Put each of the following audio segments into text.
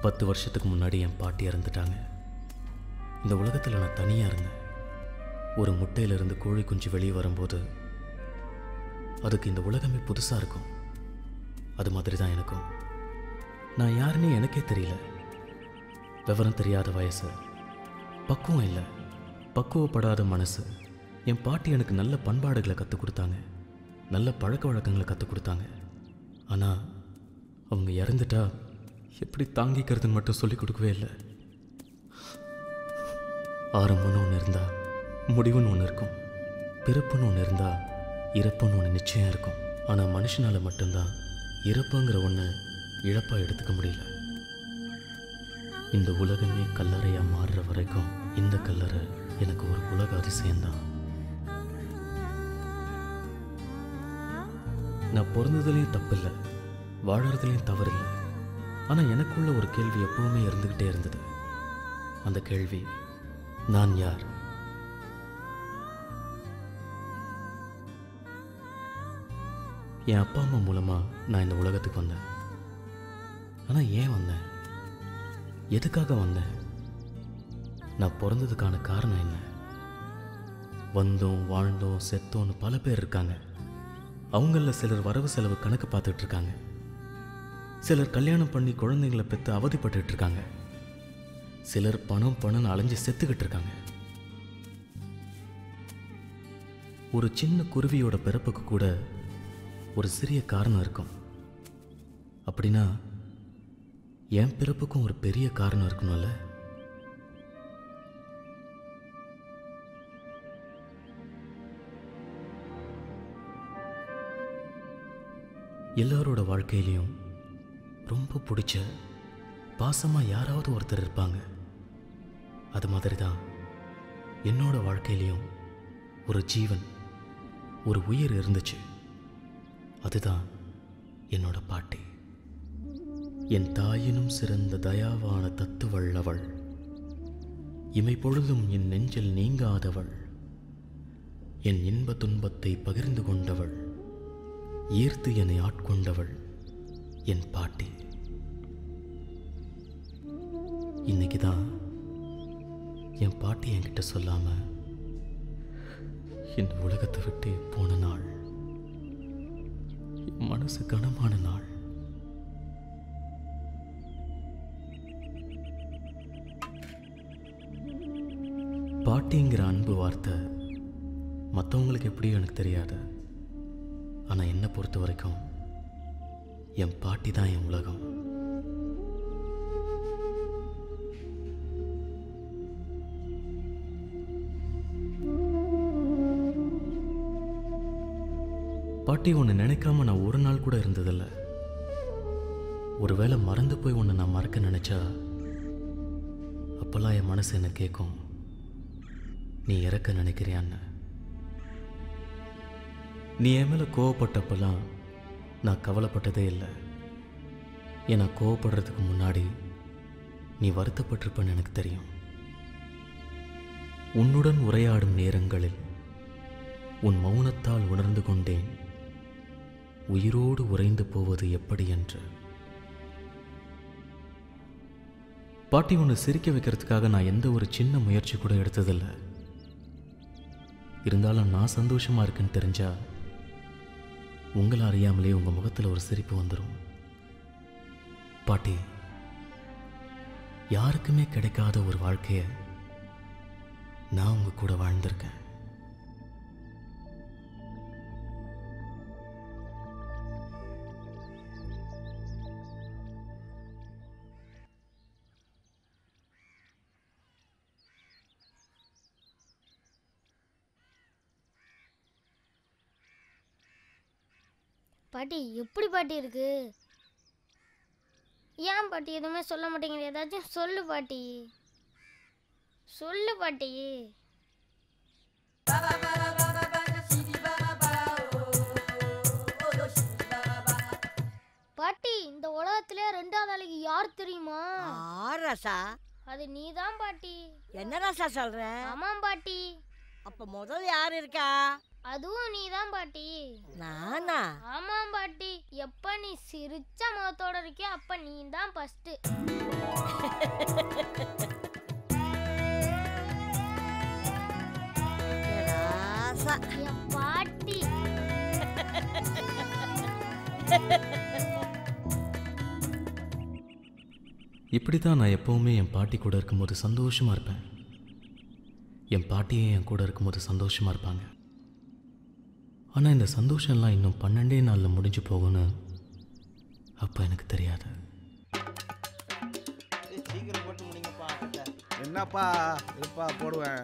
பத்து வருஷத்துக்கு முன்னாடி என் பாட்டி இறந்துட்டாங்க இந்த உலகத்தில் நான் தனியாக இருந்தேன் ஒரு முட்டையிலிருந்து கோழி குஞ்சு வெளியே வரும்போது அதுக்கு இந்த உலகமே புதுசாக இருக்கும் அது மாதிரி தான் எனக்கும் நான் யாருன்னே எனக்கே தெரியல விவரம் தெரியாத வயசு பக்குவம் இல்லை பக்குவப்படாத மனசு என் பாட்டி எனக்கு நல்ல பண்பாடுகளை கற்றுக் கொடுத்தாங்க நல்ல பழக்க வழக்கங்களை கற்றுக் கொடுத்தாங்க ஆனால் அவங்க இறந்துட்டா எப்படி தாங்கிக்கிறதுன்னு மட்டும் சொல்லிக் கொடுக்கவே இல்லை ஆரம்பம்னு ஒன்று இருந்தால் முடிவுன்னு ஒன்று இருக்கும் பிறப்புன்னு ஒன்று இருந்தால் இறப்புன்னு ஒன்று நிச்சயம் இருக்கும் ஆனால் மனுஷனால் மட்டும்தான் இறப்புங்கிற ஒன்று இழப்பாக எடுத்துக்க முடியல இந்த உலகமே கல்லறையாக மாறுற வரைக்கும் இந்த கல்லறை எனக்கு ஒரு உலக அதிசயம்தான் நான் பிறந்ததுலேயும் தப்பில்லை வாழறதுலேயும் தவறில்லை ஆனால் எனக்குள்ள ஒரு கேள்வி எப்பவுமே இருந்துக்கிட்டே இருந்தது அந்த கேள்வி நான் யார் என் அப்பா அம்மா மூலமாக நான் இந்த உலகத்துக்கு வந்தேன் ஆனால் ஏன் வந்தேன் எதுக்காக வந்தேன் நான் பிறந்ததுக்கான காரணம் என்ன வந்தோம் வாழ்ந்தோம் செத்தோன்னு பல பேர் இருக்காங்க அவங்களில் சிலர் வரவு செலவு கணக்கு பார்த்துட்டு இருக்காங்க சிலர் கல்யாணம் பண்ணி குழந்தைங்களை பெற்று அவதிப்பட்டுட்டு இருக்காங்க சிலர் பணம் பணம்னு அலைஞ்சு செத்துக்கிட்டு இருக்காங்க ஒரு சின்ன குருவியோட பிறப்புக்கு கூட ஒரு சிறிய காரணம் இருக்கும் அப்படின்னா என் பிறப்புக்கும் ஒரு பெரிய காரணம் இருக்கணும்ல எல்லாரோட வாழ்க்கையிலையும் ரொம்ப பிடிச்ச பாசமாக யாராவது ஒருத்தர் இருப்பாங்க அது மாதிரி தான் என்னோட வாழ்க்கையிலையும் ஒரு ஜீவன் ஒரு உயிர் இருந்துச்சு அதுதான் என்னோட பாட்டி என் தாயினும் சிறந்த தயாவான தத்துவள்ளவள் இமை பொழுதும் என் நெஞ்சில் நீங்காதவள் என் இன்ப துன்பத்தை பகிர்ந்து கொண்டவள் ஈர்த்து என்னை ஆட்கொண்டவள் என் பாட்டி இன்னைக்கு தான் என் பாட்டி என்கிட்ட சொல்லாம இந்த உலகத்தை விட்டு போன நாள் என் மனசு கனமான நாள் பாட்டிங்கிற அன்பு வார்த்தை மற்றவங்களுக்கு எப்படியும் எனக்கு தெரியாது ஆனால் என்னை பொறுத்த வரைக்கும் என் பாட்டி தான் என் உலகம் பாட்டி உன்னை நினைக்காம நான் ஒரு நாள் கூட இருந்ததில்ல ஒருவேளை மறந்து போய் உன்னை நான் மறக்க நினைச்சா அப்போல்லாம் என் மனசு என்ன கேட்கும் நீ இறக்க நினைக்கிறியான்னு நீ என் மேலே கோவப்பட்டப்பெல்லாம் நான் கவலைப்பட்டதே இல்லை ஏன்னா கோவப்படுறதுக்கு முன்னாடி நீ வருத்தப்பட்டிருப்பன்னு எனக்கு தெரியும் உன்னுடன் உரையாடும் நேரங்களில் உன் மௌனத்தால் உணர்ந்து கொண்டேன் உயிரோடு உறைந்து போவது எப்படி என்று பாட்டி உன்னை சிரிக்க வைக்கிறதுக்காக நான் எந்த ஒரு சின்ன முயற்சி கூட எடுத்ததில்லை இருந்தாலும் நான் சந்தோஷமா இருக்குன்னு தெரிஞ்சா உங்களை அறியாமலே உங்க முகத்தில் ஒரு சிரிப்பு வந்துடும் பாட்டி யாருக்குமே கிடைக்காத ஒரு வாழ்க்கைய நான் உங்க கூட வாழ்ந்திருக்கேன் பாட்டி எப்படி பாட்டி இருக்கு ஏன் பாட்டி எதுவுமே சொல்ல மாட்டேங்குது ஏதாச்சும் சொல்லு பாட்டி சொல்லு பாட்டி பாட்டி இந்த உலகத்திலே ரெண்டாவது ஆளுக்கு யார் தெரியுமா ஆ ரசா அது நீதான் பாட்டி என்ன ரசா சொல்ற ஆமாம் பாட்டி அப்ப முதல் யார் இருக்கா அதுவும் நீதான் பாட்டி நானா ஆமாம் பாட்டி எப்ப நீ சிரிச்ச முகத்தோட இருக்கியோ அப்ப நீ தான் ஃபர்ஸ்ட் ராசா என் பாட்டி இப்படி தான் நான் எப்போவுமே என் பாட்டி கூட இருக்கும்போது சந்தோஷமாக இருப்பேன் என் பாட்டியும் என் கூட இருக்கும்போது சந்தோஷமாக இருப்பாங்க ஆனால் இந்த சந்தோஷம்லாம் இன்னும் பன்னெண்டே நாளில் முடிஞ்சு போகும்னு அப்போ எனக்கு தெரியாது சீக்கிரம் போட்டு முடிங்கப்பா ஆட்டத்தை. என்னப்பா இருப்பா போடுவேன்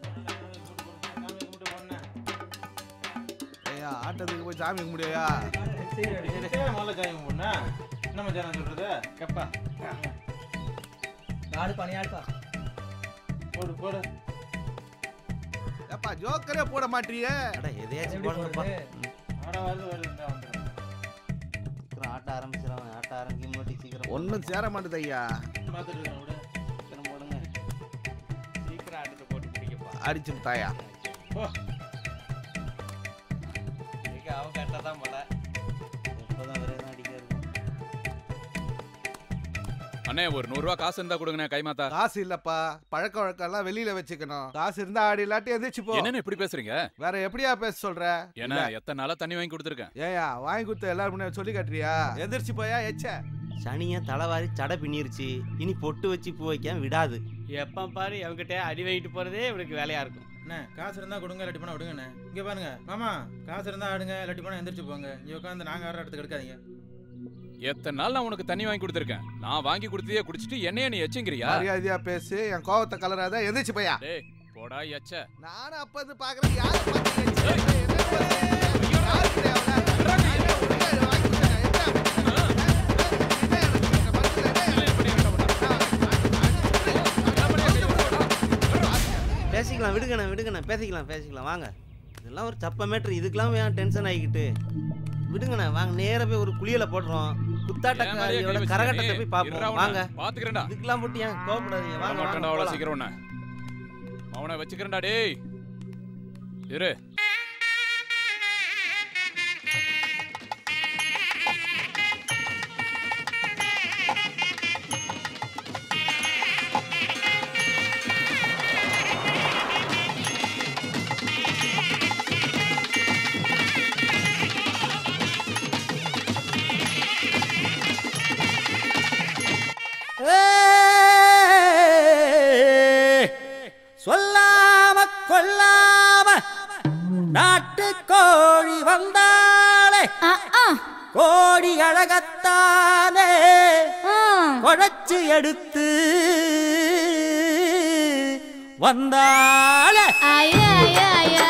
ஐயா ஆட்டத்துக்கு போய் சாமி கும்பிடியா முதல்ல சாமி கும்பிடுண்ணா. என்ன மச்சான் சொல்றது கப்பா நாடு பணியாடுப்பா போடு போடு ஏப்பா ஜோக்கரே போட மாட்டியே அட எதையாச்சும் போடுங்கப்பா ஆட வருது வருது இந்தா வந்துடும் சீக்கிரம் ஆட்ட ஆரம்பிச்சிடலாம் ஆட்ட ஆரம்பிக்க முன்னாடி சீக்கிரம் ஒன்றும் சேர மாட்டேது ஐயா பார்த்துட்டு இருக்கேன் விடு சீக்கிரம் போடுங்க சீக்கிரம் ஆட்டத்தை போட்டு பிடிக்கப்பா அடிச்சு தாயா போ இன்னைக்கு அவ கரெக்டாக தான் போல எப்போதான் ஒரே தான் அடிக்கிறது அண்ணே ஒரு நூறுரூவா காசு இருந்தா கொடுங்கண்ணே கைமாத்தா காசு இல்லப்பா பழக்க வழக்கம்லாம் வெளியில வச்சுக்கணும் காசு இருந்தா ஆடி இல்லாட்டி எந்திரிச்சு போ என்னண்ணே இப்படி பேசுறீங்க வேற எப்படியா பேச சொல்ற ஏன்னா எத்தனை நாளா தண்ணி வாங்கி கொடுத்துருக்கேன் ஏயா வாங்கி கொடுத்த எல்லாரும் முன்னாடி சொல்லி கட்டுறியா எந்திரிச்சு போயா எச்ச சனியை தலைவாரி சடை பின்னிருச்சு இனி பொட்டு வச்சு பூ வைக்காம விடாது எப்போ பாரு அவங்ககிட்ட அடி வாங்கிட்டு போறதே இவனுக்கு வேலையா இருக்கும் அண்ணே காசு இருந்தா கொடுங்க இல்லாட்டி போனா விடுங்கண்ணே இங்க பாருங்க மாமா காசு இருந்தா ஆடுங்க இல்லாட்டி போனா எந்திரிச்சு போங்க இங்க உட்காந்து நாங்க ஆடுற இடத்துக்கு எடுக்காதீங்க எத்தனை நாள் நான் உனக்கு தண்ணி வாங்கி கொடுத்துருக்கேன் நான் வாங்கி கொடுத்ததே குடிச்சிட்டு என்னைய நீ எச்சுங்கிறியா மரியாதையா பேசு என் கோவத்தை கலராத எந்திரிச்சு போயா டேய் போடா எச்ச நானும் அப்ப இருந்து பாக்குறேன் யாரை பார்த்து எச்ச? என்ன யாருக்கு தேவை? பேசிக்கலாம் விடுங்கண்ணே விடுங்கண்ணே பேசிக்கலாம் பேசிக்கலாம் வாங்க இதெல்லாம் ஒரு சப்ப மேட்ரு இதுக்கெல்லாம் ஏன் டென்ஷன் ஆகிக்கிட்டு விடுங்கண்ணே வாங்க நேரா போய் ஒரு குளியல போடுறோம் குத்தாட்டக்காரியோட கரகட்டத்தை போய் பார்ப்போம் வாங்க பாத்துக்கிறேன்டா இதுக்கெல்லாம் போட்டு ஏன் கோவப்படாதீங்க வாங்க வாங்க மாட்டேன்டா அவ்வளவு போலாம். சீக்கிரம் உன்னை அவனை வச்சுக்கிறேன்டா டேய் இரு சொல்லாம கொல்லாம நாட்டு கோழி வந்தாளே கோடி அழகத்தானே குழைச்சு எடுத்து வந்தாளே ஐயா ஐயா ஐயா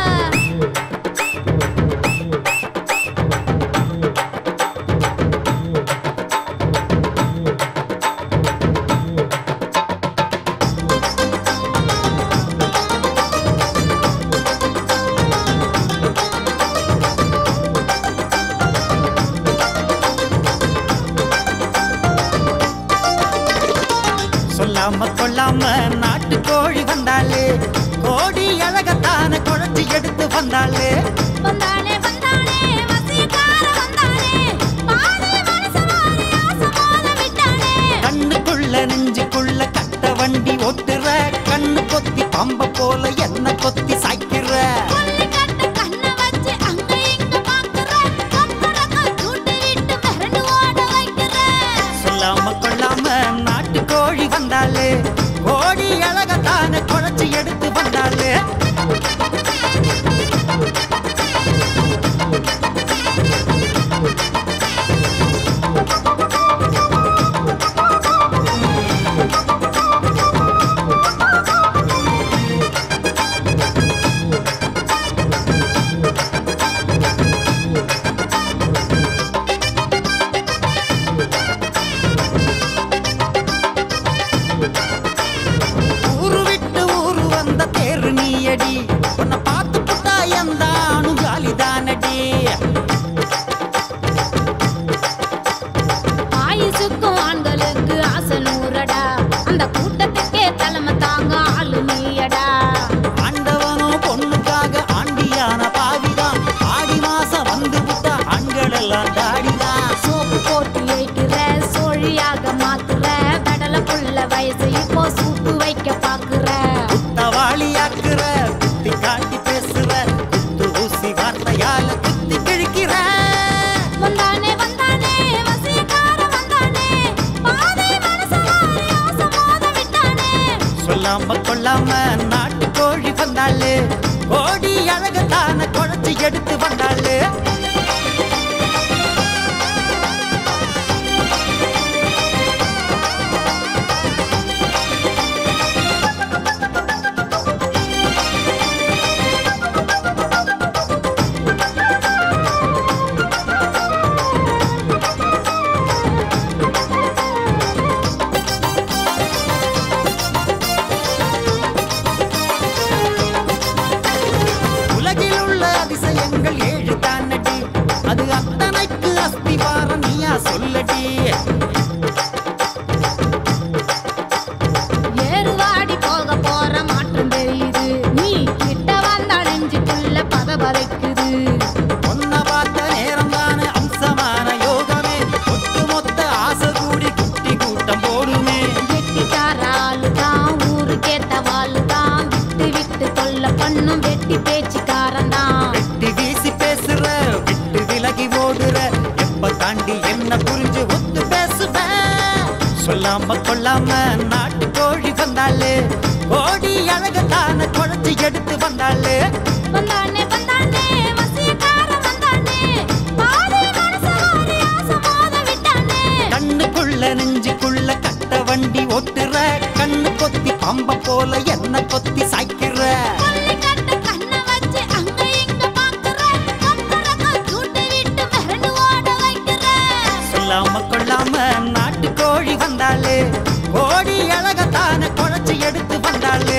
சொல்லாம கொள்ளாம நாட்டு கோழி வந்தாளே கோடி அழகத்தான குழைச்சு எடுத்து வந்தாளே வந்தானே வந்தானே வசியக்கார வந்தானே பாதி மனசு மாறி ஆசை மோத விட்டானே கண்ணுக்குள்ள நெஞ்சுக்குள்ள கட்ட வண்டி ஓட்டுற கண்ணு கொத்தி பம்ப போல என்ன கொத்தி சாய்க்கிற கொல்லி கட்ட கண்ணை வச்சு அங்க இங்க பாக்குற கொப்படக்க கூட்டி விட்டு மிரண்டு ஓட வைக்கிற சொல்லாம கொள்ளாம நாட்டு கோழி வந்தாளே கோடி அழகத்தான குழைச்சு எடுத்து வந்தாளே ஐயா பொம்பளை புள்ள வயசு இப்போ சூப்பு வைக்க பாக்குற தவாளியாக்குற குத்தி காட்டி பேசுற குத்து ஊசி வார்த்தையால குத்தி கிழிக்கிற வந்தானே வந்தானே வசீகார வந்தானே பாதி மனசவாரி ஆசை மோத விட்டானே சொல்லாம கொள்ளாம நாட்டு கோழி வந்தாளு கோடி அழகத்தான குழச்சி எடுத்து வந்தாளு உலகில் உள்ள அதிசயங்கள் ஏழு தானடி அது அத்தனைக்கு அஸ்திவாரம் நீயா சொல்லடி ஏறுவாடி போக போற மாற்றம் தெரியுது நீ கிட்ட வந்தா நெஞ்சுக்குள்ள பதபதைக்குது ஒன்ன பார்த்த நேரம் தானே அம்சமான யோகமே ஒட்டு மொத்த ஆசை கூடி குட்டி கூட்டம் போடுமே வெட்டிக்கார ஆளுதான் ஊருக்கேத்த வாளுதான் விட்டு விட்டு தொல்ல பண்ணும் வெட்டி பேச்சுக்காரன் தான் வெட்டி வீசி பேசுற விட்டு விலகி ஓடுற எப்ப தாண்டி என்ன புரிஞ்சு ஒத்து பேசுவ சொல்லாம கொள்ளாம நாட்டு கோழி வந்தாளு கோடி அழகத்தான குழச்சி எடுத்து வந்தாளு வந்தானே வந்தானே வசீகார வந்தானே பாதி மனசவாரி ஆசை மோத விட்டானே கண்ணுக்குள்ள நெஞ்சுக்குள்ள கட்ட வண்டி ஓட்டுற கண்ணு கொத்தி பம்ப போல என்ன கொத்தி சாய்க்கிற கொள்ளை கட்ட கண்ணை வச்சு அங்க இங்க பாக்குற கம்பளக்க தூண்டி விட்டு மிரண்டு ஓட வைக்கிற சொல்லாம கொள்ளாம நாட்டு கோழி வந்தாளு கோடி அழகத்தான குழச்சி எடுத்து வந்தாளு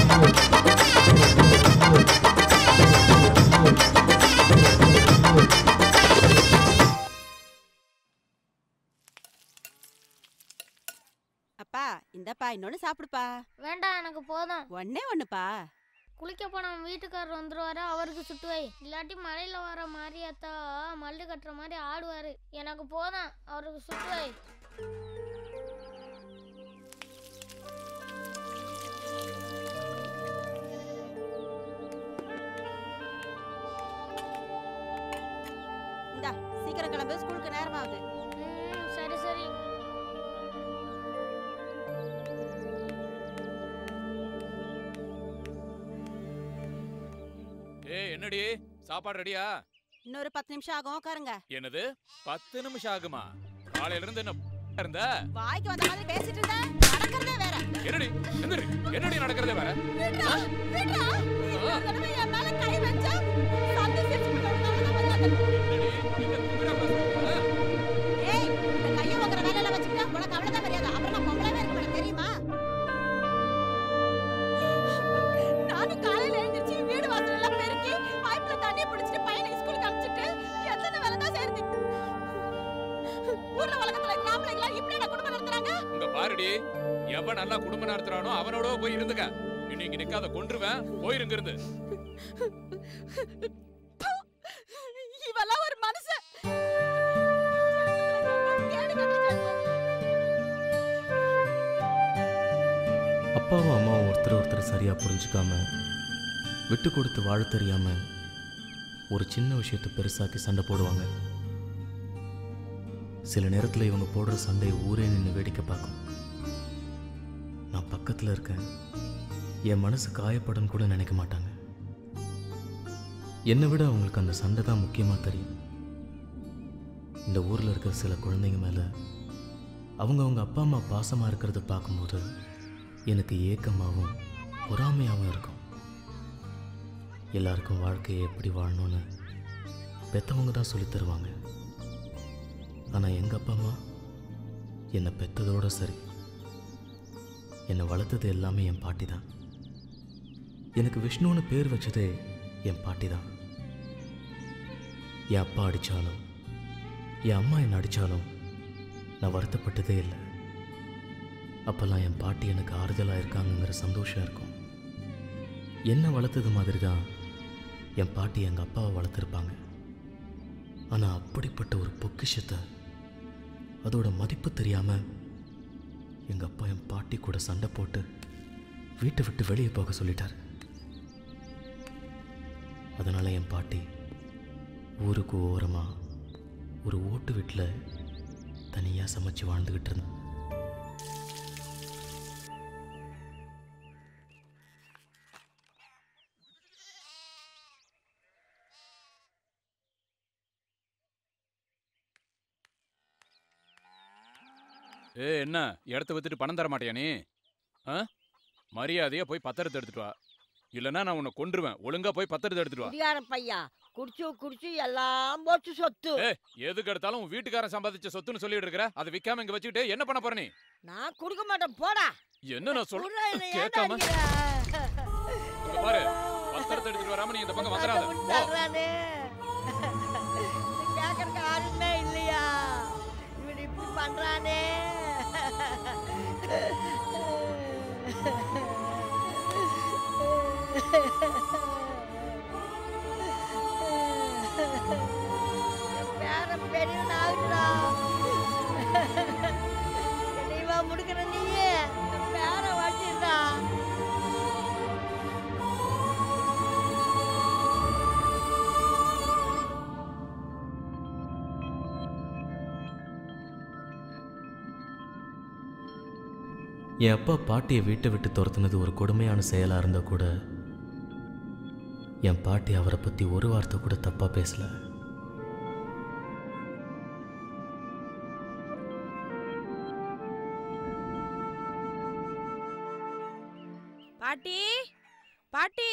அப்பா இந்தப்பா இன்னொன்னு சாப்பிடுப்பா வேண்டாம் எனக்கு போதும் ஒண்ணே ஒண்ணுப்பா குளிக்க போன வீட்டுக்காரர் வந்துருவாரு அவருக்கு சுட்டு வை இல்லாட்டி மலையில வர மாரியாத்தா மல்லு கட்டுற மாதிரி ஆடுவாரு எனக்கு போதும் அவருக்கு சுட்டு வை இந்தா சீக்கிரம் கிளம்பு ஸ்கூலுக்கு நேரமாகுது ம், சரி சரி ஏய் என்னடி சாப்பாடு ரெடியா இன்னொரு பத்து நிமிஷம் ஆகும் உட்காருங்க என்னது பத்து நிமிஷம் ஆகுமா காலையில இருந்து என்ன இருந்த வாய்க்கு வந்த மாதிரி பேசிட்டு இருந்த நடக்கிறதே வேற என்னடி என்னடி என்னடி நடக்கிறதே வேற விட்றா, விட்றா. இன்னொரு தடவை என் மேல கை வச்சா சந்து சிரிச்சு விடுறதுனால தான் வந்தாங்க. ஏய், இந்த கையை வாங்குற வேலையில வச்சுக்கிட்டா உனக்கு அவ்வளவுதான் மரியாதை. அப்புறம் நான் பொம்பளையாவே இருக்க மாட்டேன், தெரியுமா? நானும் காலையில எழுந்திருச்சு வீடு வாசல் எல்லாம் பெருக்கி பைப்ல தண்ணியை பிடிச்சிட்டு பையனை ஸ்கூலுக்கு அனுப்பிச்சிட்டு எத்தனை வேலை தான் செய்யறது ஊர்ல உலகத்துல இருக்கிற ஆம்பளைங்களா இப்படி என்ன குடும்பம் நடத்துறாங்க இங்க பாருடி எவன் நல்லா குடும்பம் நடத்துறானோ அவனோட போய் இருந்துக்க இன்னைக்கு நிக்காத கொன்றுவேன் போயிருங்க இருந்து இவெல்லாம் ஒரு மனுஷன் கேடு கட்ட ஜென்மம். அப்பாவும் அம்மாவும் ஒருத்தர் ஒருத்தர் சரியாக புரிஞ்சுக்காம விட்டு கொடுத்து வாழ தெரியாம ஒரு சின்ன விஷயத்தை பெருசாக்கி சண்டை போடுவாங்க சில நேரத்தில் இவங்க போடுற சண்டையை ஊரே நின்று வேடிக்கை பார்க்கும் நான் பக்கத்தில் இருக்கேன் என் மனசு காயப்படும் கூட நினைக்க மாட்டாங்க என்னை விட அவங்களுக்கு அந்த சண்டை தான் முக்கியமாக தெரியும் இந்த ஊரில் இருக்கிற சில குழந்தைங்க மேலே அவங்க அவங்க அப்பா அம்மா பாசமாக இருக்கிறத பார்க்கும்போது எனக்கு ஏக்கமாகவும் பொறாமையாகவும் இருக்கும் எல்லாருக்கும் வாழ்க்கையை எப்படி வாழணும்னு பெத்தவங்க தான் சொல்லித் தருவாங்க ஆனால் எங்கள் அப்பா அம்மா என்னை பெத்ததோட சரி என்னை வளர்த்தது எல்லாமே என் பாட்டி தான் எனக்கு விஷ்ணுன்னு பேர் வச்சதே என் பாட்டி தான் என் அப்பா அடித்தாலும் என் அம்மா என்னை அடித்தாலும் நான் வருத்தப்பட்டதே இல்லை அப்போல்லாம் என் பாட்டி எனக்கு ஆறுதலாக இருக்காங்கங்கிற சந்தோஷம் இருக்கும் என்ன வளர்த்தது மாதிரி தான் என் பாட்டி எங்கள் அப்பாவை வளர்த்துருப்பாங்க ஆனால் அப்படிப்பட்ட ஒரு பொக்கிஷத்தை அதோட மதிப்பு தெரியாமல் எங்கள் அப்பா என் பாட்டி கூட சண்டை போட்டு வீட்டை விட்டு வெளியே போக சொல்லிட்டார் அதனால் என் பாட்டி ஊருக்கு ஓரமாக ஒரு ஓட்டு வீட்டில் தனியாக சமைச்சு வாழ்ந்துக்கிட்டு இருந்தேன் ஏ என்ன இடத்த வித்துட்டு பணம் தர மாட்டியா நீ ஆ மரியாதையா போய் பத்திரத்தை எடுத்துட்டு வா இல்லைன்னா நான் உன்னை கொன்றுவேன் ஒழுங்கா போய் பத்திரத்தை எடுத்துட்டு வா குடியார பையா குடிச்சு குடிச்சு எல்லாம் போச்சு சொத்து ஏ எதுக்கு எடுத்தாலும் உன் வீட்டுக்காரன் சம்பாதிச்ச சொத்துன்னு சொல்லிட்டு இருக்கிற அதை விக்காம இங்க வச்சுக்கிட்டு என்ன பண்ண போற நீ நான் கொடுக்க மாட்டேன் போடா என்ன நான் சொல்ல குர்ரா, என்னை ஏன்டா கேட்காம அடிக்கிற? இங்க பாரு பத்திரத்தை எடுத்துட்டு வராம நீ இந்த பக்கம் வந்துடாத அதை போ. விட்டுறானே. இது கேட்கறதுக்கு ஆளுமே இல்லையா இவன் இப்படி பண்றானே என் பேரன் பெரியவன் ஆகுதுடா. என்னையவா முடுக்கிற நீயே என் பேரன் வச்சிருந்தா என் அப்பா பாட்டியை வீட்டை விட்டு துரத்துனது ஒரு கொடுமையான செயலாக இருந்தால் கூட என் பாட்டி அவரை பற்றி ஒரு வார்த்தை கூட தப்பாக பேசல பாட்டி பாட்டி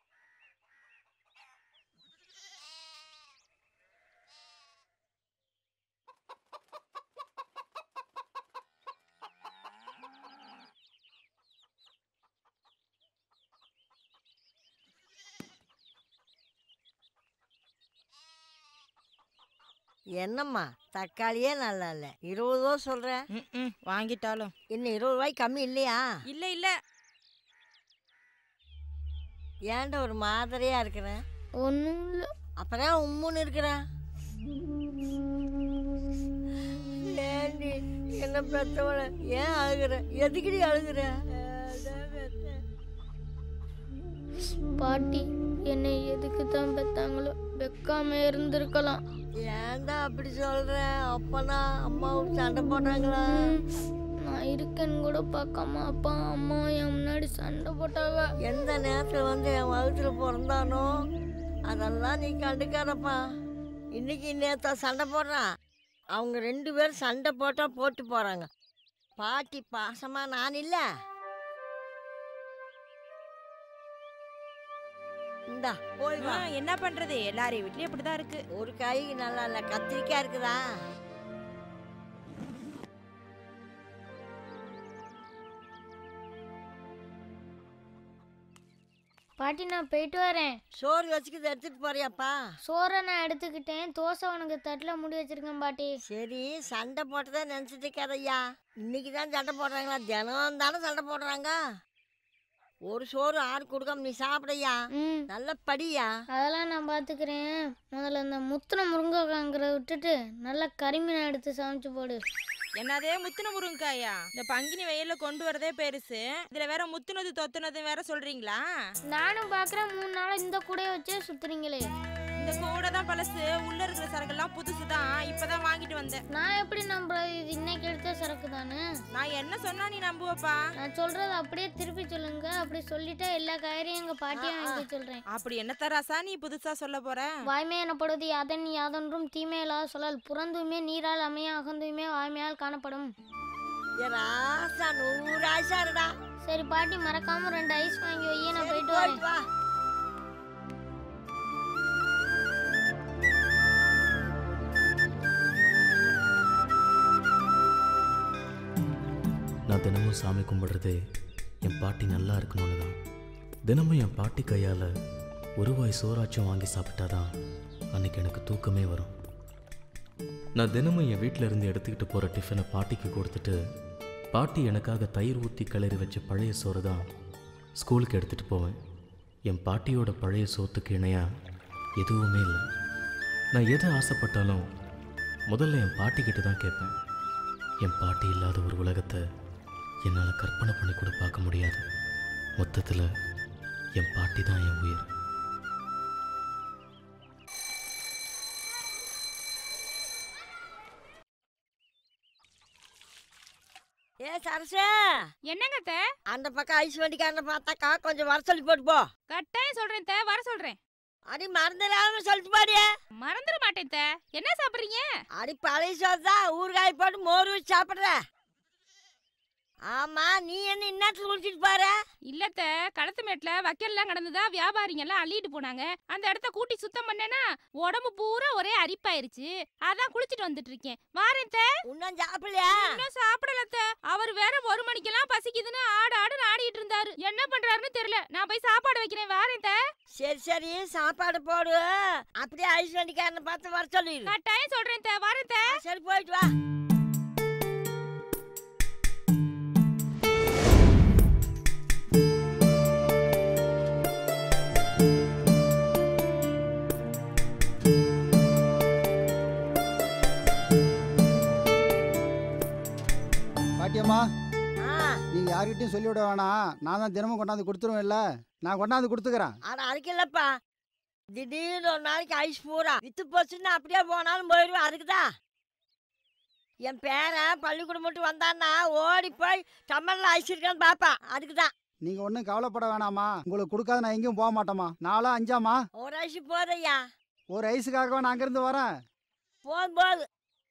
என்னம்மா தக்காளியே நல்லா இல்ல இருபது ரூபா சொல்றேன் ம் வாங்கிட்டாலும் இன்னும் இருபது ரூபாய்க்கு கம்மி இல்லையா இல்ல இல்ல ஏன்டா ஒரு மாதிரியா இருக்கிறேன் ஒன்றும் இல்லை அப்புறம் உம்முன்னு இருக்கிறேன் ஏண்டி என்ன பெத்தவள ஏன் அழுகுற எதுக்குடி அழுகுற பாட்டி என்னை எதுக்கு தான் பெத்தாங்களோ வைக்காம இருந்திருக்கலாம் ஏன்டா அப்படி சொல்ற அப்பனா அம்மாவும் சண்டை போட்டாங்களா நான் இருக்கேன்னு கூட பார்க்காம அப்பா அம்மா என் முன்னாடி சண்டை போட்டாங்க எந்த நேரத்தில் வந்து என் வகுத்துல பிறந்தானோ அதெல்லாம் நீ கண்டுக்காதப்பா இன்னைக்கு நேத்தா சண்டை போடுறான் அவங்க ரெண்டு பேரும் சண்டை போட்டா போட்டு போறாங்க பாட்டி பாசமா நான் இல்ல இந்தா போய் வா ஆ, என்ன பண்றது எல்லாரையும் வீட்லயும் இப்படிதான் இருக்கு ஒரு காய் நல்லா இல்ல கத்திரிக்காய் இருக்குதா பாட்டி நான் போயிட்டு வரேன் சோறு வச்சுக்கிது எடுத்துட்டு போறியாப்பா சோறை நான் எடுத்துக்கிட்டேன் தோசை உனக்கு தட்டில் முடி வச்சிருக்கேன் பாட்டி சரி சண்டை போட்டதா நினைச்சிட்டு இருக்காதய்யா இன்னைக்கு தான் சண்டை போடுறாங்களா தினம் தானே சண்டை போடுறாங்க ஒரு சோறு ஆறு கொடுக்காம நீ சாப்பிடையா ம் நல்ல படியா அதெல்லாம் நான் பார்த்துக்கிறேன் முதல்ல இந்த முத்துன முருங்கைக்காங்கிறத விட்டுட்டு நல்லா கரிமீனை எடுத்து சமைச்சு போடு என்னதே முத்துன முருங்காயா இந்த பங்கினி வெயில்ல கொண்டு வரதே பெருசு இதுல வேற முத்துனது தொத்துனது வேற சொல்றீங்களா நானும் பார்க்குறேன் மூணு நாள் இந்த கூடையை வச்சே சுத்துறீங்களே இந்த கூட தான் பழசு உள்ள இருக்கிற சரக்கெல்லாம் புதுசு தான் இப்பதான் வாங்கிட்டு வந்தேன் நான் எப்படி நம்புறது இது இன்னைக்கு எடுத்த சரக்கு தானே நான் என்ன சொன்னா நீ நம்புவப்பா நான் சொல்றது அப்படியே திருப்பி சொல்லுங்க அப்படி சொல்லிட்டா எல்லா காய்கறியும் எங்க பாட்டியை வாங்கி சொல்றேன் அப்படி என்ன தராசா நீ புதுசா சொல்ல போற வாய்மை எனப்படுவது யாதன் யாதொன்றும் தீமை இல்லாத சொல்லல் புறந்தூய்மை நீரால் அமைய அகந்தூய்மை வாய்மையால் காணப்படும் ஏ ராசா நூறு ஆயிசாருடா சரி பாட்டி மறக்காம ரெண்டு ஐஸ் வாங்கி வையே நான் போயிட்டு வரேன் வா நான் தினமும் சாமி கும்பிடுறதே என் பாட்டி நல்லா இருக்கணும்னு தான் தினமும் என் பாட்டி கையால் ஒரு வாய் சோறாச்சும் வாங்கி சாப்பிட்டாதான் அன்னைக்கு எனக்கு தூக்கமே வரும் நான் தினமும் என் வீட்டில் இருந்து எடுத்துக்கிட்டு போகிற டிஃபனை பாட்டிக்கு கொடுத்துட்டு பாட்டி எனக்காக தயிர் ஊற்றி கிளறி வச்ச பழைய சோறு தான் ஸ்கூலுக்கு எடுத்துகிட்டு போவேன் என் பாட்டியோட பழைய சோத்துக்கு இணையாக எதுவுமே இல்லை நான் எதை ஆசைப்பட்டாலும் முதல்ல என் பாட்டிக்கிட்ட தான் கேட்பேன் என் பாட்டி இல்லாத ஒரு உலகத்தை என்னால் கற்பனை பண்ணி கூட பார்க்க முடியாது மொத்தத்தில் என் பாட்டி தான் என் உயிர் ஏ சரசு என்னங்க அத்தை அந்த பக்கம் ஐஸ் வண்டிக்காரனை பார்த்தாக்கா கொஞ்சம் வர சொல்லி போட்டு போ கட்டாயம் சொல்றேன் அத்தை வர சொல்றேன் அடி மறந்துடாம சொல்லிட்டு பாடியே மறந்துட மாட்டேன் அத்தை என்ன சாப்பிடுறீங்க அடி பழைய சோறு தான் ஊறுகாய் போட்டு மோர் வச்சு சாப்பிட்ற ஆமா நீ என்ன இந்நேரத்தில் குளிச்சுட்டு பாரு இல்லத்த களத்து மேட்ல வக்கல்லாம் கடந்துதா வியாபாரிங்க எல்லாம் அள்ளிட்டு போனாங்க அந்த இடத்த கூட்டி சுத்தம் பண்ணேனா உடம்பு பூரா ஒரே அரிப்பாயிருச்சு அதான் குளிச்சிட்டு வந்துட்டு இருக்கேன் வாரேன் அத்தை. இன்னும் சாப்பிடலையா இன்னும் சாப்பிடல அத்தை. அவர் வேற ஒரு மணிக்கெல்லாம் பசிக்குதுன்னு ஆடு ஆடு ஆடிட்டு இருந்தாரு என்ன பண்றாருன்னு தெரியல நான் போய் சாப்பாடு வைக்கிறேன் வாரேன் அத்தை. சரி சரி சாப்பாடு போடு அப்படியே ஐஸ் வண்டிக்காரனை பார்த்து வர சொல்லிடு கட்டாயம் சொல்றேன் அத்தை. வாரேன் அத்தை. சரி போயிட்டு வா பாட்டியம்மா ஆ நீங்க யார்கிட்டயும் சொல்லிவிட வேணாம் நான் தான் தினமும் கொண்டாந்து கொடுத்துருவேன்ல நான் கொண்டாந்து கொடுத்துக்கிறேன் ஆனா அதுக்கு இல்லப்பா திடீர்னு ஒரு நாளைக்கு ஐஸ் பூரா வித்து போச்சுன்னா அப்படியே போனாலும் போயிடுவேன் அதுக்குதான் என் பேரன் பள்ளிக்கூடம் மட்டும் வந்தான்னா ஓடி போய் டம்மல்ல ஐஸ் இருக்கான்னு பாப்பா அதுக்கு தான் நீங்க ஒன்றும் கவலைப்பட வேணாமா உங்களுக்கு கொடுக்காத நான் எங்கேயும் போக மாட்டேம்மா நாலா அஞ்சாமா ஒரு ஐஸ் போதையா ஒரு ஐஸுக்காகவா நான் அங்கேருந்து வரேன் போதும் போது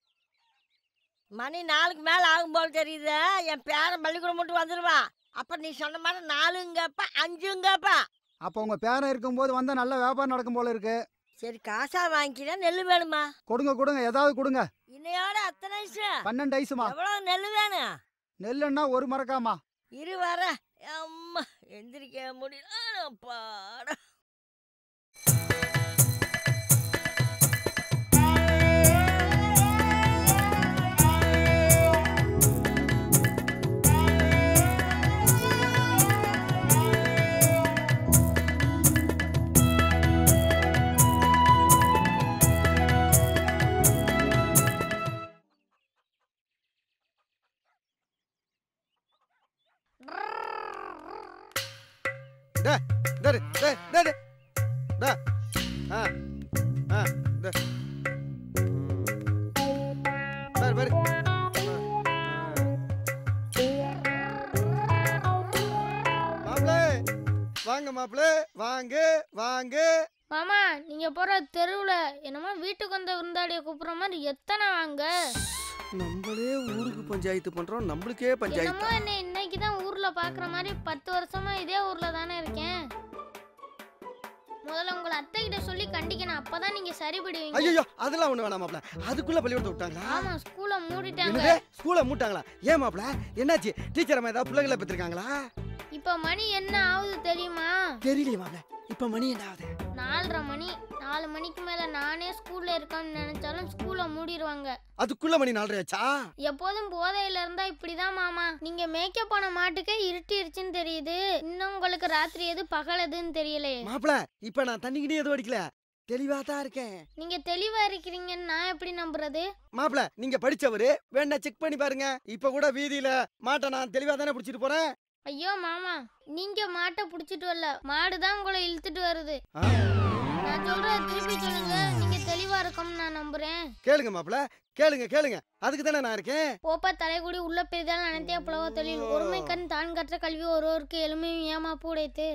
மணி நாலுக்கு மேல ஆகும் போல தெரியுது என் பேரன் பள்ளிக்கூடம் மட்டும் வந்துடுவான் அப்ப நீ சொன்ன மாதிரி நாலுங்கப்பா அஞ்சுங்கப்பா அப்போ உங்க பேரன் இருக்கும்போது வந்தா நல்ல வியாபாரம் நடக்கும் போல இருக்கு சரி காசா வாங்கிக்கிறேன் நெல் வேணுமா கொடுங்க கொடுங்க ஏதாவது கொடுங்க இன்னையோட அத்தனை ஐஸ் பன்னெண்டு ஐஸுமா எவ்வளவு நெல் வேணும் நெல்லுன்னா ஒரு மரக்காமா இரு வர அம்மா எந்திரிக்க முடியல பாட டே டே டே டே டே டே ஆ ஆ டே பாரு பாரு மாப்பிளே வாங்க மாப்பிளே வாங்க வாங்க மாமா நீங்க போற தெருவுல என்னமோ வீட்டுக்கு வந்த விருந்தாளிய கூப்பிடுற மாதிரி எத்தனை வாங்க நம்மளே ஊருக்கு பஞ்சாயத்து பண்றோம் நம்மளுக்கே பஞ்சாயத்து என்னமோ என்ன இன்னைக்கு தான் ஊர்ல பாக்குற மாதிரி பத்து வருஷமா இதே ஊர்ல தானே இருக்கேன் முதல்ல உங்களை அத்தை கிட்ட சொல்லி கண்டிக்கணும் அப்பதான் நீங்க சரிபடுவீங்க ஐயோ அதெல்லாம் ஒண்ணு வேணாம் மாப்பிள அதுக்குள்ள பள்ளிக்கூடத்தை விட்டாங்களா ஆமா ஸ்கூல மூடிட்டாங்க என்னது ஸ்கூலை மூட்டாங்களா ஏன் மாப்பிள என்னாச்சு டீச்சர் அம்மா ஏதாவது பிள்ளைகளை பெற்றிருக்காங்களா இப்ப மணி என்ன ஆகுது தெரியுமா தெரியலையே மாப்பிள இப்ப மணி என்ன ஆகுது நாலரை மணி நாலு மணிக்கு மேல நானே ஸ்கூல்ல இருக்கேன்னு நினைச்சாலும் ஸ்கூலை மூடிடுவாங்க அதுக்குள்ள மணி நாலரையாச்சா எப்போதும் போதையில இருந்தா இப்படிதான் மாமா நீங்க மேக்கப் பண்ண மாட்டுக்கே இருட்டிருச்சுன்னு தெரியுது இன்னும் உங்களுக்கு ராத்திரி எது பகல் எதுன்னு தெரியலையே மாப்பிள இப்ப நான் தண்ணிக்கிட்டே எதுவும் அடிக்கல தெளிவா தான் இருக்கேன் நீங்க தெளிவா இருக்கிறீங்கன்னு நான் எப்படி நம்புறது மாப்பிள நீங்க படிச்சவரு வேணா செக் பண்ணி பாருங்க இப்ப கூட வீதியில மாட்டை நான் தெளிவா தானே பிடிச்சிட்டு போறேன் ஐயோ மாமா நீங்க மாட்டை புடிச்சிட்டு வரல மாடு தான் உங்களை இழுத்துட்டு வருது ஆ, நான் சொல்றத திருப்பி சொல்லுங்க நீங்க தெளிவா இருக்கோம்னு நான் நம்புறேன் கேளுங்க மாப்பிள கேளுங்க கேளுங்க அதுக்கு தானே நான் இருக்கேன் போப்பா தலைகுடி உள்ள பெரிதால் நினைத்தே புலவ தொழில் ஒருமை கண் தான் கற்ற கல்வி ஒருவருக்கு எளிமையும் ஏமா பூடைத்து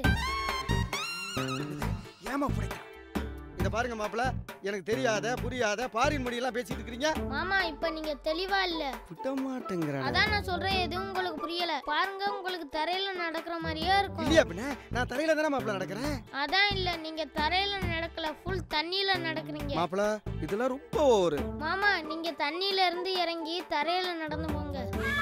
ஏமா பிடிக்க இத பாருங்க மாப்பிள எனக்கு தெரியாத புரியாத பாரின் மொழியெல்லாம் பேசிட்டு இருக்கிறீங்க மாமா இப்ப நீங்க தெளிவா இல்ல விட்ட மாட்டேங்கிறேன் அதான் நான் சொல்றேன் எதுவும் உங்களுக்கு புரியல பாருங்க உங்களுக்கு தரையில நடக்கிற மாதிரியே இருக்கும் இல்லையா பின்ன நான் தரையில தானே மாப்பிள நடக்கிறேன் அதான் இல்ல நீங்க தரையில நடக்கல ஃபுல் தண்ணியில நடக்கிறீங்க மாப்பிள இதெல்லாம் ரொம்ப ஒரு மாமா நீங்க தண்ணியில இருந்து இறங்கி தரையில நடந்து போங்க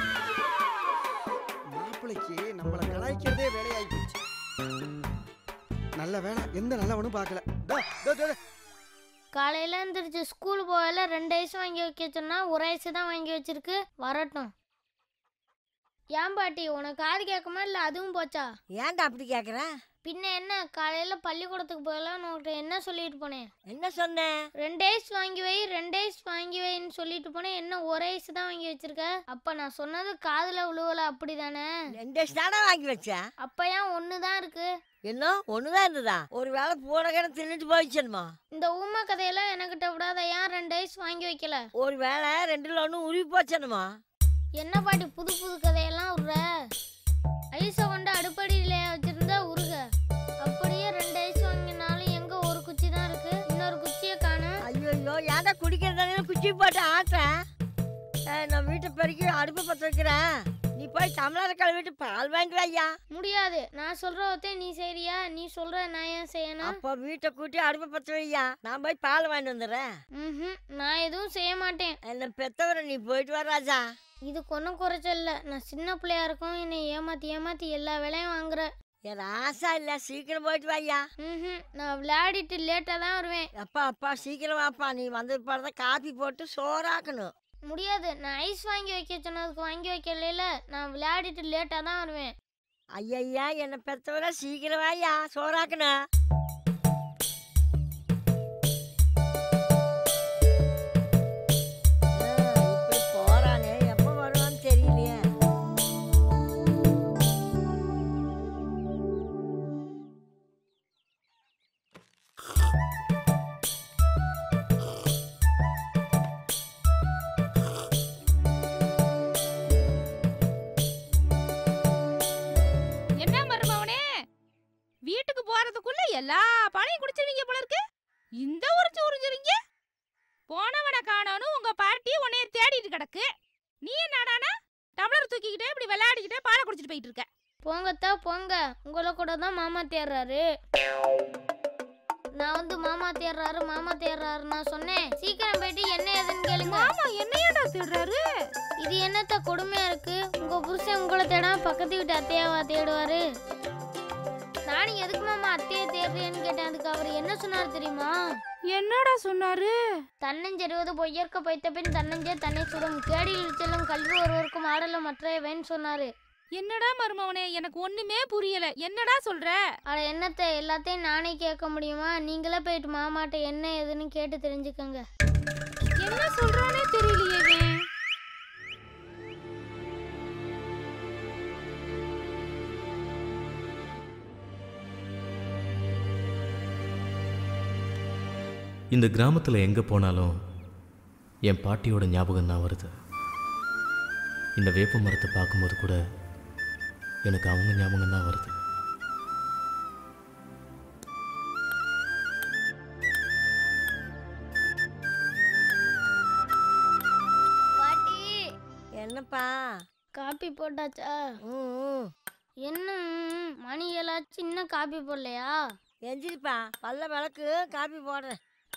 மாப்பிளைக்கு நம்மள கலாய்க்கிறதே வேலையாகி போச்சு நல்ல வேலை எந்த நல்லவனும் பார்க்கல டா, டா, டா, டா. காலையில எந்திரிச்சு ஸ்கூல் போகல ரெண்டு ஐஸ் வாங்கி வைக்க சொன்னா ஒரு ஐஸ் தான் வாங்கி வச்சிருக்கு வரட்டும் ஏன் பாட்டி உனக்கு காது கேட்குமா இல்ல அதுவும் போச்சா ஏன்டா அப்படி கேக்குற பின்ன என்ன காலையில பள்ளிக்கூடத்துக்கு போகலாம் உன்கிட்ட என்ன சொல்லிட்டு போனேன் என்ன சொன்னேன் ரெண்டு ஐஸ் வாங்கி வை ரெண்டு ஐஸ் வாங்கி வைன்னு சொல்லிட்டு போனேன் என்ன ஒரு ஐஸ் தான் வாங்கி வச்சிருக்க அப்ப நான் சொன்னது காதுல விழுவல அப்படிதானே ரெண்டு ஐஸ் தானே வாங்கி வச்சேன் அப்ப ஏன் ஒன்று தான் இருக்கு என்ன ஒண்ணுதான் இருந்ததா ஒரு வேளை பூரகனை தின்னுட்டு போயிடுச்சுமா இந்த ஊமை கதையெல்லாம் எனக்கிட்ட விடாத ஏன் ரெண்டு ஐஸ் வாங்கி வைக்கல ஒரு வேளை ரெண்டுல ஒன்று உருவி போச்சனுமா என்ன பாட்டி புது புது கதையெல்லாம் விடுற ஐஸை கொண்டு அடுப்படியில வச்சிருந்தா உருக அப்படியே ரெண்டு ஐஸ் வாங்கினாலும் எங்க ஒரு குச்சி தான் இருக்கு இன்னொரு குச்சியை காணும் ஐயோ ஏன்டா குடிக்கிறதானே குச்சி போட்டு ஆட்டுறேன் ஏய், நான் வீட்டை பெருக்கி அடுப்பு பற்ற வைக்கிறேன் நீ போய் தமிழர் கழுவிட்டு பால் வாங்கிட்டு வா ஐயா முடியாது நான் சொல்ற ஒத்தே நீ செய்றியா நீ சொல்ற நான் ஏன் செய்யணும் அப்போ வீட்டை கூட்டி அடுப்பு பற்ற வையா நான் போய் பால் வாங்கிட்டு வந்துடுறேன் ம்ஹும், நான் எதுவும் செய்ய மாட்டேன் என்ன பெத்தவரை நீ போயிட்டு வா ராஜா இதுக்கு ஒன்றும் குறைச்சல் இல்லை நான் சின்ன பிள்ளையா இருக்கும் என்னை ஏமாத்தி ஏமாத்தி எல்லா வேலையும் வாங்குற என் ஆசா இல்லை சீக்கிரம் போயிட்டு வா ஐயா ம்ஹும், நான் விளையாடிட்டு லேட்டாக தான் வருவேன் அப்பா அப்பா சீக்கிரம் வாப்பா நீ வந்த பிற்பாடு தான் காப்பி போட்டு சோறாக்கணும் முடியாது நான் ஐஸ் வாங்கி வைக்க சொன்னதுக்கு வாங்கி வைக்கல நான் விளையாடிட்டு லேட்டாக தான் வருவேன் ஐயய்யா என்னை பெத்தவரை சீக்கிரம் வாயா சோறாக்கணும் ஆ, இப்படி போறானே எப்போ வருவான்னு தெரியலையே என்ன மருமவனே வீட்டுக்கு போறதுக்குள்ள எல்லா பாலையும் குடிச்சிருவீங்க போல இருக்கு இந்த உறிஞ்சு உறிஞ்சுறீங்க போனவனை காணோன்னு உங்க பார்ட்டி உன்னைய தேடிட்டு கிடக்கு நீ என்னடானா டம்ளர் தூக்கிக்கிட்டே இப்படி விளையாடிக்கிட்டே பாலை குடிச்சிட்டு போயிட்டு இருக்க போங்கத்தா போங்க உங்களை கூட தான் மாமா தேடுறாரு நான் வந்து மாமா தேடுறாரு மாமா தேடுறாரு நான் சொன்னேன் சீக்கிரம் போயிட்டு என்ன ஏதுன்னு கேளுங்க மாமா என்னையாடா தேடுறாரு இது என்னத்த கொடுமையா இருக்கு உங்க புருஷன் உங்களை தேடாம பக்கத்து வீட்டு அத்தையாவா தேடுவாரு நானும் எதுக்கு மாமா அத்தையை தேடுறேன்னு கேட்டேன் அதுக்கு அவர் என்ன சொன்னார் தெரியுமா என்னடா சொன்னாரு தன்னஞ்செறிவது பொய்யற்க பைத்த பின் தன்னஞ்சே தன்னை சுடும் கேடியில் செல்லும் கல்வி ஒருவருக்கும் ஆடலும் மற்றவன் சொன்னாரு என்னடா மருமவனே எனக்கு ஒண்ணுமே புரியல என்னடா சொல்ற அட என்னத்த எல்லாத்தையும் நானே கேட்க முடியுமா நீங்களே போயிட்டு மாமாட்ட என்ன ஏதுன்னு கேட்டு தெரிஞ்சுக்கோங்க என்ன சொல்றானே தெரியலையே இவன். இந்த கிராமத்தில் எங்கே போனாலும் என் பாட்டியோட ஞாபகம் தான் வருது இந்த வேப்ப மரத்தை பார்க்கும்போது கூட எனக்கு அவங்க ஞாபகம் தான் வருது பாட்டி என்னப்பா காப்பி போட்டாச்சா ம் என்ன ம், மணி ஏழாச்சு இன்னும் காப்பி போடலையா எந்திரிப்பா பல்ல விளக்கு காப்பி போடுறேன்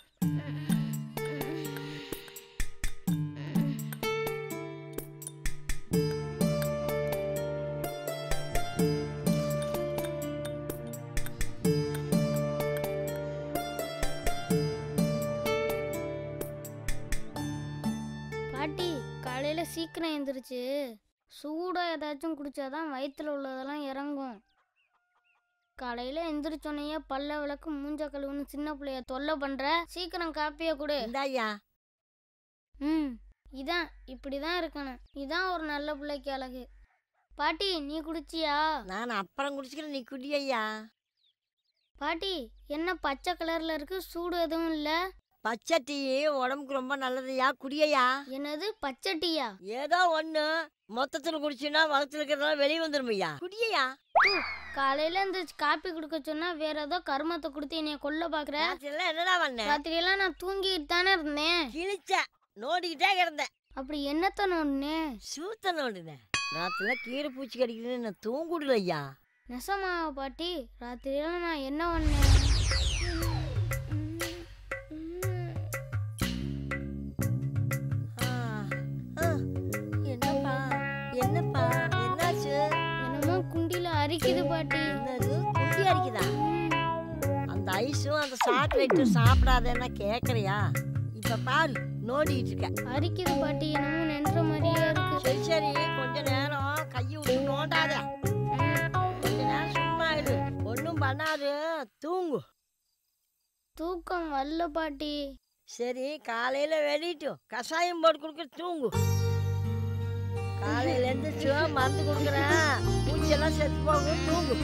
பாட்டி காலையில சீக்கிரம் எழுந்திருச்சு சூடா ஏதாச்சும் குடிச்சாதான் வயித்துல உள்ளதெல்லாம் இறங்கும் காலையில எந்திரிச்சோன்னையே பல்ல விளக்கு மூஞ்ச கழுவுன்னு சின்ன பிள்ளைய தொல்லை பண்ற சீக்கிரம் காப்பிய கொடு இந்தாய்யா ம் இதான் இப்படிதான் இருக்கணும் இதான் ஒரு நல்ல பிள்ளைக்கு அழகு பாட்டி நீ குடிச்சியா நான் அப்புறம் குடிச்சுக்கிறேன் நீ குடி ஐயா பாட்டி என்ன பச்சை கலர்ல இருக்கு சூடு எதுவும் இல்ல பச்சை டீ உடம்புக்கு ரொம்ப நல்லதுயா குடியையா என்னது பச்சை டீயா ஏதோ ஒண்ணு மொத்தத்துல குடிச்சுன்னா வகுத்துல இருக்கிறதெல்லாம் வெளியே வந்துடும் ஐயா குடியையா காலையில இந்த காப்பி குடுக்க சொன்னா வேற ஏதோ கருமத்தை கொடுத்து என்னைய கொல்ல பாக்குற ராத்திரிலாம் என்னடா பண்ண ராத்திரி எல்லாம் நான் தூங்கிட்டு தானே இருந்தேன் கிழிச்ச நோண்டிக்கிட்டே கிடந்தேன் அப்படி என்னத்த நோண்டுனேன் சூத்த நோண்டுனேன் ராத்திரிலாம் கீரை பூச்சி கடிக்குதுன்னு நான் தூங்குடல ஐயா நெசமாவா பாட்டி ராத்திரியெல்லாம் நான் என்ன பண்ணேன் ஆ, ஆ, என்னப்பா என்னப்பா என்னாச்சு என்னமோ குண்டில அரிக்குது பாட்டி என்னது குண்டி அரிக்குதா அந்த ஐஸும் அந்த சாக்லேட்டும் சாப்பிடாதேன்னா கேட்குறியா இப்போ பாரு நோண்டிட்டு இருக்க அரிக்குது பாட்டி என்னமோ நின்ற மாதிரியே இருக்கு சரி சரி கொஞ்ச நேரம் கையை விட்டு நோண்டாத கொஞ்ச நேரம் சும்மா இரு ஒன்றும் பண்ணாது தூங்கு தூக்கம் வரல பாட்டி சரி காலையில வெளியிட்டும் கஷாயம் போட்டு கொடுக்க தூங்கு காலையில எழுந்திரிச்சு மருந்து கொடுக்குறேன் மூச்செல்லாம் செத்து போகும் தூங்கு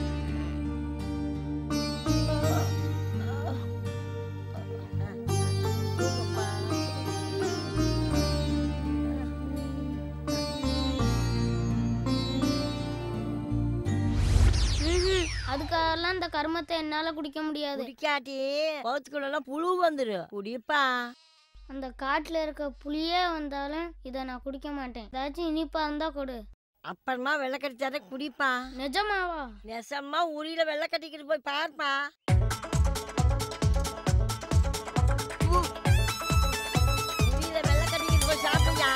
ம்ஹும். அதுக்காகலாம் இந்த கர்மத்தை என்னால குடிக்க முடியாது குடிக்காட்டி பௌத்துக்குள்ளெல்லாம் புழு வந்துடும் குடிப்பா அந்த காட்டுல இருக்க புளியே வந்தாலும் இதை நான் குடிக்க மாட்டேன் ஏதாச்சும் இனிப்பா இருந்தா கொடு அப்புறமா வெள்ளக்கட்டி தர குடிப்பா நிஜமாவா நெசமா உரியில வெள்ளை கட்டிக்கிட்டு போய் பார்ப்பா உரியில வெள்ளை கட்டிக்கிட்டு போய் சாப்பிடுயா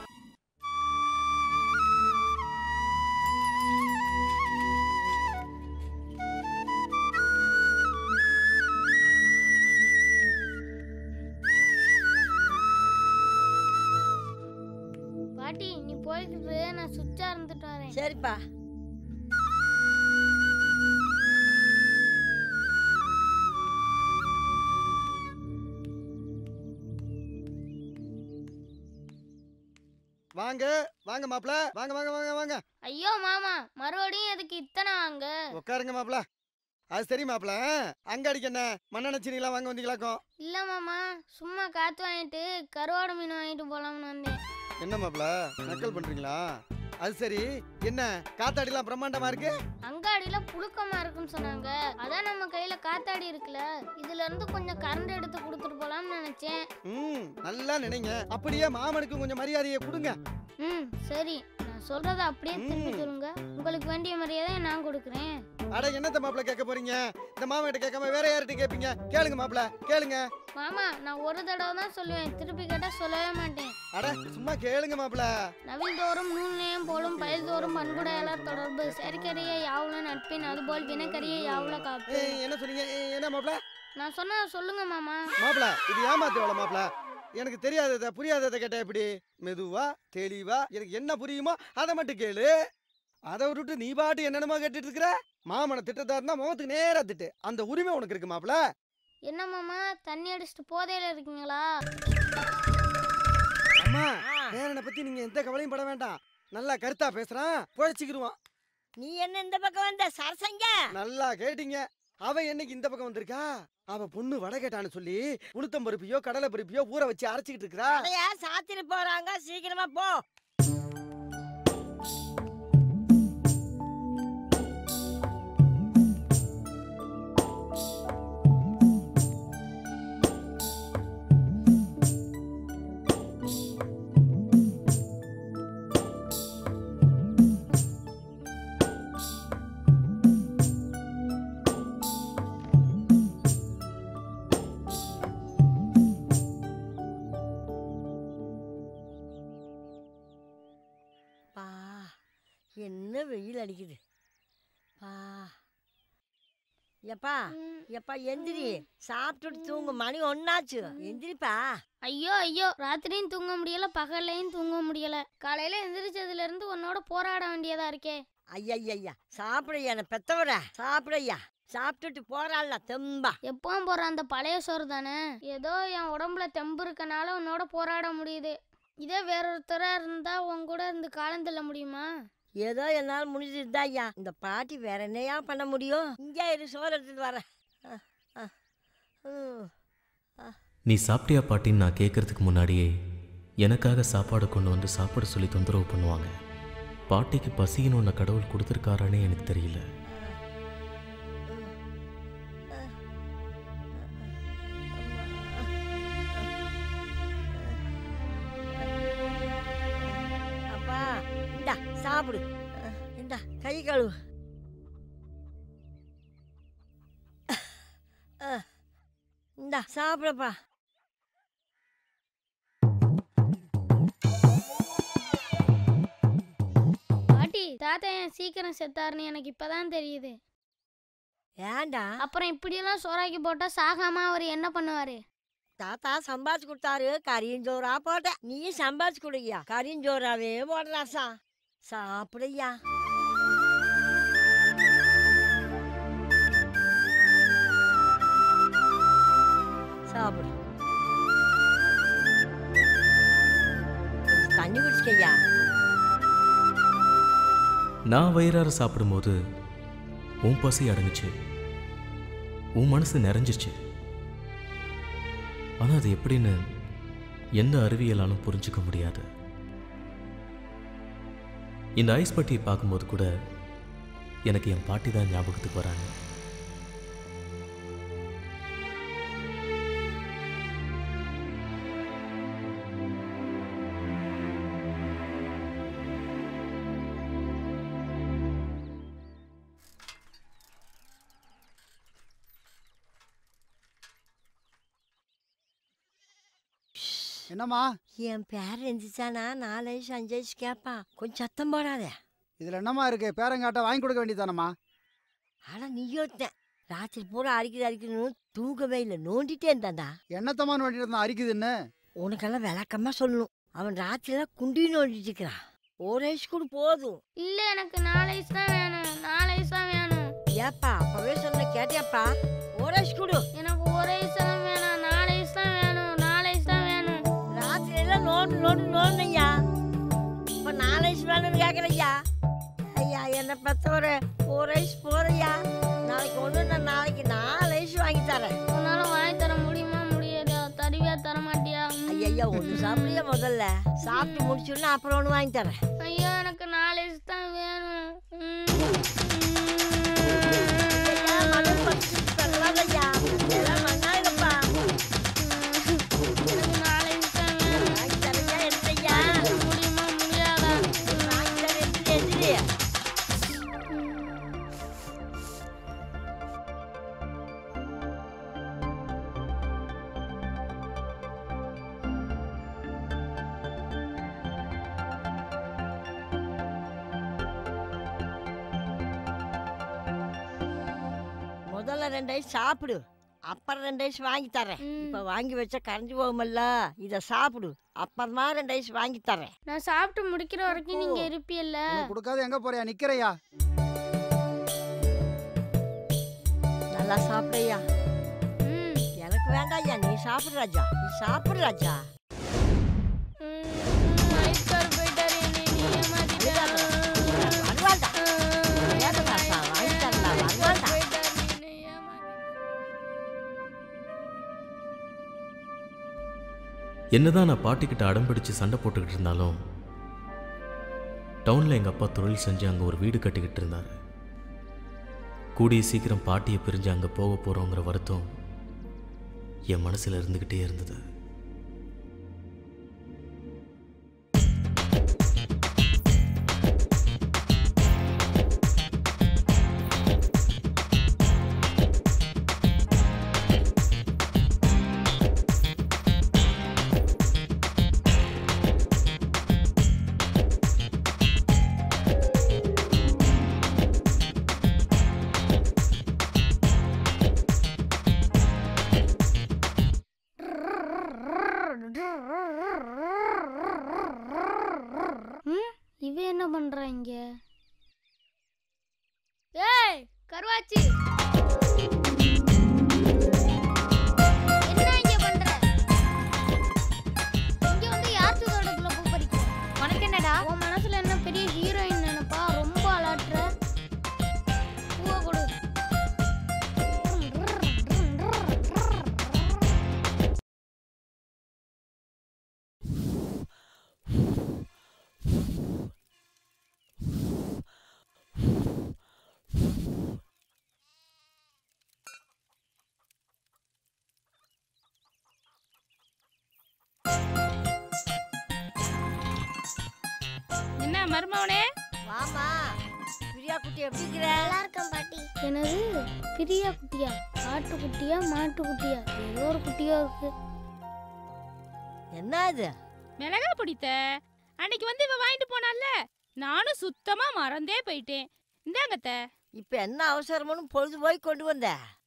பாட்டி நீ போய்கிட்டு நான் சுவிட்சா இருந்துட்டு வரேன் சரிப்பா வாங்க வாங்க மாப்பிள வாங்க வாங்க வாங்க வாங்க ஐயோ மாமா மறுபடியும் எதுக்கு இத்தனை வாங்க உட்காருங்க மாப்பிள அது சரி மாப்பிள அங்க அடிக்க என்ன மண்ணெண்ணெய் சீனிலாம் வாங்க வந்தீங்களாக்கும் இல்ல மாமா சும்மா காத்து வாங்கிட்டு கருவாடு மீன் வாங்கிட்டு போலாம்னு வந்தேன் என்ன மாப்பிள நக்கல் பண்றீங்களா அது சரி என்ன காத்தாடிலாம் பிரம்மாண்டமா இருக்கு அங்காடியில புழுக்கமா இருக்குன்னு சொன்னாங்க அதான் நம்ம கையில காத்தாடி இருக்குல்ல இதுல இருந்து கொஞ்சம் கரண்ட் எடுத்து கொடுத்துட்டு போலாம்னு நினைச்சேன் ம் நல்லா நினைங்க அப்படியே மாமனுக்கு கொஞ்சம் மரியாதையை கொடுங்க ம் சரி நான் சொல்றத அப்படியே திருப்பி சொல்லுங்க உங்களுக்கு வேண்டிய மரியாதை நான் கொடுக்குறேன் அட என்னத்த மாப்பிள கேட்க போறீங்க இந்த மாமன்கிட்ட கேட்காம வேற யார்கிட்ட கேட்பீங்க கேளுங்க மாப்பிள கேளுங்க மாமா நான் ஒரு தடவை தான் சொல்லுவேன் திருப்பி கேட்டா சொல்லவே மாட்டேன் அட சும்மா கேளுங்க மாப்பிள நவில் தோறும் நூல் நேயம் போலும் பயில் தோறும் பண்புடையாளர் தொடர்பு செயற்கரிய யாவுல நட்பின் அதுபோல் வினக்கரிய யாவுல காப்பு ஏய், என்ன சொன்னீங்க ஏய், என்ன மாப்பிள நான் சொன்ன சொல்லுங்க மாமா மாப்பிள இது ஏமாத்து வேலை மாப்பிள எனக்கு தெரியாததை புரியாததை கேட்டா எப்படி மெதுவா தெளிவா எனக்கு என்ன புரியுமோ அதை மட்டும் கேளு அதை விட்டுட்டு நீ பாட்டு என்னென்னமோ கேட்டுட்டு இருக்கிற மாமனை திட்டத்தா இருந்தா முகத்துக்கு நேரா திட்டு அந்த உரிமை உனக்கு இருக்கு மாப்பிள என்ன மாமா தண்ணி அடிச்சிட்டு போதையில இருக்கீங்களா அம்மா பேரனை பத்தி நீங்க எந்த கவலையும் பட வேண்டாம் நல்லா கருத்தா பேசுறான் புழைச்சிக்கிருவான் நீ என்ன இந்த பக்கம் வந்த சரசங்க நல்லா கேட்டீங்க அவ என்னைக்கு இந்த பக்கம் வந்திருக்கா அவ பொண்ணு வடை கேட்டான்னு சொல்லி உளுத்தம் பருப்பியோ கடலை பருப்பியோ ஊற வச்சு அரைச்சிக்கிட்டு இருக்கிறா அதையா சாத்திட்டு போறாங்க சீக்கிரமா போ பா என்ன வெயில் அடிக்குது பா எப்பா எப்பா எந்திரி சாப்பிட்டுட்டு தூங்கு மணி ஒன்னாச்சு எந்திரிப்பா ஐயோ ஐயோ ராத்திரியும் தூங்க முடியல பகல்லையும் தூங்க முடியல காலையில எந்திரிச்சதுல இருந்து உன்னோட போராட வேண்டியதா இருக்கே ஐயா சாப்பிடையா என்ன பெத்தவர சாப்பிடையா சாப்பிட்டுட்டு போறாள்ல தெம்பா எப்பவும் போற அந்த பழைய சோறு தானே ஏதோ என் உடம்புல தெம்பு இருக்கனால உன்னோட போராட முடியுது இதே வேறொருத்தரா இருந்தா உன் கூட இருந்து காலம் தள்ள முடியுமா ஏதோ என்னால் முடிஞ்சதுதான் ஐயா இந்த பாட்டி வேற என்னையா பண்ண முடியும் இங்கே இரு சோறு எடுத்துட்டு வரேன் அஹ், அஹ், உம், அஹ். நீ சாப்பிட்டியா பாட்டின்னு நான் கேட்கறதுக்கு முன்னாடியே எனக்காக சாப்பாடு கொண்டு வந்து சாப்பிட சொல்லி தொந்தரவு பண்ணுவாங்க பாட்டிக்கு பசின்னு ஒன்று கடவுள் கொடுத்துருக்காரானே எனக்கு தெரியல அப்பா இந்தா சாப்பிடு அஹ், இந்தா கை கழுவு அஹ், இந்தா சாப்பிடப்பா பாட்டி தாத்தா ஏன் சீக்கிரம் செத்தாருன்னு எனக்கு இப்பதான் தெரியுது ஏன்டா அப்புறம் இப்படியெல்லாம் சோறாக்கி போட்டா சாகாம அவர் என்ன பண்ணுவாரு தாத்தா சம்பாதிச்சு கொடுத்தாரு கரியஞ்சோறா போட்டேன் நீயும் சம்பாதிச்சு கொடுய்யா கரியஞ்சோறாவே போடுறாசா சாப்பிடுய்யா ஐயா நான் வயிறார சாப்பிடும்போது உன் பசி அடங்குச்சு உன் மனசு நிறைஞ்சிருச்சு ஆனால் அது எப்படின்னு எந்த அறிவியலாலும் புரிஞ்சுக்க முடியாது இந்த ஐஸ் பட்டியை பார்க்கும்போது கூட எனக்கு என் பாட்டி தான் ஞாபகத்துக்கு வராங்க என்னம்மா என் பேர் எந்திரிச்சானா நாலு வயசு அஞ்சு வயசு கேட்பான் கொஞ்சம் சத்தம் போடாத இதில் என்னம்மா இருக்கு பேரங்காட்ட வாங்கி கொடுக்க வேண்டியதானம்மா ஆனா நீ யோசித்தேன் ராத்திரி பூரா அடிக்குது அடிக்கணும் தூங்கவே இல்லை நோண்டிட்டே இருந்தான்டா என்னத்தம்மா நோண்டிட்டு இருந்தா அரிக்குதுன்னு உனக்கெல்லாம் விளக்கமா சொல்லணும் அவன் ராத்திரிலாம் குண்டி நோண்டிட்டு இருக்கிறான் ஒரு வயசு கூட போதும் இல்ல எனக்கு நாலு வயசு தான் வேணும் நாலு வயசு தான் வேணும் ஏப்பா அப்பவே சொன்ன கேட்டியாப்பா ஒரு வயசு கொடு எனக்கு ஒரு வயசு தான் வேணும் நாலு வயசு தான் வேணும் நாலு வயசு தான் வேணும் ராத்திரியெல்லாம் நோண்டு நோண்டு நோண்டுங்கய்யா இப்போ நாலு வயசு வேணும்னு கேட்குறய்யா ஐயா என்னை பெற்றவர் ஒரு வயசு போதையா நாளைக்கு ஒன்று நான் நாளைக்கு நாலு வயசு வாங்கி தரேன் உன்னால வாங்கி தர முடியுமா முடியாதா தருவியா தர மாட்டியா ஐயா ஒன்று சாப்பிடுறியா முதல்ல சாப்பிட்டு முடிச்சுடனே அப்புறம் ஒன்று வாங்கி தரேன் ஐயோ எனக்கு நாலு வயசு தான் வேணும் ஐயா, மணல் பறிச்சுட்டு தரலாதையா. இதெல்லாம் நன்னாயிடும்ப்பா. எனக்கு நாலு வயசு தான் வேணும் வாங்கி தரையா, என்னய்யா? முடியுமா முடியாதா வாங்கி தரேன், எந்திரி, எந்திரி. முதல்ல ரெண்டு ஐஸ் சாப்பிடு அப்புறம் ரெண்டு ஐஸ் வாங்கி தரேன் இப்ப வாங்கி வச்சா கரைஞ்சு போகுமல்ல இத சாப்பிடு அப்புறமா ரெண்டு ஐஸ் வாங்கி தரேன் நான் சாப்பிட்டு முடிக்கிற வரைக்கும் நீங்க இருப்பியல்ல உனக்கு கொடுக்காத எங்க போறியா நிக்கிறையா நல்லா சாப்பிடையா எனக்கு வேண்டாம் ஐயா நீ சாப்பிடு ராஜா நீ சாப்பிடு ராஜா ஐஸ்கார் போயிட்டாரு என்னை நீ ஏமாத்திட்ட வருவாண்டா ஏதோ ராசா வாங்கி தரலாம் வருவாண்டா என்னதான் நான் பாட்டிக்கிட்ட அடம் பிடிச்சு சண்டை போட்டுக்கிட்டு இருந்தாலும் டவுனில் எங்கள் அப்பா தொழில் செஞ்சு அங்கே ஒரு வீடு கட்டிக்கிட்டு இருந்தார் கூடிய சீக்கிரம் பாட்டியை பிரிஞ்சு அங்கே போக போகிறோங்கிற வருத்தம் என் மனசில் இருந்துக்கிட்டே இருந்தது ம், இவ என்ன பண்றா இங்க ஏய் கருவாச்சி என்ன இங்க பண்ற இங்க வந்து யார் தோட்டத்துக்குள்ள பூ பறிக்க உனக்கு என்னடா உன் மனசுல என்ன பெரிய ஹீரோயின் நினைப்பா ரொம்ப அலாட்டுற பூவை கொடு என்ன மருமவனே வாமா பிரியா குட்டி எப்படி இருக்கிற நல்லா இருக்கேன் பாட்டி என்னது பிரியா குட்டியா ஆட்டு குட்டியா மாட்டு குட்டியா ஏதோ ஒரு குட்டியா இருக்கு என்ன இது மிளகா பிடித்த அன்னைக்கு வந்து இவ வாங்கிட்டு போனால நானும் சுத்தமா மறந்தே போயிட்டேன் இந்தாங்கத்த இப்ப என்ன அவசரம்னு பொழுது போய் கொண்டு வந்த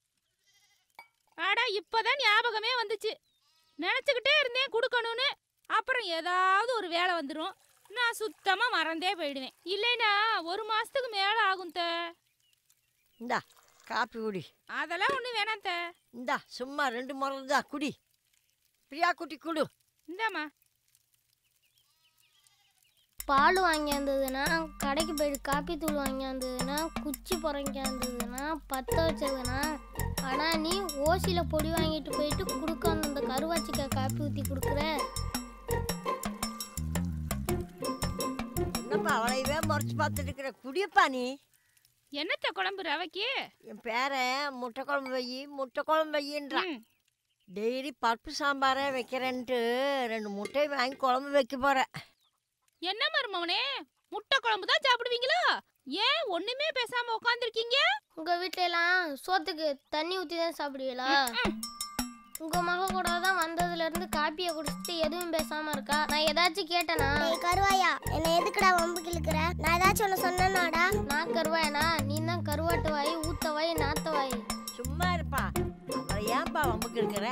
ஆடா இப்பதான் ஞாபகமே வந்துச்சு நினைச்சுக்கிட்டே இருந்தேன் கொடுக்கணும்னு அப்புறம் ஏதாவது ஒரு வேலை வந்துடும் நான் சுத்தமா மறந்தே போயிடுவேன் இல்லைனா ஒரு மாசத்துக்கு மேல ஆகும் த இந்தா காப்பி குடி அதெல்லாம் ஒண்ணு வேணாம் த இந்தா சும்மா ரெண்டு முறை தான் குடி பிரியா குட்டி குடு இந்தாம்மா பால் வாங்கியாந்ததுன்னா கடைக்கு போயிட்டு காப்பி தூள் வாங்கியாந்ததுன்னா குச்சி புறங்கியாந்ததுன்னா பற்ற வச்சதுன்னா ஆனால் நீ ஓசியில் பொடி வாங்கிட்டு போயிட்டு கொடுக்க அந்த கருவாச்சிக்காய் காப்பி ஊற்றி கொடுக்குற என்னப்பா அவளையவே முறைச்சு பார்த்துட்டு இருக்கிற குடியப்பா நீ என்னத்த குழம்பு ரவைக்கு என் பேரன் முட்டை குழம்பு வை முட்டை குழம்பு வையின்றான் டெய்லி பருப்பு சாம்பாரே வைக்கிறேன்ட்டு ரெண்டு முட்டையை வாங்கி குழம்பு வைக்க போகிறேன் என்ன மருமவனே முட்டை குழம்பு தான் சாப்பிடுவீங்களா ஏன் ஒண்ணுமே பேசாம உட்காந்துருக்கீங்க உங்கள் வீட்டிலலாம் சோத்துக்கு தண்ணி ஊற்றி தான் சாப்பிடுவீங்களா உங்கள் மக கூட தான் வந்ததுலேருந்து காப்பியை குடிச்சிட்டு எதுவும் பேசாமல் இருக்கா நான் ஏதாச்சும் கேட்டேனா கருவாயா என்னை எதுக்குடா வம்புக்கு இழுக்கிற நான் ஏதாச்சும் ஒன்று சொன்னேனாடா நான் கருவாயனா நீ தான் கருவாட்டு வாய் ஊத்த வாய் நாத்த வாய் சும்மா இருப்பா அவளை ஏன்பா வம்புக்கு இருக்கிற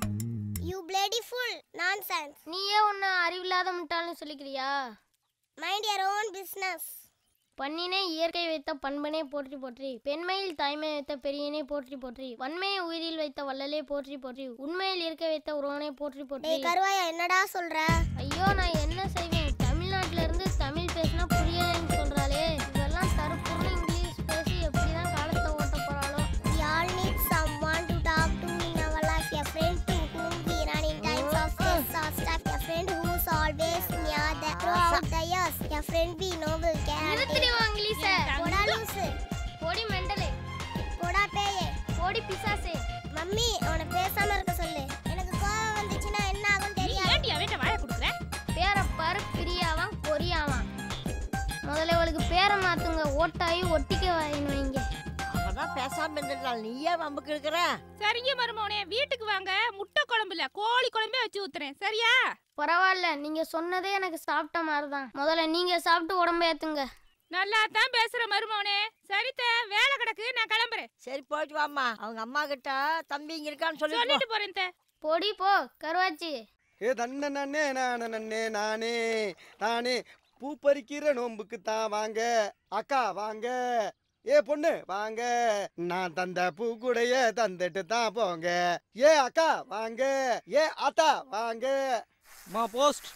யூ பிளேடி ஃபுல் நான்சென்ஸ் நீயே ஒன்று அறிவில்லாத முட்டாள்னு சொல்லிக்கிறியா மைண்ட் யர் ஓன் பிஸ்னஸ் பண்ணினே இயற்கை வைத்த பண்பனே போற்றி போற்றி பெண்மையில் தாய்மை வைத்த பெரியனே போற்றி போற்றி வன்மையை உயிரில் வைத்த வள்ளலே போற்றி போற்றி உண்மையில் இருக்க வைத்த உறவனே போற்றி போற்றி டேய் கருவாயா என்னடா சொல்ற ஐயோ நான் என்ன செய்வேன் தமிழ்நாட்டுல இருந்து தமிழ் பேசினா புரியலன்னு சொல்றாளே இதெல்லாம் தரப்புற இங்கிலீஷ் பேசி எப்படிதான் காலத்தை ஓட்ட போறாளோ We all need someone to talk to in our life. A friend to whom we run in times of stress or stuff. A friend who's always near the throughout the years. A friend we know will care. and நிறுத்திடு take- உன் இங்கிலீஷை. போடா லூசு. போடி மெண்டலே போடா பேயே. போடி பிசாசே mummy அவனை பேசாம இருக்க சொல்லு எனக்கு கோவம் வந்துச்சுன்னா என்ன ஆகும் தெரியாது ஏன்டி அவன்கிட்ட வாய கொடுக்குற பேரை பாரு பிரியாவான் கொரியாவான் முதல்ல இவளுக்கு பேரை மாத்துங்க ஓட்டாயி ஒட்டிக்க வாயின்னு வைங்க அவதான் பேசாம இருந்துட்டாள் நீயே வம்புக்கு இருக்கிற சரிங்க மருமவனே வீட்டுக்கு வாங்க முட்டை குழம்புல கோழி குழம்பே வச்சு ஊத்துறேன் சரியா பரவாயில்ல நீங்க சொன்னதே எனக்கு சாப்பிட்ட மாதிரி தான் முதல்ல நீங்க சாப்பிட்டு உடம்ப ஏத்துங்க நல்லா தான் பேசுற மருமவனே சரித்த வேலை கிடக்கு நான் கிளம்புறேன் சரி போயிட்டு வாம்மா அவங்க அம்மா கிட்ட தம்பி இங்க இருக்கான்னு சொல்லி சொல்லிட்டு போறேன் தே. பொடி போ கருவாச்சி ஏ தன்ன நன்னே நான நன்னே நானே நானே பூ பறிக்கிற நோம்புக்கு தான் வாங்க அக்கா வாங்க ஏ பொண்ணு வாங்க நான் தந்த பூக்குடைய தந்துட்டு தான் போங்க ஏ அக்கா வாங்க ஏ அத்தா வாங்க மா போஸ்ட்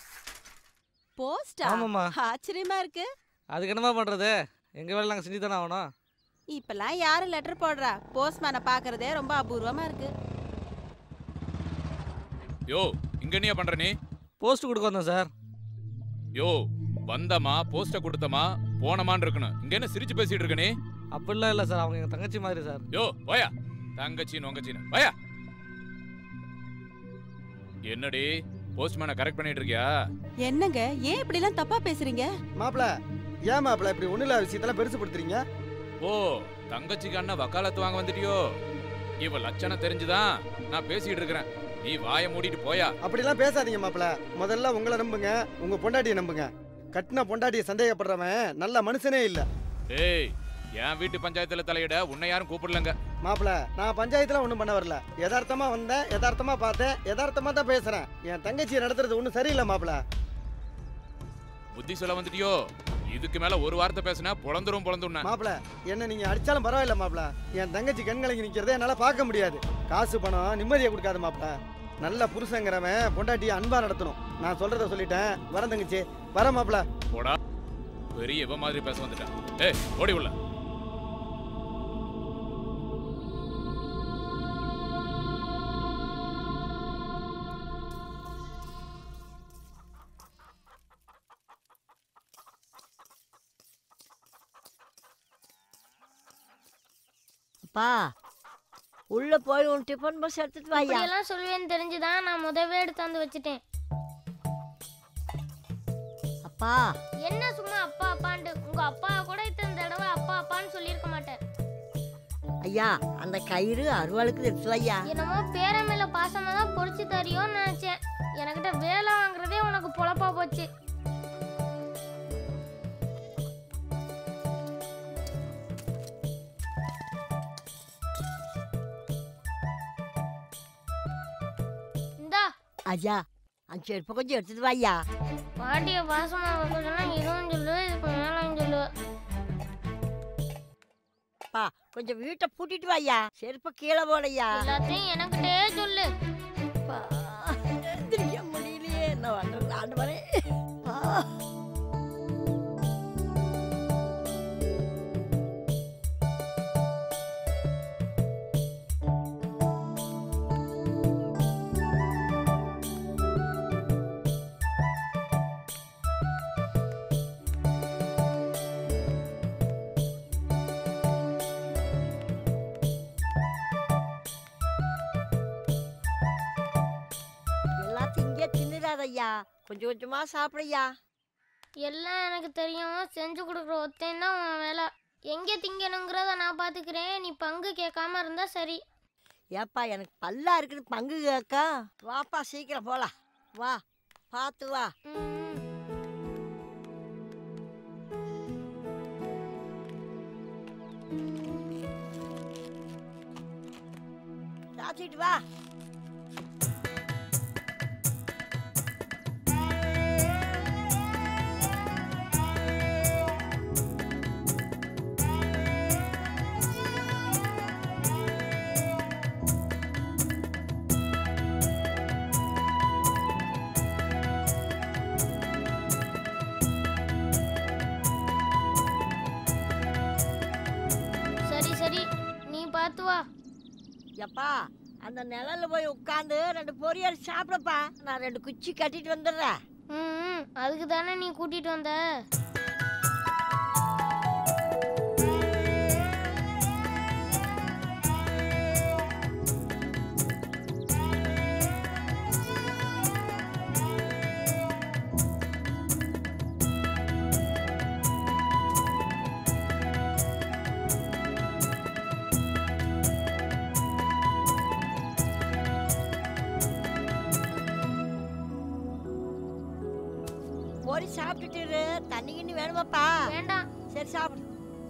போஸ்டா ஆமாம்மா. ஆச்சரியமா இருக்கு அதுக்கு என்னமா பண்ணுறது எங்கள் வேலை நாங்கள் செஞ்சு தானே ஆகணும் இப்பெல்லாம் யாரு லெட்டர் போடுறா போஸ்ட்மேனை பார்க்கறதே ரொம்ப அபூர்வமா இருக்கு யோ இங்க என்னையா பண்ற நீ போஸ்ட் கொடுக்க வந்தேன் சார் யோ வந்தமா போஸ்ட கொடுத்தமா போனமான்னு இருக்கணும் இங்க என்ன சிரிச்சு பேசிட்டு இருக்க நீ அப்படிலாம் இல்லை சார் அவங்க எங்கள் தங்கச்சி மாதிரி சார் யோ போயா தங்கச்சி நொங்கச்சின்னு போயா என்னடி போஸ்ட்மேனை கரெக்ட் பண்ணிட்டு இருக்கியா என்னங்க ஏன் இப்படிலாம் தப்பா பேசுறீங்க மாப்பிள ஏன் மாப்பிள இப்படி ஒண்ணு இல்லாத விஷயத்தெல்லாம் பெருசுப்படுத்துறீங்க ஓ தங்கச்சிக்கு அண்ணன் வக்காலத்து வாங்க வந்துட்டியோ இவ லட்சணம் தெரிஞ்சுதான் நான் பேசிட்டு இருக்கிறேன் நீ வாயை மூடிட்டு போயா அப்படிலாம் பேசாதீங்க மாப்பிள முதல்ல உங்களை நம்புங்க உங்க பொண்டாட்டியை நம்புங்க கட்டின பொண்டாட்டியை சந்தேகப்படுறவன் நல்ல மனுஷனே இல்ல ஏய் என் வீட்டு பஞ்சாயத்துல தலையிட உன்னை யாரும் கூப்பிடலங்க மாப்பிள நான் பஞ்சாயத்துல ஒண்ணும் பண்ண வரல யதார்த்தமா வந்தேன் யதார்த்தமா பார்த்தேன் யதார்த்தமா தான் பேசுறேன் என் தங்கச்சியை நடத்துறது ஒண்ணும் சரியில்லை மாப்பிள புத்தி சொல்ல வந்துட்டியோ இதுக்கு மேல ஒரு வார்த்தை பேசினா பொழந்துரும் பொழந்துண்ண மாப்பிள என்ன நீங்க அடிச்சாலும் பரவாயில்ல மாப்பிள என் தங்கச்சி கண் கலங்கி நிக்கிறதை என்னால பார்க்க முடியாது காசு பணம் நிம்மதியை கொடுக்காது மாப்பிள நல்ல புருஷங்கிறவன் பொண்டாட்டியை அன்பா நடத்தணும் நான் சொல்றத சொல்லிட்டேன் வரேன் தங்கச்சி வர மாப்பிள போடா பெரிய இவ மாதிரி பேச வந்துட்டான் ஏய் ஓடி உள்ள அப்பா உள்ள போய் உன் டிஃபன் பாக்ஸ் எடுத்துட்டு வாயா இப்படியெல்லாம் சொல்லுவேன்னு தெரிஞ்சுதான் நான் முதவே எடுத்தாந்து வச்சுட்டேன் அப்பா என்ன சும்மா அப்பா அப்பான்ட்டு உங்க அப்பா கூட இத்தனை தடவை அப்பா அப்பான்னு சொல்லியிருக்க மாட்டேன் ஐயா அந்த கயிறு அருவாளுக்கு எடுத்து வையா என்னமோ பேர மேல பாசமா தான் பொறிச்சு தரியோன்னு நினைச்சேன் எனக்கிட்ட வேலை வாங்குறதே உனக்கு பொழப்பா போச்சு இந்தா ஐயா அந்த செருப்பை கொஞ்சம் எடுத்துட்டு வாயா பாட்டிய பாசமா வைக்க சொன்னா இதுவும் சொல்லு இதுக்கு மேலும் சொல்லு அப்பா கொஞ்சம் வீட்டை பூட்டிட்டு வாயா செருப்பை கீழே போடையா எல்லாத்தையும் எனக்கிட்டே சொல்லு அப்பா, எந்திரிக்க முடியலையே என்ன பண்றது ஆண்டவரே அப்பா. சாப்பிடாத ஐயா கொஞ்சம் கொஞ்சமா சாப்பிடையா எல்லாம் எனக்கு தெரியும் செஞ்சு கொடுக்குற ஒத்தேன் தான் உன் வேலை எங்கே திங்கணுங்கிறத நான் பார்த்துக்கிறேன் நீ பங்கு கேட்காம இருந்தா சரி ஏப்பா எனக்கு பல்லா இருக்குது பங்கு கேக்கா வாப்பா சீக்கிரம் போலாம் வா பார்த்து வா சாப்பிட்டுட்டு வா சரி சரி நீ பார்த்து வா எப்பா அந்த நிழல்ல போய் உட்காந்து ரெண்டு பொரியல் சாப்பிடப்பா நான் ரெண்டு குச்சி கட்டிட்டு வந்துடுறேன் ம் அதுக்கு தானே நீ கூட்டிட்டு வந்த பொரி சாப்பிட்டுட்டு இரு. தண்ணி கிண்ணி வேணுமாப்பா வேண்டாம் சரி சாப்பிடு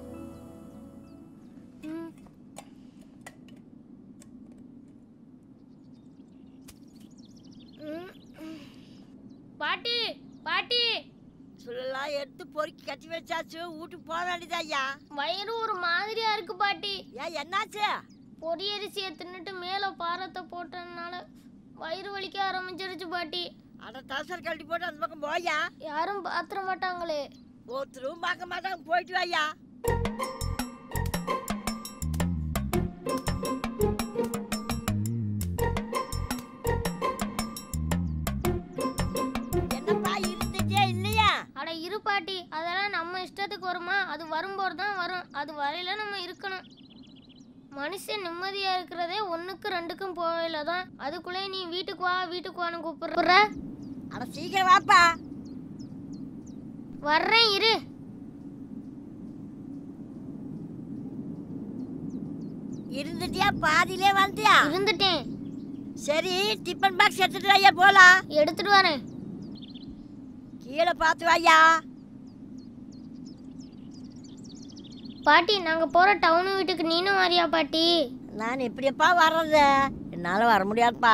பாட்டி பாட்டி சொல்லலாம் எடுத்து பொறுக்கி கட்டி வச்சாச்சு வீட்டுக்கு போக வேண்டியதா ஐயா வயிறு ஒரு மாதிரியா இருக்கு பாட்டி ஏன் என்னாச்சு பொடி அரிசியை தின்னுட்டு மேலே பாரத்தை போட்டதுனால வயிறு வலிக்க ஆரம்பிச்சிருச்சு பாட்டி அட தசர் கழட்டி போட்டு அந்த பக்கம் போயா யாரும் பாத்திர மாட்டாங்களே ஒருத்தரும் பார்க்க மாட்டாங்க போயிட்டு வாயா என்னப்பா இருந்துச்சே இல்லையா அட இரு பாட்டி அதெல்லாம் நம்ம இஷ்டத்துக்கு வருமா அது வரும்போது தான் வரும் அது வரையில நம்ம இருக்கணும் மனுஷன் நிம்மதியா இருக்கிறதே ஒண்ணுக்கு ரெண்டுக்கும் போகல தான் அதுக்குள்ளே நீ வீட்டுக்கு வா வீட்டுக்கு வான்னு கூப்பிடுற அட சீக்கிரம் வாப்பா வர்றேன் இரு இருந்துட்டியா பாதியிலே வந்துட்டியா இருந்துட்டேன் சரி டிஃபன் பாக்ஸ் எடுத்துட்டு வாயா போலாம் எடுத்துட்டு வரேன் கீழே பார்த்து வாயா பாட்டி நாங்க போற டவுன் வீட்டுக்கு நீனும் வரியா பாட்டி நான் எப்படியப்பா வர்றது என்னால வர முடியாதுப்பா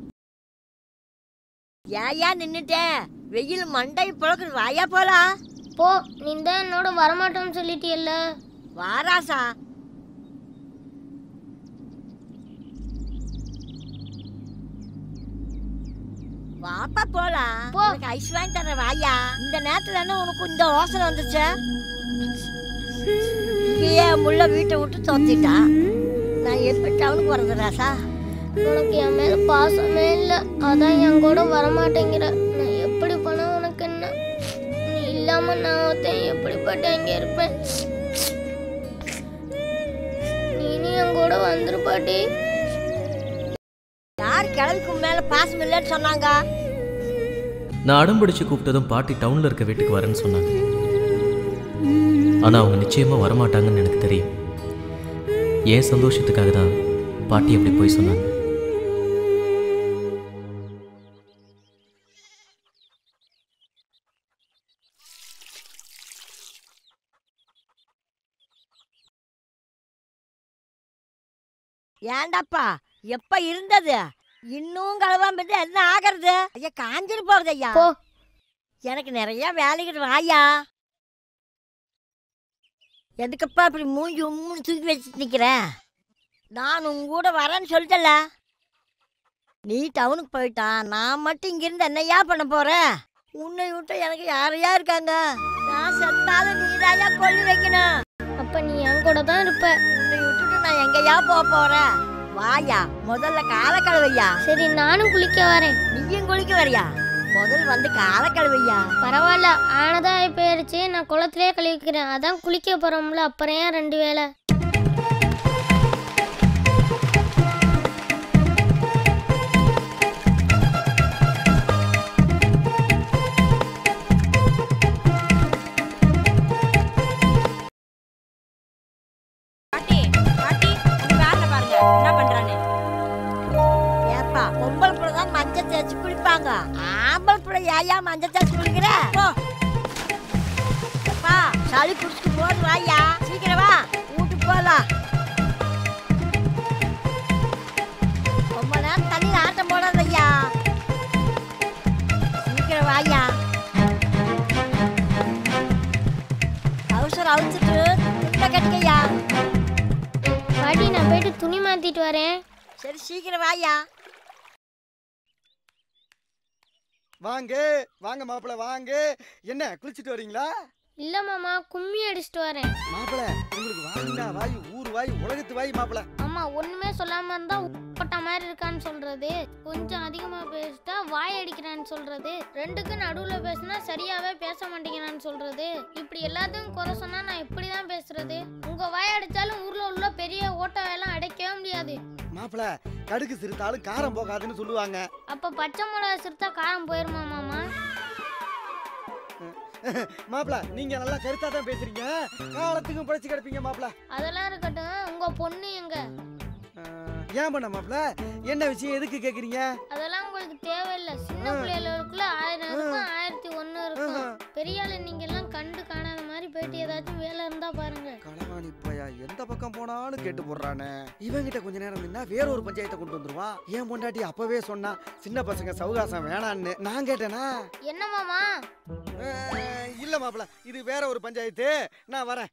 ஏயா நின்னுட்டேன் வெயில் மண்டை புழக்குது வாயா போலாம் போ நீ தான் என்னோட வரமாட்டோம்னு சொல்லிட்டியல்ல வாராசா வாப்பா போலாம் உனக்கு ஐஸ் வாங்கி தரேன் வாயா இந்த நேரத்துல என்ன உனக்கு இந்த யோசனை வந்துச்சு ஏன் முள்ள வீட்டை விட்டு தோத்திட்டான் நான் எப்ப டவுனுக்கு வர்றது ராசா உனக்கு என் மேல பாசமே இல்ல அதான் என் கூட வரமாட்டேங்கிற நான் எப்படி பண்ண உனக்கு என்ன நீ இல்லாம நான் ஒருத்தன் எப்படிப்பட்ட இங்க இருப்பேன் நீனும் என் கூட வந்துரு பாட்டி யார் கிழவிக்கு மேல பாசம் இல்லைன்னு சொன்னாங்க நான் அடம் பிடிச்சு கூப்பிட்டதும் பாட்டி டவுனில் இருக்க வீட்டுக்கு வரேன்னு சொன்னாங்க ஆனால் அவங்க நிச்சயமாக வரமாட்டாங்கன்னு எனக்கு தெரியும் என் சந்தோஷத்துக்காக தான் பாட்டி அப்படி போய் சொன்னாங்க ஏண்டாப்பா எப்ப இருந்தது இன்னும் கழுவாம இருந்தா என்ன ஆகிறது ஐயா காஞ்சிட்டு போகுது ஐயா எனக்கு நிறைய வேலைகள் வாயா எதுக்குப்பா இப்படி மூஞ்சி உம்முன்னு தூக்கி வச்சுட்டு நிக்கிறேன் நான் உங்க கூட வரேன்னு சொல்லிட்டல நீ டவுனுக்கு போயிட்டான் நான் மட்டும் இங்கிருந்து என்னையா பண்ண போறேன் உன்னை விட்டு எனக்கு யாரையா இருக்காங்க நான் செத்தாலும் நீதாயா கொல்லி வைக்கணும் அப்ப நீ என் கூட தான் இருப்ப உன்னை விட்டுட்டு நான் எங்கயா போக போறேன் வாயா முதல்ல காலை கழுவையா சரி நானும் குளிக்க வரேன் நீயும் குளிக்க வரியா முதல் வந்து காலை கழுவையா பரவாயில்ல ஆனதா போயிருச்சு நான் குளத்திலே கழுவிக்கிறேன் அதான் குளிக்க போறோம்ல அப்புறம் ஏன் ரெண்டு வேளை மஞ்சள் தேய்ச்சி குளிப்பாங்க ஆம்பளை பிள்ளை ஏயா மஞ்சள் தேய்ச்சி குளிக்கிற போ அப்பா சளி குடிச்சிட்டு போது வாயா சீக்கிரம் வா வீட்டுக்கு போகலாம் ரொம்ப நேரம் தண்ணியில் ஆட்டம் போடாத ஐயா சீக்கிரம் வாயா அவசரம் அழிச்சிட்டு துண்டை கட்டிக்கையா பாட்டி நான் போயிட்டு துணி மாத்திட்டு வரேன் சரி சீக்கிரம் வாயா வாங்க வாங்க மாப்பிள வாங்க என்ன குளிச்சிட்டு வரீங்களா இல்ல மாமா கும்மி அடிச்சிட்டு வரேன் மாப்பிள உங்களுக்கு வாய்டா வாய் ஊர் வாய் உலகத்து வாய் மாப்பிள ஆமா ஒண்ணுமே சொல்லாம இருந்தா உப்பட்ட மாதிரி இருக்கான்னு சொல்றது கொஞ்சம் அதிகமா பேசிட்டா வாய் அடிக்கிறான்னு சொல்றது ரெண்டுக்கு நடுவுல பேசினா சரியாவே பேச மாட்டேங்கிறான்னு சொல்றது இப்படி எல்லாத்தையும் குறை சொன்னா நான் இப்படிதான் பேசுறது உங்க வாய் அடிச்சாலும் ஊர்ல உள்ள பெரிய ஓட்டாவெல்லாம் அடைக்கவே முடியாது மாப்பிள கடுகு சிறுத்தாலும் காரம் போகாதுன்னு சொல்லுவாங்க அப்ப பச்சை மிளகா சிறுத்தா காரம் போயிருமா மாமா மாப்பிள நீங்க நல்லா கருத்தா தான் பேசுறீங்க காலத்துக்கும் படைச்சு கிடப்பீங்க மாப்பிள அதெல்லாம் இருக்கட்டும் உங்க பொண்ணு எங்க ஏன் பண்ண மாப்பிள என்ன விஷயம் எதுக்கு கேக்குறீங்க அதெல்லாம் உங்களுக்கு தேவையில்லை சின்ன பிள்ளைகளுக்குள்ள ஆயிரம் இருக்கும் ஆயிரத்தி ஒண்ணு இருக்கும் பெரிய ஆளு நீங்க எல்லாம் கண்டு காணாத மாதிரி போயிட்டு ஏதாச்சும் வேலை இருந்தா பாருங்க களவாணி பையா எந்த பக்கம் போனாலும் கேட்டு போடுறானே இவங்கிட்ட கொஞ்ச நேரம் நின்னா வேற ஒரு பஞ்சாயத்தை கொண்டு வந்துருவான் ஏன் பொண்டாட்டி அப்பவே சொன்னா சின்ன பசங்க சவுகாசம் வேணான்னு நான் கேட்டேனா என்ன மாமா அஹ், இல்ல மாப்பிள இது வேற ஒரு பஞ்சாயத்து நான் வரேன்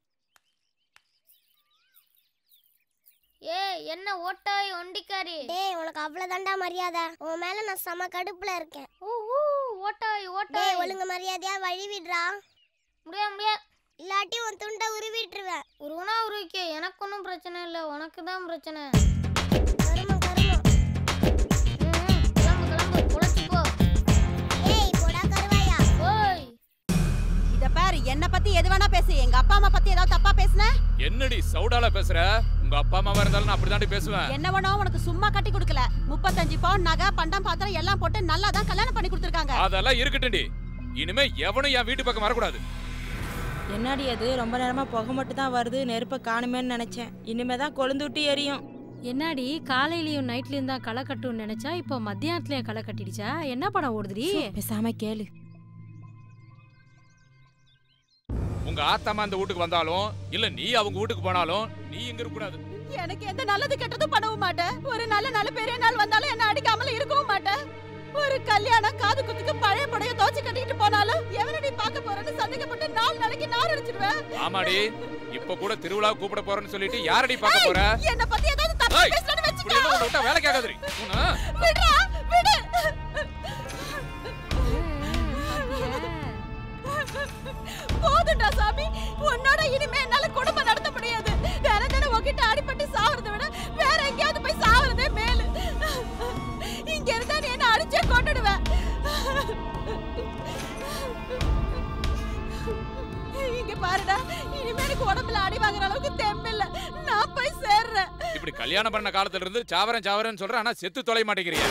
ஏ என்ன ஓட்டாய் ஒண்டிக்காரி டேய் உனக்கு அவ்வளவுதான்டா மரியாதை உன் மேல நான் செம கடுப்புல இருக்கேன் ஊ ஊ ஓட்டாய் ஓட்டாய் டேய் ஒழுங்கு மரியாதையா வழி விடுறா முடியா முடியா இல்லாட்டி உன் துண்டை உருவிட்டுருவேன் உருவனா உருவிக்க எனக்கு ஒன்றும் பிரச்சனை இல்லை உனக்கு தான் பிரச்சனை கருமம் கருமம் ம், கிளம்பு கிளம்பு பொழைச்சு போ ஏய் போடா கருவாயா ஓய் இத பாரு என்ன பத்தி எது வேணா பேசு எங்க அப்பா அம்மா பத்தி ஏதாவது தப்பா பேசுன என்னடி சவுடால பேசுற உங்க அப்பா அம்மாவா இருந்தாலும் நான் அப்படிதாண்டி பேசுவேன் என்ன வேணா உனக்கு சும்மா கட்டி கொடுக்கல முப்பத்தஞ்சு பவுன் நகை பண்டம் பாத்திரம் எல்லாம் போட்டு நல்லா தான் கல்யாணம் பண்ணி கொடுத்துருக்காங்க அதெல்லாம் இருக்கட்டும்டி இனிமே எவனும் என் வீட்டு பக்கம் வரக்கூடாது என்னடி அது ரொம்ப நேரமா புகை மட்டும் தான் வருது நெருப்ப காணுமேன்னு நினைச்சேன் இனிமே தான் கொழுந்து விட்டு எரியும் என்னடி காலையிலயும் நைட்லயும் தான் களை கட்டும்னு நினைச்சா இப்போ மத்தியானத்துலயும் களை கட்டிடுச்சா என்ன படம் ஓடுதுடி பேசாம கேளு உங்க ஆத்தாமா அந்த வீட்டுக்கு வந்தாலும் இல்ல நீ அவங்க வீட்டுக்கு போனாலும் நீ இங்க இருக்க கூடாது எனக்கு எந்த நல்லது கெட்டதும் பண்ணவும் மாட்டேன் ஒரு நல்ல நல்ல பெரிய நாள் வந்தாலும் என்ன அடிக்காமல இருக்கவும் மாட்டேன் ஒரு கல்யாணம் காது குத்துக்கு பழைய புடைய தோச்சு கட்டிக்கிட்டு போனாலும் எவனடி பார்க்க போறேன்னு சந்தேகப்பட்டு நாலு நாளைக்கு நார் அடிச்சிருவேன் ஆமாடி இப்ப கூட திருவிழா கூப்பிட போறேன்னு சொல்லிட்டு யாரடி பார்க்க போற என்ன பத்தி ஏதாவது தப்பா ஏய், பேசலன்னு இப்படி எல்லாம் உன்னை விட்டா வேலைக்கு ஆகாதுடி உன்னை விடுறா விடு போதும்டா சாமி உன்னோட இனிமே என்னால குடும்பம் நடத்த முடியாது வேற தினம் உன்கிட்ட அடிபட்டு சாவறதை விட வேற எங்கேயாவது போய் சாவறதே மேலு இங்க இருந்தா நீ என்ன அடிச்சே கொண்டுடுவேன் இங்க பாருடா இனிமே எனக்கு உடம்புல அடி வாங்குற அளவுக்கு தெம்பில்ல நான் போய் சேர்றேன் இப்படி கல்யாணம் பண்ண காலத்துல இருந்து சாவரன் சாவரன் சொல்ற ஆனா செத்து தொலை மாட்டேங்கிறிய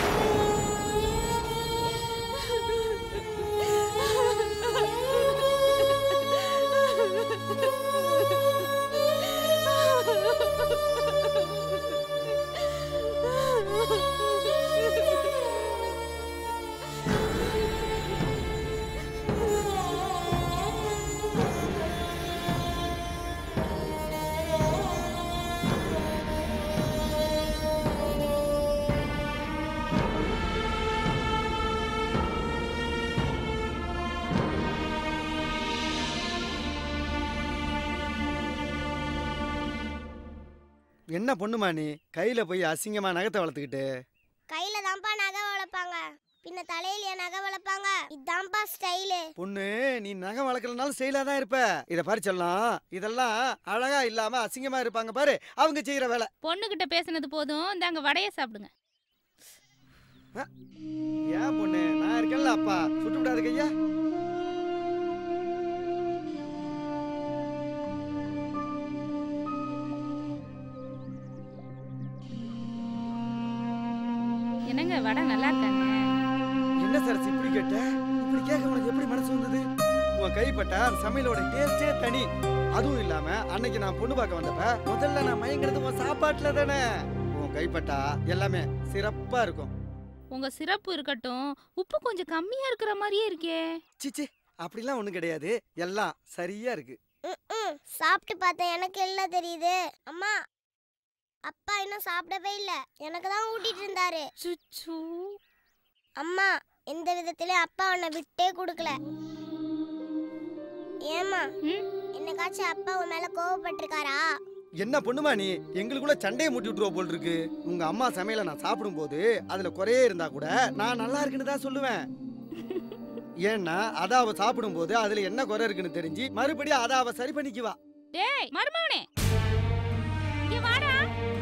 என்ன பொண்ணுமா நீ கையில போய் அசிங்கமா நகத்தை வளர்த்துக்கிட்டு கையில தான்ப்பா நகை வளர்ப்பாங்க பின்ன தலையிலயா நகை வளர்ப்பாங்க இதான்ப்பா ஸ்டைலு பொண்ணு நீ நகை வளர்க்கறதுனால செயலா தான் இருப்ப இத பாரு சொல்லலாம் இதெல்லாம் அழகா இல்லாம அசிங்கமா இருப்பாங்க பாரு அவங்க செய்யற வேலை பொண்ணுகிட்ட பேசுனது போதும் இந்தாங்க வடைய சாப்பிடுங்க ஏன் பொண்ணு நான் இருக்கேன்ல அப்பா சுட்டு விடாது கையா என்னங்க வடை நல்லா இருக்காங்க என்ன சார் இப்படி கேட்ட இப்படி கேட்க உனக்கு எப்படி மனசு வந்தது உன் கைப்பட்ட அந்த சமையலோட டேஸ்டே தனி அதுவும் இல்லாம அன்னைக்கு நான் பொண்ணு பார்க்க வந்தப்ப முதல்ல நான் மயங்கிறது உன் சாப்பாட்டுல தானே உன் கைப்பட்டா எல்லாமே சிறப்பா இருக்கும் உங்க சிறப்பு இருக்கட்டும் உப்பு கொஞ்சம் கம்மியா இருக்கிற மாதிரியே இருக்கே சிச்சி அப்படிலாம் ஒண்ணும் கிடையாது எல்லாம் சரியா இருக்கு ம்ம். சாப்பிட்டு பார்த்தேன் எனக்கு எல்லாம் தெரியுது அம்மா அப்பா இன்னும் சாப்பிடவே இல்லை எனக்கு தான் ஊட்டிட்டு இருந்தாரு அம்மா எந்த விதத்திலயும் அப்பா உன்னை விட்டே கொடுக்கல ஏமா என்னக்காச்சும் அப்பா உன் மேல கோவப்பட்டிருக்காரா என்ன பொண்ணுமா நீ எங்களுக்குள்ள சண்டையை மூட்டி விட்டுருவ போல் இருக்கு உங்க அம்மா சமையல நான் சாப்பிடும்போது அதுல குறையே இருந்தா கூட நான் நல்லா இருக்குன்னு தான் சொல்லுவேன் ஏன்னா அத அவ சாப்பிடும்போது அதுல என்ன குறை இருக்குன்னு தெரிஞ்சு மறுபடியும் அத அவ சரி பண்ணிக்குவா டேய் மருமவனே இங்க வாடா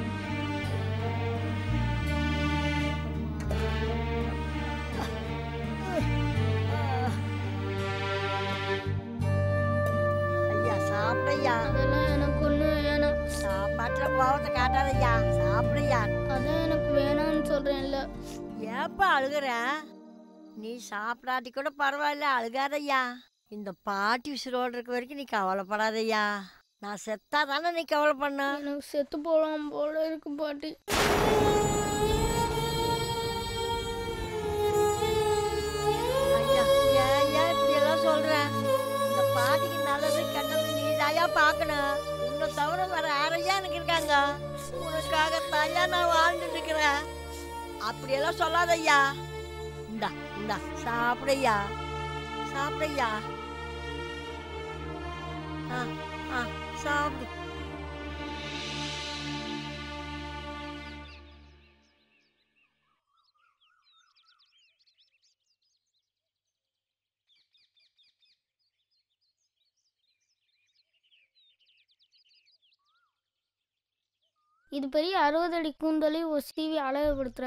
ஐயா சாப்பிடையா அதெல்லாம் எனக்கு ஒண்ணு வேணாம் சாப்பாட்டுல கோவத்தை காட்டாதய்யா சாப்பிடையா அதான் எனக்கு வேணாம்னு சொல்றேன்ல ஏப்பா அழுகுற நீ சாப்பிடாட்டி கூட பரவாயில்ல அழுகாதய்யா இந்த பாட்டி உசுரோடு இருக்க வரைக்கும் நீ கவலைப்படாதய்யா நான் செத்தா தானே நீ கவலை பண்ண எனக்கு செத்து போலாம் போல இருக்கு பாட்டி ஐயா ஏன் ஏன் இப்படி எல்லாம் சொல்ற இந்த பாட்டிக்கு நல்லது கெட்டது நீ தாயா பார்க்கணும் உன்னை தவிர வேற யாரையா எனக்கு இருக்காங்க உனக்காக தாயா நான் வாழ்ந்துட்டு இருக்கிறேன் அப்படியெல்லாம் சொல்லாதய்யா இந்தா இந்தா சாப்பிடையா சாப்பிடையா ஆ ஆ சாப்பிடு இது பெரிய அறுபது அடி கூந்தலை ஒரு சீவி அழகுபடுத்துற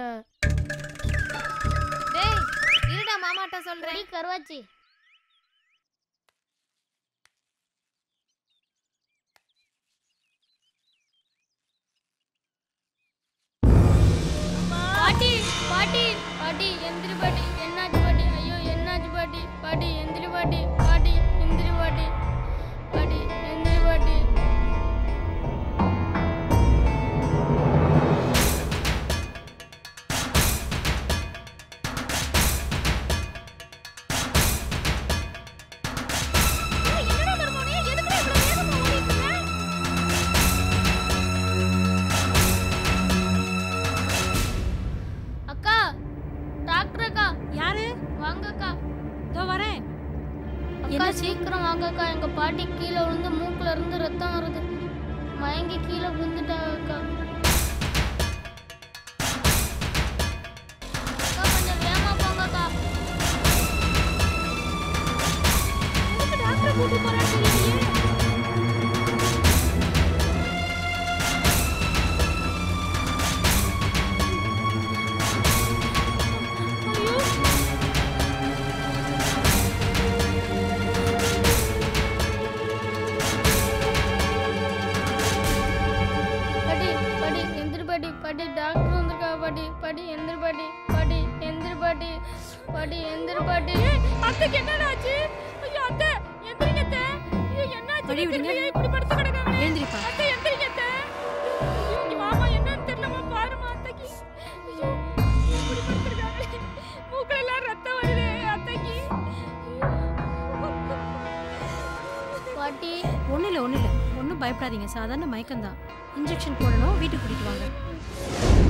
டேய் இருடா மாமாட்ட சொல்றேன் கருவாச்சி பாட்டி பாட்டி பாட்டி எந்திரி பாட்டி என்னாச்சு பாட்டி ஐயோ என்னாச்சு பாட்டி பாட்டி எந்திரி பாட்டி பாட்டி எந்திரி பாட்டி பாட்டி எந்திரி பாட்டி அக்கா டாக்டர் அக்கா யாரு வாங்க அக்கா இதோ வரேன் அக்கா என்னாச்சு? சீக்கிரம் வாங்க அக்கா எங்க பாட்டி கீழே விழுந்து மூக்குல இருந்து ரத்தம் வருது மயங்கி கீழே விழுந்துட்டாங்க அக்கா அக்கா கொஞ்சம் வேகமா போங்க அக்கா டாக்டர் கூட்டி போறான்னு தெரியலையே பாட்டி பாட்டி எந்திரி பாட்டி பாட்டி டாக்டர் வந்திருக்கா பாட்டி பாட்டி எந்திரி பாட்டி பாட்டி எந்திரி பாட்டி பாட்டி எந்திரி பாட்டி அத்தைக்கு என்னடா ஆச்சு ஐயோ அத்தை எந்திரிங்க அத்தை ஐயோ என்னாச்சு வழி விடுங்க. தெரியலையே, இப்படி படுத்து கிடக்காங்க எழுந்திரிப்பா. அத்தை எந்திரிங்க அத்தை ஐயோ இங்க மாமா என்னன்னு தெரியலமா பாருமா அத்தைக்கு ஐயோ இப்படி படுத்துருக்காங்க மூக்குல எல்லாம் ரத்தம் வருது அத்தைக்கு பாட்டி ஒன்றும் இல்லை ஒன்றும் இல்லை ஒன்றும் பயப்படாதீங்க சாதாரண மயக்கம்தான் இன்ஜெக்ஷன் போடணும் வீட்டுக்கு கூட்டிட்டு வாங்க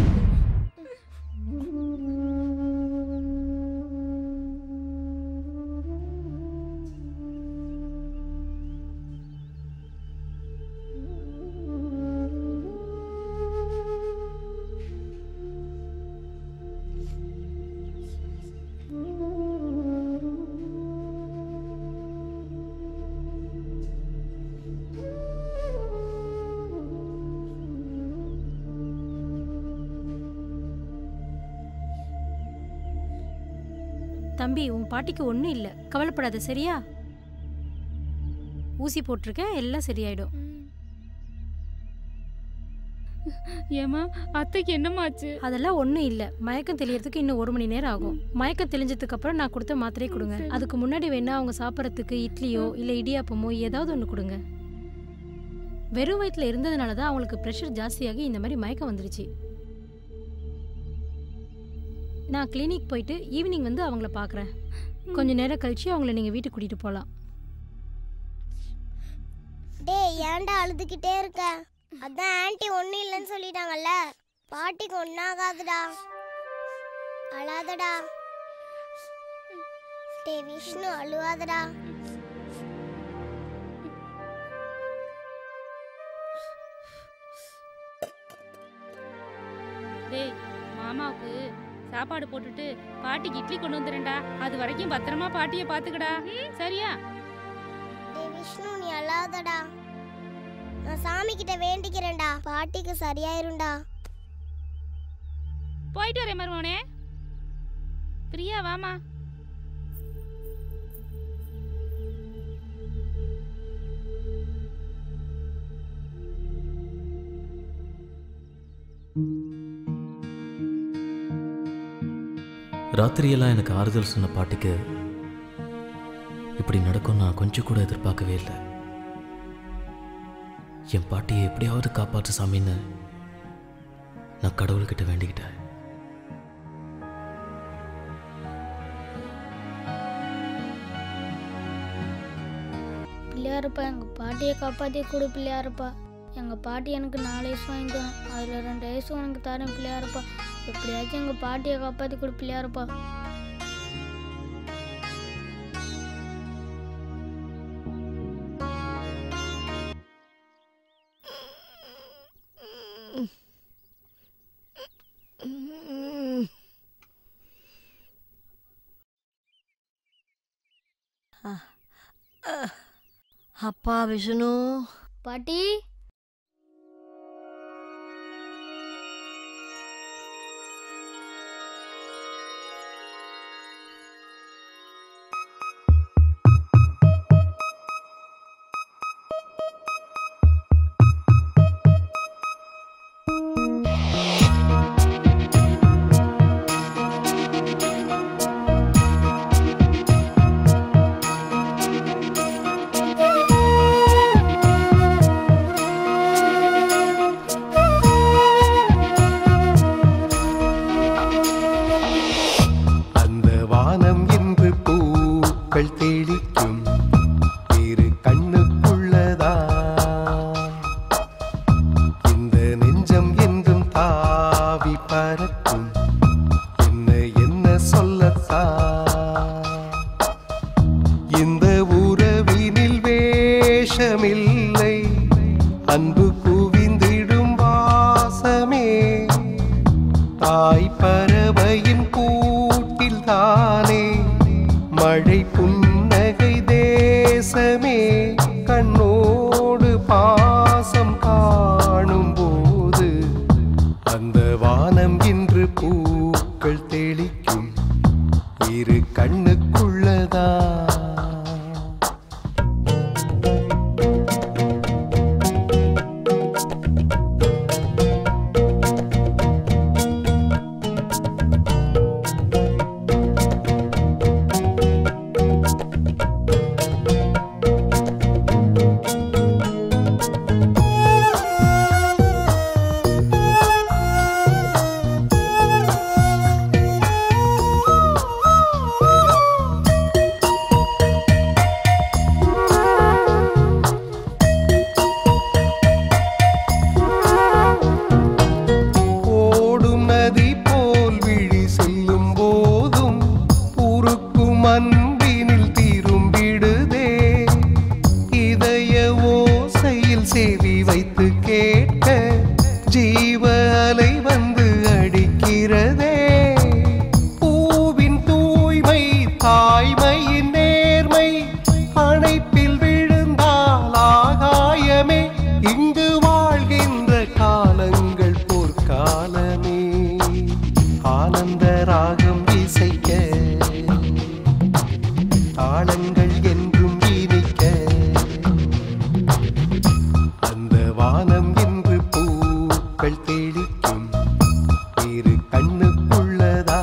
தம்பி உன் பாட்டிக்கு ஒன்றும் இல்லை கவலைப்படாத சரியா ஊசி போட்டிருக்கேன் எல்லாம் சரியாயிடும் ஏமா அத்தைக்கு என்னமாச்சு அதெல்லாம் ஒன்றும் இல்லை மயக்கம் தெளியறதுக்கு இன்னும் ஒரு மணி நேரம் ஆகும் மயக்கம் தெளிஞ்சதுக்கு அப்புறம் நான் கொடுத்த மாத்திரையை கொடுங்க அதுக்கு முன்னாடி வேணா அவங்க சாப்பிட்றதுக்கு இட்லியோ இல்லை இடியாப்பமோ ஏதாவது ஒன்று கொடுங்க வெறும் வயிற்றுல இருந்ததுனால தான் அவங்களுக்கு ப்ரெஷர் ஜாஸ்தியாகி இந்த மாதிரி மயக்கம் வந்துருச்சு நான் கிளினிக் போயிட்டு ஈவினிங் வந்து அவங்கள பார்க்குறேன் கொஞ்ச நேரம் கழிச்சு அவங்கள நீங்கள் வீட்டுக்கு கூட்டிகிட்டு போகலாம் டேய் ஏன்டா அழுதுகிட்டே இருக்க அதான் ஆன்ட்டி ஒன்றும் இல்லைன்னு சொல்லிட்டாங்கல்ல பாட்டிக்கு ஒன்றாகாதுடா அழாதடா டேய் விஷ்ணு அழுவாதடா டேய் மாமாவுக்கு சாப்பாடு போட்டுட்டு பாட்டிக்கு இட்லி கொண்டு வந்துடுறேன்டா அது வரைக்கும் பத்திரமா பாட்டியை பார்த்துக்கடா ம், சரியா டேய் விஷ்ணு நீ அழாதடா நான் சாமி கிட்ட வேண்டிக்கிறேன்டா பாட்டிக்கு சரியாயிரும்டா போயிட்டு வரேன் மருமோனே பிரியா வாமா ராத்திரியெல்லாம் எனக்கு ஆறுதல் சொன்ன பாட்டிக்கு இப்படி நடக்கும் நான் கொஞ்சம் கூட எதிர்பார்க்கவே இல்லை என் பாட்டியை எப்படியாவது காப்பாற்று சாமின்னு நான் கடவுள்கிட்ட வேண்டிக்கிட்டேன் பிள்ளையாரப்பா எங்கள் பாட்டியை காப்பாற்றி கொடு பிள்ளையாரப்பா எங்கள் பாட்டி எனக்கு நாலு வயசு வாங்கி தரேன் அதில் ரெண்டு வயசு உனக்கு தரேன் பிள்ளையாரப்பா எப்படியாச்சும் எங்கள் பாட்டியை காப்பாற்றி கொடு பிள்ளையாரப்பா அப்பா விஷ்ணு பாட்டி அந்த வானம் என்று பூக்கள் தெளிக்கும் இரு கண்ணுக்குள்ளதா இந்த நெஞ்சம் என்றும் தாவி பறக்கும் என்ன என்ன சொல்லத்தா இந்த உறவினில் வேஷமில்லை அன்பு குவிந்திடும் வாசமே தாய் பறவையின் கூட்டில் தானே மழை புன்னகை தேசமே கண்ணோடு பாசம் காணும் போது அந்த வானம் இன்று பூக்கள் தெளிக்கும் இரு கண்ணுக்குள்ளதா ஓடும் நதி போல் விழி செல்லும் போதும் உருக்கும் அன்பினில் திரும்பிடுதே இதய ஓசையில் செவி வைத்து கேட்க ஜீவ அலை வந்து அடிக்கிறதே பூவின் தூய்மை தாய்மையின் நேர்மை அணைப்பில் விழுந்தால் ஆகாயமே இங்கு வாழ்கின்ற காலங்கள் போர்க்காலமே ஆனந்த ராகம் இசைக்க தாளங்கள் என்றும் இனிக்க அந்த வானம் என்று பூக்கள் தெளிக்கும் இரு கண்ணுக்குள்ளதா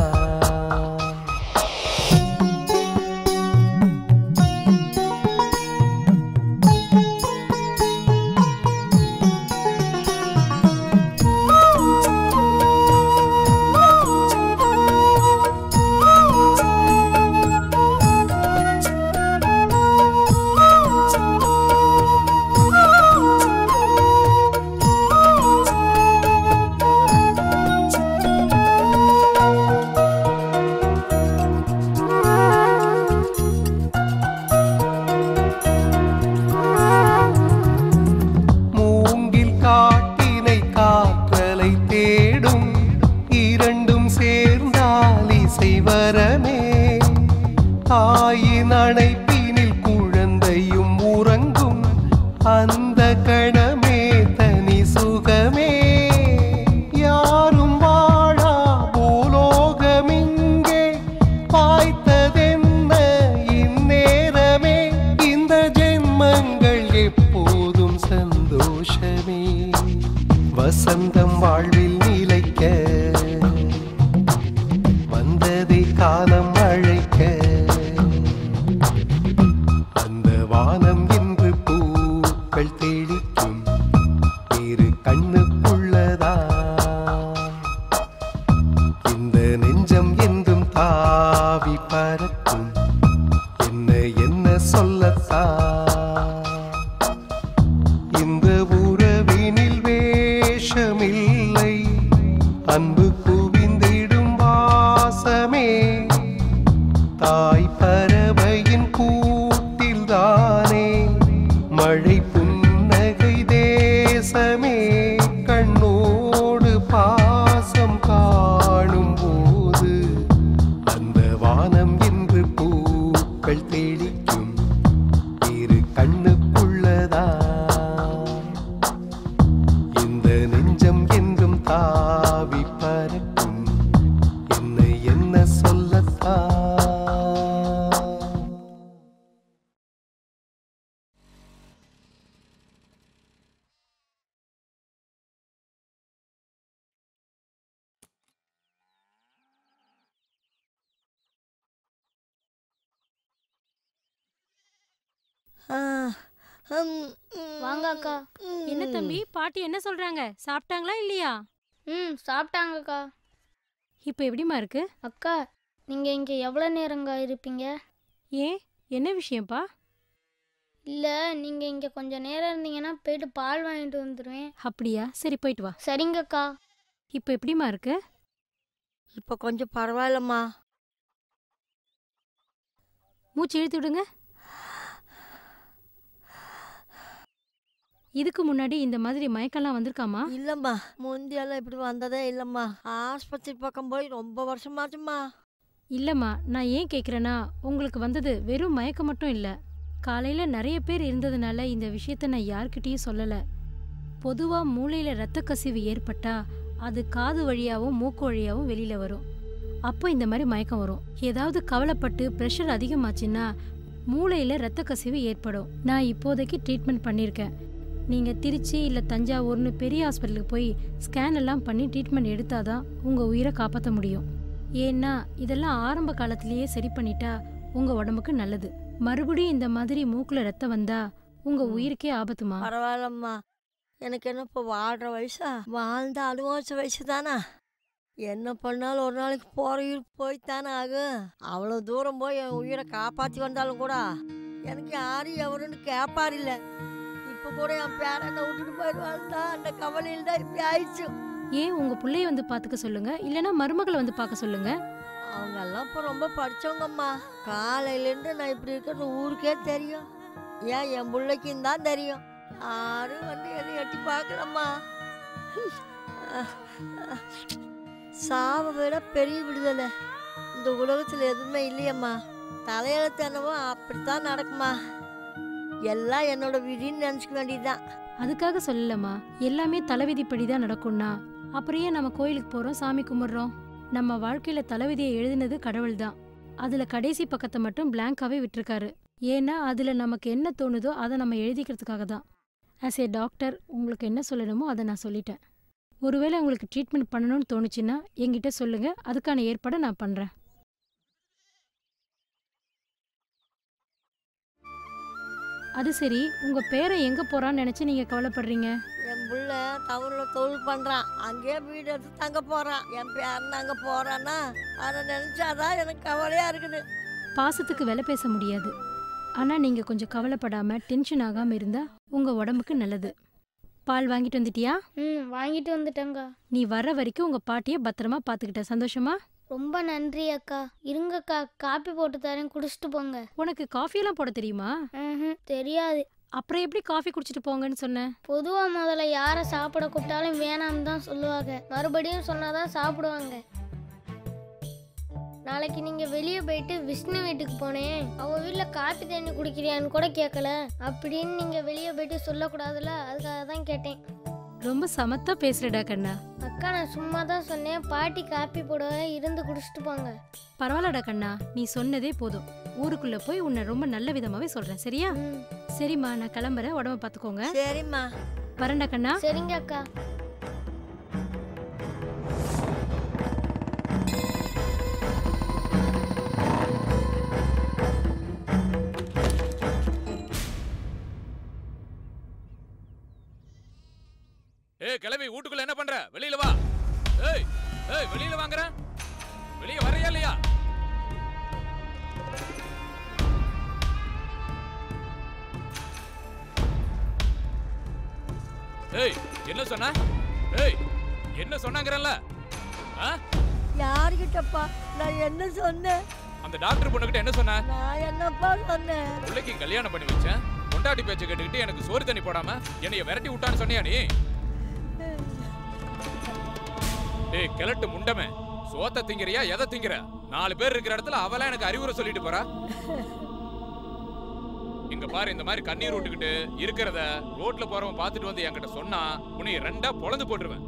பந்தம் வாழ்வில் நிலைக்க வந்ததை காலம் அழைக்க அந்த வானம் என்று பூக்கள் தெளிக்கும் இரு கண்ணுக்குள்ளதா இந்த நெஞ்சம் என்றும் தாவி பறக்கும் என்ன என்ன சொல்லத்தான் இந்த உறவினில் வேஷமில்லை அன்பு குவிந்திடும் வாசமே தாய் பறவையின் கூட்டில்தானே மழை புன்னகை தேசமே கண்ணோடு பாசம் காணும் போது அந்த வானம் என்று பூக்கள் தெளிக்கும் இரு கண்ணுக்குள்ளதா இந்த நெஞ்சம் என்றும் தாவி பறக்கும் என்ன என்ன சொல்லத்தான் வாங்க அக்கா என்ன தம்பி பாட்டி என்ன சொல்றாங்க சாப்பிட்டாங்களா இல்லையா ம் சாப்பிட்டாங்கக்கா இப்போ எப்படிம்மா இருக்கு அக்கா நீங்க இங்க எவ்வளவு நேரங்க இருப்பீங்க ஏன் என்ன விஷயம்ப்பா இல்ல நீங்க இங்க கொஞ்சம் நேரம் இருந்தீங்கன்னா போயிட்டு பால் வாங்கிட்டு வந்துடுவேன் அப்படியா சரி போயிட்டு வா சரிங்கக்கா இப்போ எப்படிம்மா இருக்கு இப்போ கொஞ்சம் பரவாயில்லம்மா மூச்சு இழுத்து விடுங்க இதுக்கு முன்னாடி இந்த மாதிரி மயக்கம்லாம் வந்திருக்காமா இல்லம்மா முந்தியெல்லாம் இப்படி வந்ததே இல்லம்மா ஆஸ்பத்திரி பக்கம் போய் ரொம்ப வருஷமாச்சும்மா இல்லம்மா நான் ஏன் கேக்குறேன்னா உங்களுக்கு வந்தது வெறும் மயக்கம் மட்டும் இல்ல காலையில நிறைய பேர் இருந்ததுனால இந்த விஷயத்த நான் யார்கிட்டயும் சொல்லல பொதுவா மூளையில ரத்த கசிவு ஏற்பட்டா அது காது வழியாவும் மூக்கு வழியாவும் வெளியில வரும் அப்போ இந்த மாதிரி மயக்கம் வரும் ஏதாவது கவலைப்பட்டு ப்ரெஷர் அதிகமாச்சுன்னா மூளையில ரத்த கசிவு ஏற்படும் நான் இப்போதைக்கு ட்ரீட்மெண்ட் பண்ணியிருக்கேன் நீங்க திருச்சி இல்ல தஞ்சாவூர்னு பெரிய ஹாஸ்பிட்டலுக்கு போய் ஸ்கேன் எல்லாம் பண்ணி ட்ரீட்மெண்ட் எடுத்தாதான் உங்க உயிரை காப்பாற்ற முடியும் ஏன்னா இதெல்லாம் ஆரம்ப காலத்திலேயே சரி பண்ணிட்டா உங்க உடம்புக்கு நல்லது மறுபடியும் இந்த மாதிரி மூக்குல ரத்தம் வந்தா உங்க உயிருக்கே ஆபத்துமா பரவாயில்லம்மா எனக்கு என்ன இப்போ வாழ்கிற வயசா வாழ்ந்த அனுபவிச்ச வயசு தானே என்ன பண்ணாலும் ஒரு நாளைக்கு போகிற உயிர் போய்த்தானே ஆகும் அவ்வளோ தூரம் போய் என் உயிரை காப்பாற்றி வந்தாலும் கூட எனக்கு யாரும் எவருன்னு கேட்பார் இல்லை இப்போ கூட என் பேரனை விட்டுட்டு போயிடுவாள்தான் அந்த கவலையில் தான் இப்படி ஆயிடுச்சு ஏன் உங்க பிள்ளைய வந்து பாத்துக்க சொல்லுங்க இல்லனா மருமகளை வந்து பார்க்க சொல்லுங்க அவங்க எல்லாம் இப்போ ரொம்ப படிச்சவங்கம்மா காலையிலேருந்து நான் இப்படி இருக்கிறது ஊருக்கே தெரியும் ஏன் என் பிள்ளைக்கும் தான் தெரியும் யாரும் வந்து என்னை எட்டி பார்க்கலம்மா சாவை விட பெரிய விடுதலை இந்த உலகத்தில் எதுவுமே இல்லையம்மா தலையெழுத்து என்னவோ அப்படித்தான் நடக்குமா எல்லாம் என்னோட விதின்னு நினச்சிக்க வேண்டியதுதான் அதுக்காக சொல்லலம்மா எல்லாமே தலைவிதிப்படி தான் நடக்கும்னா அப்புறம் ஏன் நம்ம கோயிலுக்கு போறோம் சாமி கும்பிடுறோம் நம்ம வாழ்க்கையில தலைவிதியை எழுதினது கடவுள் தான் அதுல கடைசி பக்கத்தை மட்டும் பிளாங்காவே விட்டிருக்காரு ஏன்னா அதுல நமக்கு என்ன தோணுதோ அதை நம்ம எழுதிக்கிறதுக்காக தான் ஆஸ் ஏ டாக்டர் உங்களுக்கு என்ன சொல்லணுமோ அதை நான் சொல்லிட்டேன் ஒருவேளை உங்களுக்கு ட்ரீட்மெண்ட் பண்ணணும்னு தோணுச்சுன்னா என்கிட்ட சொல்லுங்க அதுக்கான ஏற்பாடை நான் பண்றேன் அது சரி உங்க பேரை எங்க போறான்னு நினைச்சு நீங்க கவலைப்படுறீங்க என் புள்ள டவுனில் தொழில் பண்ணுறான் அங்கேயே வீடு எடுத்து தங்க போகிறான் என் பேரன் அங்கே போகிறான்னா அதை நினச்சாதான் எனக்கு கவலையாக இருக்குது பாசத்துக்கு விலை பேச முடியாது ஆனா நீங்க கொஞ்சம் கவலைப்படாம டென்ஷன் ஆகாம இருந்தா உங்க உடம்புக்கு நல்லது பால் வாங்கிட்டு வந்துட்டியா ம் வாங்கிட்டு வந்துட்டேங்க நீ வர்ற வரைக்கும் உங்க பாட்டிய பத்திரமா பாத்துக்கிட்ட சந்தோஷமா ரொம்ப நன்றி அக்கா இருங்கக்கா காப்பி போட்டு தரேன் குடிச்சிட்டு போங்க உனக்கு காஃபி எல்லாம் போட தெரியுமா ம்ஹும், தெரியாது அப்புறம் எப்படி காஃபி குடிச்சிட்டு போங்கன்னு சொன்ன பொதுவா முதல்ல யாரை சாப்பிட கூப்பிட்டாலும் வேணாம்னு தான் சொல்லுவாங்க மறுபடியும் சொன்னாதான் சாப்பிடுவாங்க நாளைக்கு நீங்க வெளியே போயிட்டு விஷ்ணு வீட்டுக்கு போனேன் அவ வீட்ல காப்பி தண்ணி குடிக்கிறியான்னு கூட கேட்கல அப்படின்னு நீங்க வெளியே போயிட்டு சொல்லக்கூடாதுல அதுக்காக தான் கேட்டேன் ரொம்ப சமத்தா பேசுறடா கண்ணா அக்கா நான் சும்மா தான் சொன்னேன் பாட்டி காப்பி போடவே இருந்து குடிச்சிட்டு போங்க பரவாயில்லடா கண்ணா நீ சொன்னதே போதும் ஊருக்குள்ள போய் உன்னை ரொம்ப நல்ல விதமாவே சொல்றேன் சரியா சரிம்மா நான் கிளம்புறேன் உடம்ப பாத்துக்கோங்க சரிம்மா வரேன்டா கண்ணா சரிங்க அக்கா ஏய் கிளவி வீட்டுக்குள்ள என்ன பண்ற வெளியில வா ஏய் ஏய் வெளியில வாங்குற வெளிய வரையா இல்லையா ஏய் என்ன சொன்ன ஏய் என்ன சொன்னாங்கறல்ல ஆ யாருக்கிட்டப்பா நான் என்ன சொன்னேன் அந்த டாக்டர் பொண்ணுகிட்ட என்ன சொன்ன நான் என்னப்பா சொன்னேன் பிள்ளைக்கு கல்யாணம் பண்ணி வச்சேன் பொண்டாட்டி பேச்ச கேட்டுக்கிட்டு எனக்கு சோறு தண்ணி போடாம என்னைய விரட்டி விட்டான்னு சொன்னியா நீ டேய் கிழட்டு முண்டமே சோத்த திங்கிறியா எதை திங்கிற நாலு பேர் இருக்கிற இடத்துல அவளா எனக்கு அறிவுரை சொல்லிட்டு போறா இங்க பாரு இந்த மாதிரி கண்ணீர் விட்டுக்கிட்டு இருக்கிறத ரோட்ல போறவன் பார்த்துட்டு வந்து என்கிட்ட சொன்னா உன்னை ரெண்டா பொளந்து போட்டுருவேன்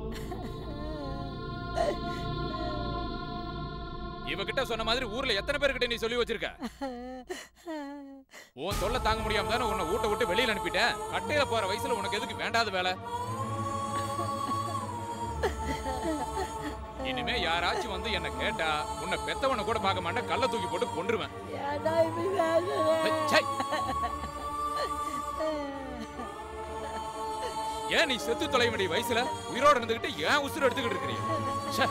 இவகிட்ட சொன்ன மாதிரி ஊர்ல எத்தனை பேர்கிட்ட நீ சொல்லி வச்சிருக்க உன் தொல்லை தாங்க முடியாம தானே உன்னை ஊட்ட விட்டு வெளியில அனுப்பிட்டேன் கட்டையில போற வயசுல உனக்கு எதுக்கு வேண்டாத வேலை இனிமே யாராச்சும் வந்து என்ன கேட்டா உன்னை பெத்தவனை கூட பார்க்க மாட்டேன் கல்ல தூக்கி போட்டு கொன்றுவேன் ஏன்டா இப்படி பேசுற? ச்சை. ஏன் நீ செத்து தொலைய வேண்டிய வயசுல உயிரோட இருந்துகிட்டு ஏன் உசுறு எடுத்துக்கிட்டு இருக்கிறீங்க ச்சே.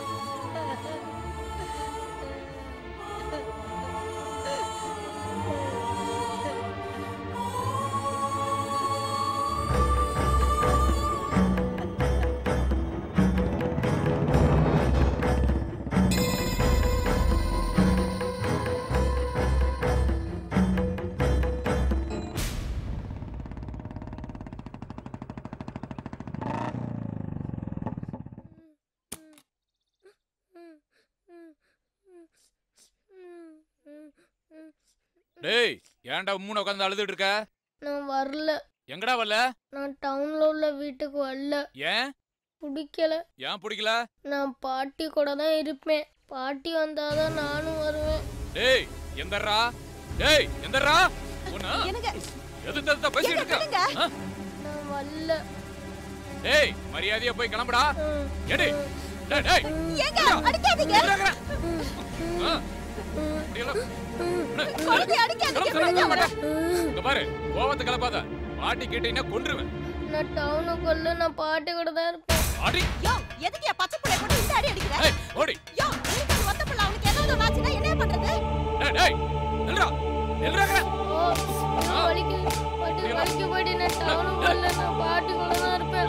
டேய் ஏன்டா மூணு உட்காந்து அழுதுட்டு இருக்க நான் வரல எங்கடா வரல நான் டவுன்ல உள்ள வீட்டுக்கு வரல ஏன் பிடிக்கல ஏன் பிடிக்கல நான் பாட்டி கூட தான் இருப்பேன் பாட்டி வந்தாதான் நானும் வருவேன் டேய் எந்தர்ரா டேய் எந்தர்ரா உன்ன எது தடுத்த பேசிட்டு இருக்க ஆ? நான் வரல டேய் மரியாதையா போய் கிளம்புடா எடு டேய் டேய் ஏங்க அடிக்காதீங்க ஆ. அப்படியெல்லாம் குழந்தைய அடிக்காதீங்க கிளம்பு, விடுங்க கிளம்பு, அவரை. இங்க பாரு கோவத்தை கிளப்பாத பாட்டி கேட்டீங்கன்னா கொன்றுவேன் நான் டவுனுக்குள்ள நான் பாட்டி கூட தான் இருப்பேன் அடி யோ எதுக்கு என் பச்சை பிள்ளை போட்டு இந்த அடி அடிக்கிற ஏய் ஓடி யோ எனக்கு அது ஒத்த பிள்ளை அவனுக்கு ஏதாவது ஒண்ணு ஆச்சுன்னா என்ன பண்றது டேய் டேய் நில்றா நில்றாங்க ஓ நான் வலிக்கு பாட்டி வலிக்கு பாட்டி நான் டவுனுக்கு வரல நான் பாட்டி கூட தான் இருப்பேன்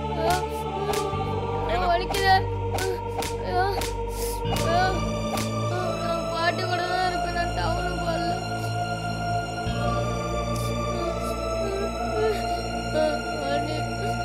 ஐயோ, வலிக்குது ஐயோ, ஐயோ, நான் பாட்டி கூட தான் இருப்பேன் நான் டவுனுக்கு வரல பாட்டி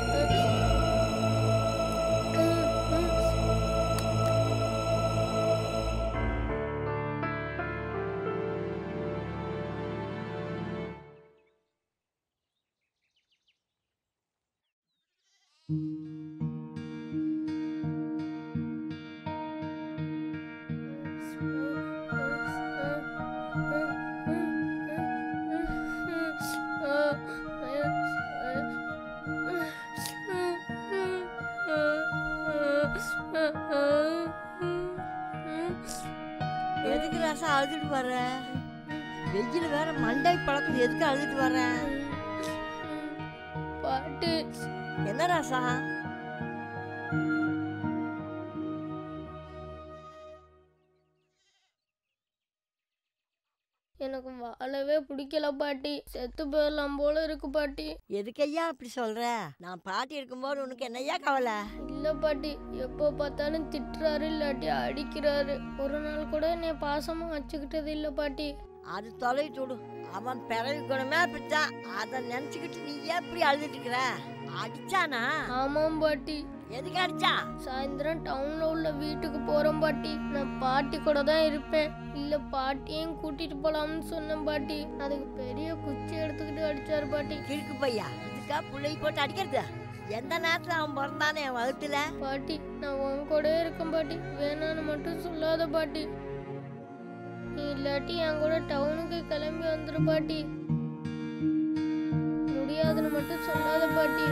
எதுக்கு ராசா அழுதுட்டு வர வெயில் வேற மண்டை பழக்கம் எதுக்கு அழுதுட்டு வர பாட்டு என்ன ராசா எனக்கு வாழவே பிடிக்கல பாட்டி செத்து போயிடலாம் போல இருக்கு பாட்டி எதுக்கையா அப்படி சொல்ற நான் பாட்டி இருக்கும்போது உனக்கு என்னய்யா கவலை இல்ல பாட்டி எப்போ பார்த்தாலும் திட்டுறாரு இல்லாட்டி அடிக்கிறாரு ஒரு நாள் கூட என்னை பாசமா வச்சுக்கிட்டது இல்ல பாட்டி அது தொலைவிட்டு விடு அவன் பிறவி குணமே அப்படித்தான் அதை நினைச்சுக்கிட்டு நீ ஏன் இப்படி அழுதுட்டு இருக்கிற அடிச்சானா ஆமாம் பாட்டி எதுக்கு அடிச்சா சாயந்தரம் டவுன்ல உள்ள வீட்டுக்கு போறோம் பாட்டி நான் பாட்டி கூட தான் இருப்பேன் இல்ல பாட்டியையும் கூட்டிட்டு போலாம்னு சொன்னேன் பாட்டி அதுக்கு பெரிய குச்சி எடுத்துக்கிட்டு அடிச்சாரு பாட்டி கிறுக்கு பையா இதுக்கா பிள்ளை போட்டு அடிக்கிறது எந்த நேரத்துல அவன் பிறந்தானே என் வகுத்துல பாட்டி நான் உன் கூட இருக்கேன் பாட்டி வேணான்னு மட்டும் சொல்லாத பாட்டி நீ இல்லாட்டி என் கூட டவுனுக்கு கிளம்பி வந்துரு பாட்டி முடியாதுன்னு மட்டும் சொல்லாத பாட்டி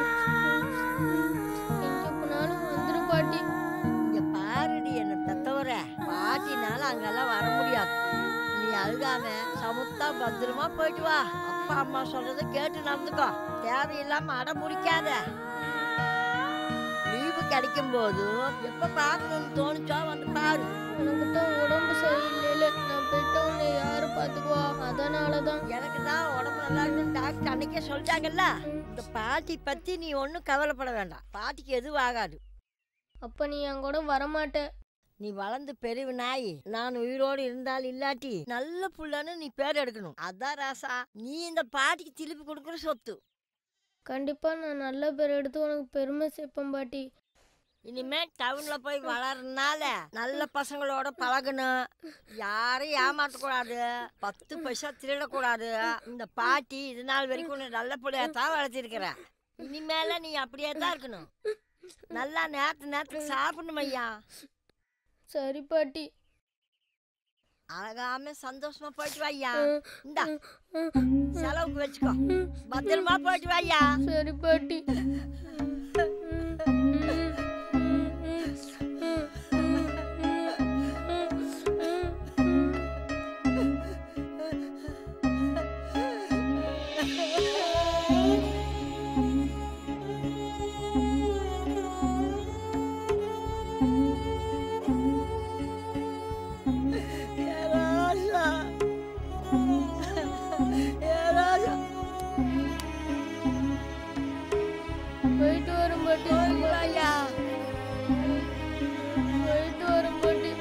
எங்க போனாலும் வந்துரு பாட்டி இங்க பாருடி என்ன பெத்தவர பாட்டினால அங்கெல்லாம் வர முடியாது நீ அழுகாம சமுத்தா பத்திரமா போயிட்டு வா அப்பா அம்மா சொல்றத கேட்டு நடந்துக்கோ தேவையில்லாம அடம் முடிக்காத கிடைக்கும் போது எப்ப பார்க்கணும்னு தோணுச்சோ வந்து பாரு எனக்கு தான் உடம்பு சரியில்லைல நான் போயிட்டு உன்னை யாரு பாத்துக்குவா அதனால தான் எனக்கு தான் உடம்பு நல்லா இருக்குன்னு டாக்டர் அன்னைக்கே சொல்லிட்டாங்கல்ல இந்த பாட்டி பத்தி நீ ஒன்றும் கவலைப்பட வேண்டாம் பாட்டிக்கு எதுவும் ஆகாது அப்ப நீ என் கூட வரமாட்ட நீ வளர்ந்து பெரியவு நாய் நான் உயிரோடு இருந்தால் இல்லாட்டி நல்ல புள்ளன்னு நீ பேர் எடுக்கணும் அதான் ராசா நீ இந்த பாட்டிக்கு திருப்பி கொடுக்குற சொத்து கண்டிப்பா நான் நல்ல பேர் எடுத்து உனக்கு பெருமை சேர்ப்பேன் பாட்டி இனிமே டவுன்ல போய் வளர்றதுனால நல்ல பசங்களோட பழகணும் யாரையும் ஏமாற்றக்கூடாது பத்து பைசா திருடக்கூடாது இந்த பாட்டி இது நாள் வரைக்கும் உன்னை நல்ல பிள்ளையா தான் வளர்த்திருக்கிற இனிமேல நீ அப்படியே தான் இருக்கணும் நல்லா நேரத்து நேரத்துக்கு சாப்பிடணும் ஐயா சரி பாட்டி அழகாம சந்தோஷமா போயிட்டு வாய்யா இந்தா செலவுக்கு வச்சுக்கோ பத்திரமா போயிட்டு வாய்யா சரி பாட்டி ராஜா ஏ ராஜா போயிட்டு வரும் பாட்டி வாய்யா போயிட்டு வரும் பாட்டி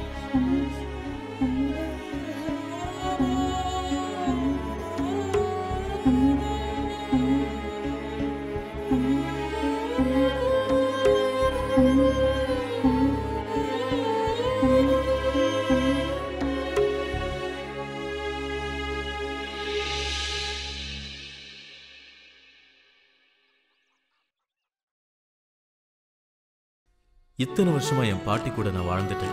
இத்தனை வருஷமா என் பாட்டி கூட நான் வாழ்ந்துட்டேன்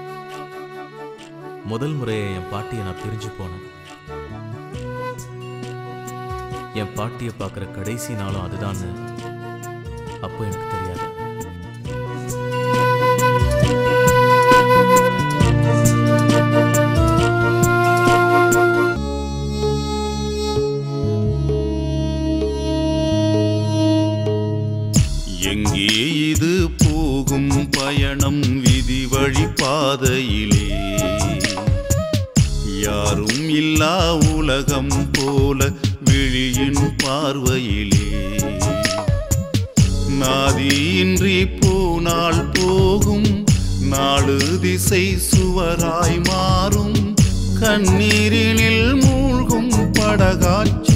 முதல் முறையை என் பாட்டியை நான் பிரிஞ்சு போனேன் என் பாட்டியை பார்க்குற கடைசி நாளும் அதுதான்னு அப்போ எனக்கு தெரியாது எங்கே இது போகும் பயணம் விதி வழி பாதையிலே யாரும் இல்லா உலகம் போல விழியின் பார்வையிலே நாதியின்றி போனால் போகும் நாடு திசை சுவராய் மாறும் கண்ணீரினில் மூழ்கும் படகாட்சி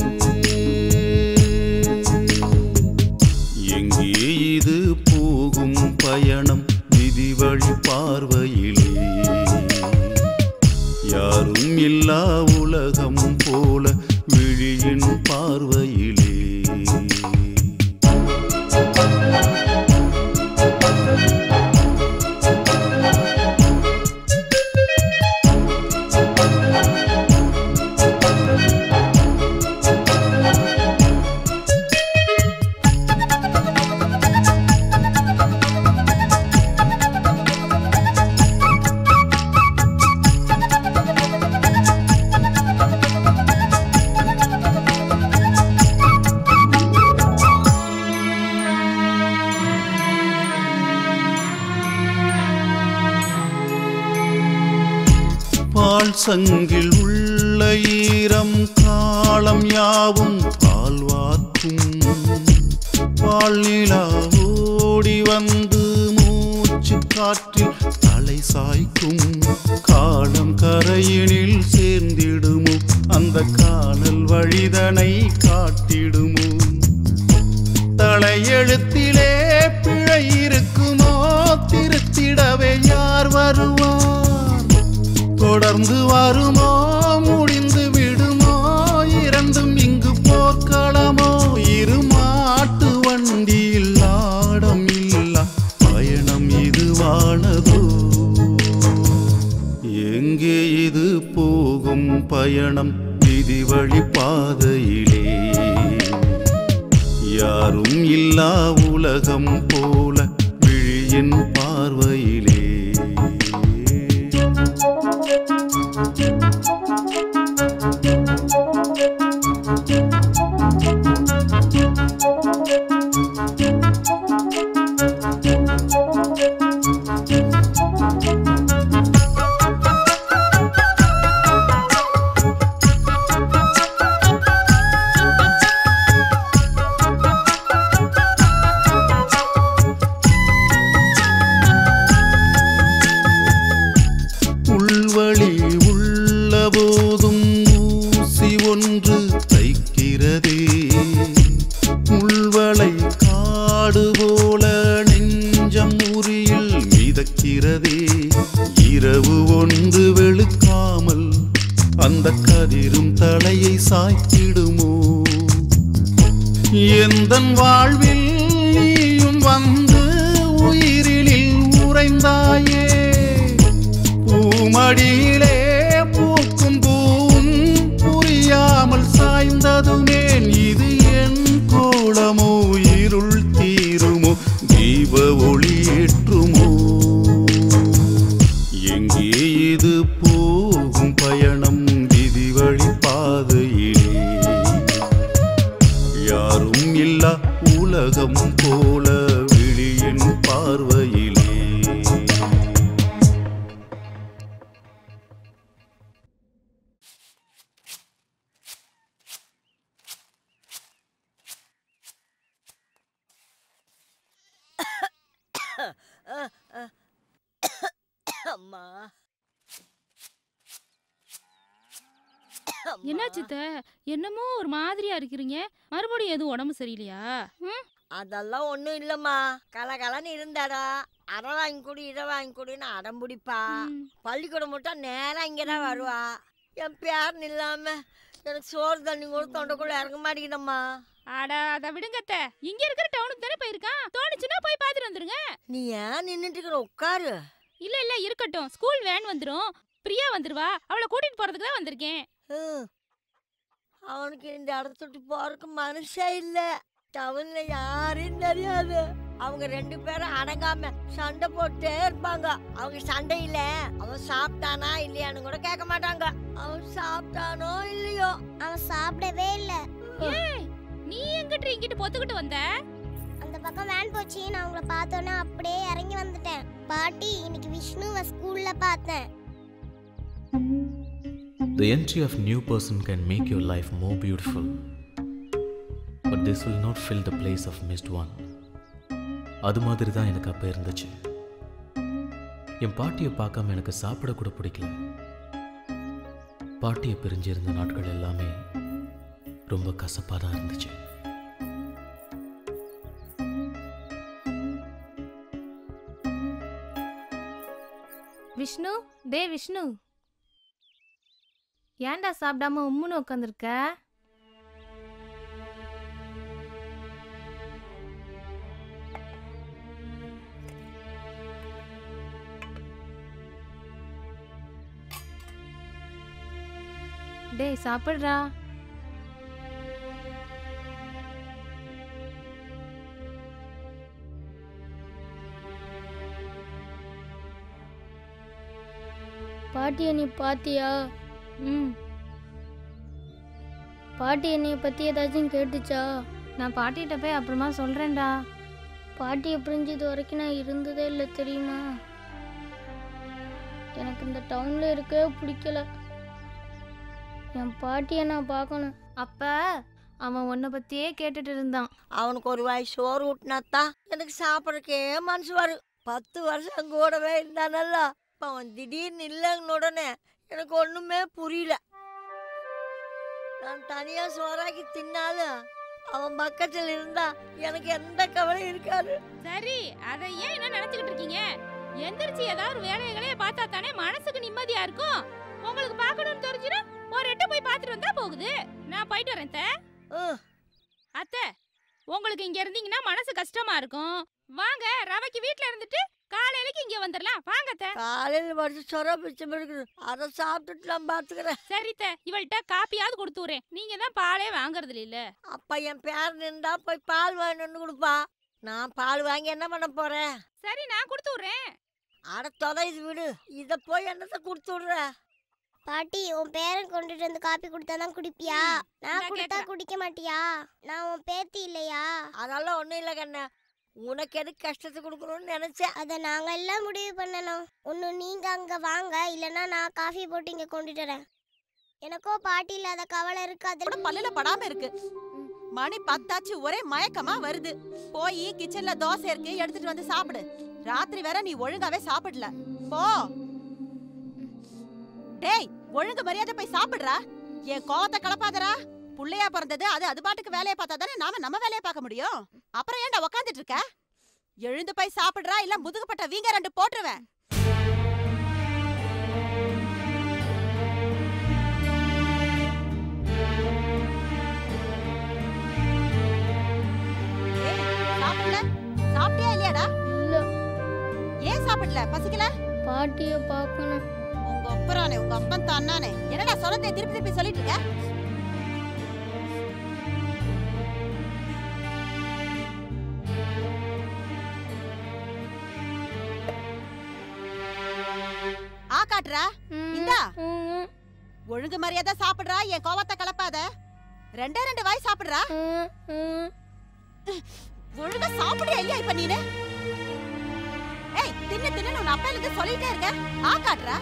எங்கே இது போகும் பயணம் விதி வழி பார்வையிலே யாரும் இல்லா உலகம் போல விழியின் பார்வையிலே பால் சங்கில் உள்ள ஈரம் காலம் யாவும் பால் வார்க்கும் பால் நிலா ஓடி வந்து மூச்சு காற்றில் தலை சாய்க்கும் காலம் கரையினில் சேர்ந்திடுமோ அந்த காணல் வழிதனை காட்டிடுமோ தலையெழுத்திலே பிழை இருக்குமோ திருத்திடவே யார் வருவார் தொடர்ந்து வருமோ முடிந்து விடுமோ இரண்டும் இங்கு போர்க்களமோ இரு மாட்டு வண்டியில் ஆடம் இல்லா பயணம் இதுவானதோ எங்கே இது போகும் பயணம் விதி வழி பாதையிலே யாரும் இல்லா உலகம் போல விழியின் பார்வையிலே சூரியில் மிதக்கிறதே இரவு ஒன்று வெளுக்காமல் அந்த கதிரும் தலையை சாய்த்திடுமோ எந்தன் வாழ்வில் நீயும் வந்து உயிரினில் உறைந்தாயே பூமடியிலே பூக்கும் பூன் புரியாமல் சாய்ந்ததுமேன் இது என் கோலமோ இருள் தீருமோ தீப ஒளி ஏற்றுமோ எங்கே இது போகும் பயணம் விதி வழி பாதையிலே யாரும் இல்லா உலகம் போல விழியின் பார்வையிலே அம்மா என்னாச்சு அத்தை? என்னமோ ஒரு மாதிரியா இருக்கிறீங்க மறுபடியும் எதுவும் உடம்பு சரியில்லையா ம்? அதெல்லாம் ஒன்றும் இல்லைம்மா கலகலன்னு இருந்தாடா அதை வாங்கி கொடு இதை வாங்கி கொடுன்னு அடம் பிடிப்பா பள்ளிக்கூடம் மட்டும் நேராக இங்கே தான் வருவா என் பேரன் இல்லாம எனக்கு சோறு தண்ணி கூட தொண்டைக்குள்ள இறங்க மாட்டேங்குதம்மா அட அதை விடுங்க அத்தை. இங்க இருக்கிற டவுனுக்கு தானே போயிருக்கான் தோணுச்சுன்னா போய் பார்த்துட்டு வந்துருங்க நீ ஏன் நின்றுட்டு இருக்கிற உட்காரு இல்ல இல்ல இருக்கட்டும் ஸ்கூல் வேன் வந்துரும் பிரியா வந்துருவா அவளை கூட்டிட்டு போறதுக்கு தான் வந்திருக்கேன் ஹம். அவனுக்கு இந்த இடத்த விட்டு போறதுக்கு மனுஷே இல்லை டவுன்ல யாரையும் தெரியாது அவங்க ரெண்டு பேரும் அடங்காம சண்டை போட்டே இருப்பாங்க அவங்க சண்டையில அவன் சாப்பிட்டானா இல்லையான்னு கூட கேட்க மாட்டாங்க அவன் சாப்பிட்டானோ இல்லையோ அவன் சாப்பிடவே இல்ல ஏய் நீ எங்கிட்டு இங்கிட்டு பொத்துக்கிட்டு வந்த அந்த பக்கம் வேன் போச்சு நான் உங்களை பார்த்தோன்னே அப்படியே இறங்கி வந்துட்டேன் பாட்டி இன்னைக்கு விஷ்ணுவை ஸ்கூல்ல பார்த்தேன் The entry of new person can make your life more beautiful. But this will not fill the place of missed one. அது மாதிரி தான் எனக்கு அப்போ இருந்துச்சு என் பாட்டியை பார்க்காம எனக்கு சாப்பிட கூட பிடிக்கல பாட்டியை பிரிஞ்சிருந்த நாட்கள் எல்லாமே ரொம்ப கசப்பாக தான் இருந்துச்சு விஷ்ணு டே விஷ்ணு ஏன்டா சாப்பிடாம உம்முன்னு உட்காந்துருக்க டேய் சாப்பிட்றா பாட்டி என்னை பாத்தியா ம் பாட்டி என்னைய பத்தி ஏதாச்சும் கேட்டுச்சா நான் பாட்டிகிட்ட போய் அப்புறமா சொல்கிறேன்டா பாட்டியை பிரிஞ்சது வரைக்கும் நான் இருந்ததே இல்லை தெரியுமா எனக்கு இந்த டவுன்ல இருக்கவே பிடிக்கல என் பாட்டியை நான் பார்க்கணும் அப்ப அவன் உன்னை பற்றியே கேட்டுட்டு இருந்தான் அவனுக்கு ஒரு வாய் சோறு ஊட்டினாத்தான் எனக்கு சாப்பிட்றக்கே மனசு வரும் பத்து வருஷம் என் கூடவே இருந்தானல்ல இப்போ அவன் திடீர்னு இல்லைன்னு உடனே எனக்கு ஒன்றுமே புரியல நான் தனியாக சோறாக்கி தின்னாலும் அவன் பக்கத்தில் இருந்தா எனக்கு எந்த கவலையும் இருக்காது சரி அதை ஏன் என்ன நினைச்சுக்கிட்டு இருக்கீங்க எந்திரிச்சு ஏதாவது ஒரு வேலையை வேலையை பார்த்தா தானே மனசுக்கு நிம்மதியா இருக்கும் உங்களுக்கு பார்க்கணும்னு தெரிஞ்சுனா ஒரு எட்டு போய் பார்த்துட்டு வந்தா போகுது நான் போயிட்டு வரேன் அத்தை. அத்தை உங்களுக்கு இங்க இருந்தீங்கன்னா மனசு கஷ்டமா இருக்கும் வாங்க ரவைக்கு வீட்ல இருந்துட்டு காலையிலக்கு இங்க வந்துடலாம் வாங்க அத்தை. காலையில் வடிச்சு சொர பிச்சம் இருக்குது அதை சாப்பிட்டுட்டு நான் பார்த்துக்கிறேன் சரி அத்தை, இவள்கிட்ட காப்பியாவது கொடுத்து விடுறேன் நீங்க தான் பாலே வாங்குறது இல்ல அப்பா என் பேர் நின்றா போய் பால் வாங்கிட்டு கொடுப்பா நான் பால் வாங்கி என்ன பண்ண போறேன் சரி நான் கொடுத்து விடுறேன் அட தொலை இது விடு இத போய் என்னத்த கொடுத்து விடுற பாட்டி உன் பேரன் கொண்டுட்டு வந்து காப்பி கொடுத்தா தான் குடிப்பியா நான் கொடுத்தா குடிக்க மாட்டியா நான் உன் பேத்தி இல்லையா அதெல்லாம் ஒண்ணும் இல்ல கண்ணா உனக்கு எதுக்கு கஷ்டத்தை கொடுக்கணும்னு நினைச்சேன் அதை நாங்க எல்லாம் முடிவு பண்ணணும் ஒன்று நீங்க அங்க வாங்க இல்லைன்னா நான் காஃபி போட்டு இங்க கொண்டுட்டு வரேன் எனக்கோ பாட்டி இல்லாத கவலை இருக்கு அது பல்லுல படாம இருக்கு மணி பத்தாச்சு ஒரே மயக்கமா வருது போய் கிச்சன்ல தோசை இருக்கு எடுத்துட்டு வந்து சாப்பிடு ராத்திரி வேற நீ ஒழுங்காவே சாப்பிடல போ டேய் ஒழுங்கு மரியாதை போய் சாப்பிடுறா என் கோவத்தை கலப்பாதடா புள்ளையா பிறந்தது அது அது பாட்டுக்கு வேலையை பார்த்தா தானே நாம நம்ம வேலையை பார்க்க முடியும் அப்புறம் ஏன்டா உக்காந்துட்டு இருக்க எழுந்து போய் சாப்பிடுறா இல்ல முதுகுப்பட்ட வீங்க ரெண்டு போட்டுருவேன் ஏய், சாப்பிடல சாப்பிட்டியா இல்லையாடா இல்ல ஏன் சாப்பிடல பசிக்கல பாட்டிய பார்க்கணும் உங்க ஒப்பரானே உங்க அப்பன் தானானே என்னடா சொல்லத்தை திருப்பி திருப்பி சொல்லிட்டு இருக்க ஆ காட்டுறா இந்தா ஒழுங்கு மரியாதை சாப்பிடுறா என் கோவத்தை கலப்பாத ரெண்டே ரெண்டு வாய் சாப்பிடுறா ஒழுங்கா சாப்பிடுறியா இல்லையா இப்ப நீனு ஏய் தின்னு தின்னு உன் அப்பா எனக்கு சொல்லிட்டே இருக்க ஆ காட்டுறா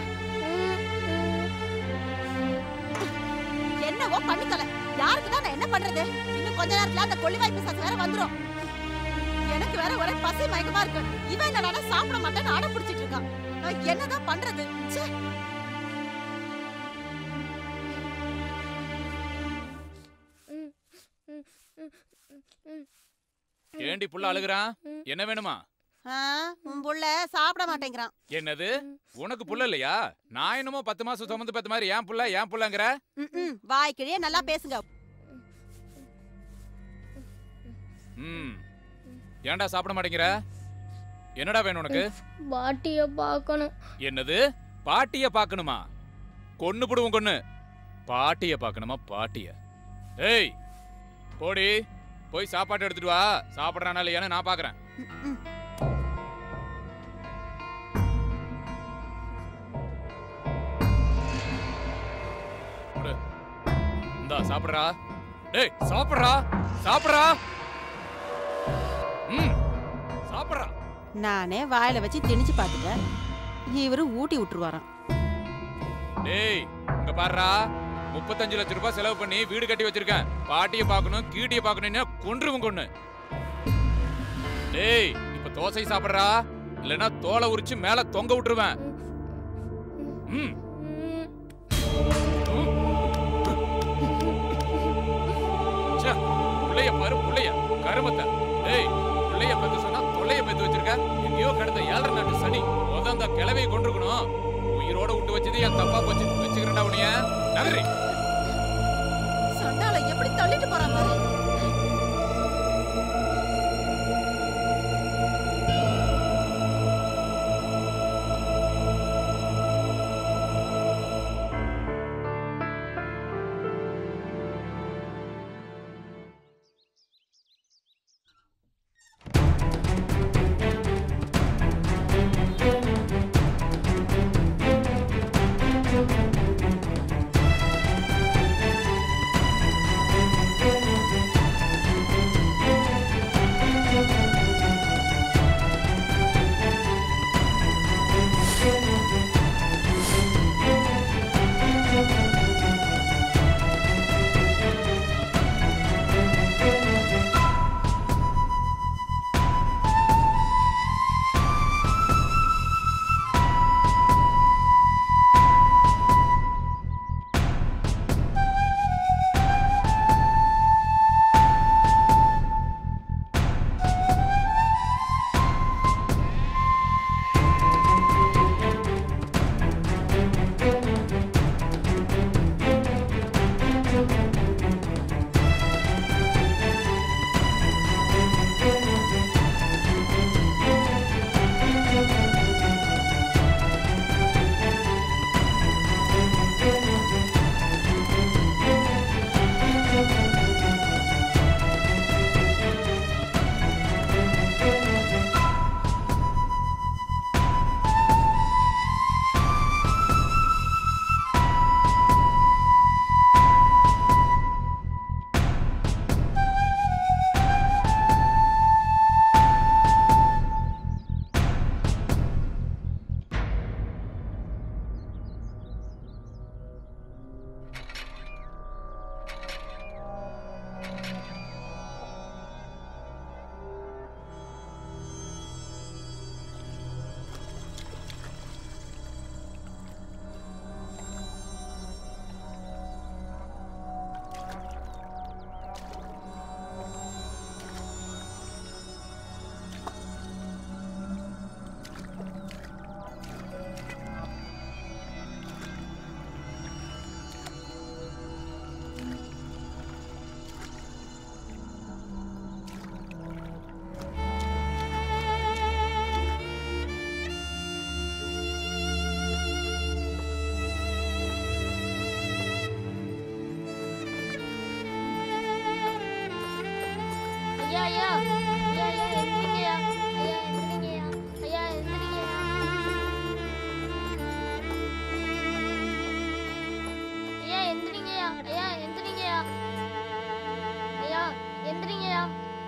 என்னவோ பண்ணி தொலை யாருக்கு தான் நான் என்ன பண்றது இன்னும் கொஞ்ச நேரத்துல அந்த கொள்ளி வாய்ப்பு சத்து வேற வந்துரும் எனக்கு வேற ஒரே பசி மயக்கமா இருக்கு இவன் என்னடா சாப்பிட மாட்டேன்னு அடம் பிடிச்சிட்டு இருக்கான் நான் என்னதான் பண்றது ச்சே ஏண்டி புள்ள அழுகுறான் என்ன வேணுமா ஆ, உன் புள்ள சாப்பிட மாட்டேங்கிறான் என்னது உனக்கு புள்ள இல்லையா நான் என்னமோ பத்து மாசம் சுமந்து பத்து மாதிரி ஏன் புள்ள ஏன் புள்ளங்கிற ம்ம், வாய் கிழிய நல்லா பேசுங்க ம் ஏன்டா சாப்பிட மாட்டேங்கிற என்னடா வேணும் உனக்கு பாட்டிய பார்க்கணும் என்னது பாட்டிய பார்க்கணுமா கொன்னு புடுவோம் கொன்னு பாட்டிய பார்க்கணுமா பாட்டிய ஏய் போடி போய் சாப்பாடு எடுத்துட்டு வா சாப்பிட்றானா இல்லையான்னு நான் பார்க்கறேன் கொடு. இந்தா சாப்பிடுறா டேய் சாப்பிடுறா சாப்பிடுறா ம் சாப்பிடுறா நானே வாயில வச்சு திணிச்சு பார்த்துட்டேன் இவரு ஊட்டி விட்டுருவாராம் டேய் இங்க பாருடா முப்பத்தஞ்சு லட்சம் ரூபாய் செலவு பண்ணி வீடு கட்டி வச்சிருக்கேன் பாட்டியை பார்க்கணும் கீட்டியை பார்க்கணும்னா கொன்றுவும் கொன்னு டேய் இப்ப தோசை சாப்பிடுறா இல்லைன்னா தோலை உரிச்சு மேல தொங்க விட்டுருவேன் ம் ச்சே, புள்ளைய பாரு புள்ளைய கருமத்தை டேய் புள்ளைய பெத்து சொன்னா தொல்லைய பெத்து வச்சிருக்க எங்கேயோ கிடந்த ஏழரை நாட்டு சனி முத அந்த கிளவையை கொண்டிருக்கணும் உயிரோட விட்டு வச்சது என் தப்பா போச்சு வச்சுக்கிறேன்டா உனிய நகரி சண்டால எப்படி தள்ளிட்டு போறான் பாரு Thank you. ஐயா ஐயா ஐயா எந்திரிங்கய்யா ஐயா எந்திரிங்கய்யா ஐயா எந்திரிங்கய்யா ஐயா எந்திரிங்கய்யா ஐயா எந்திரிங்கய்யா ஐயா எந்திரிங்கய்யா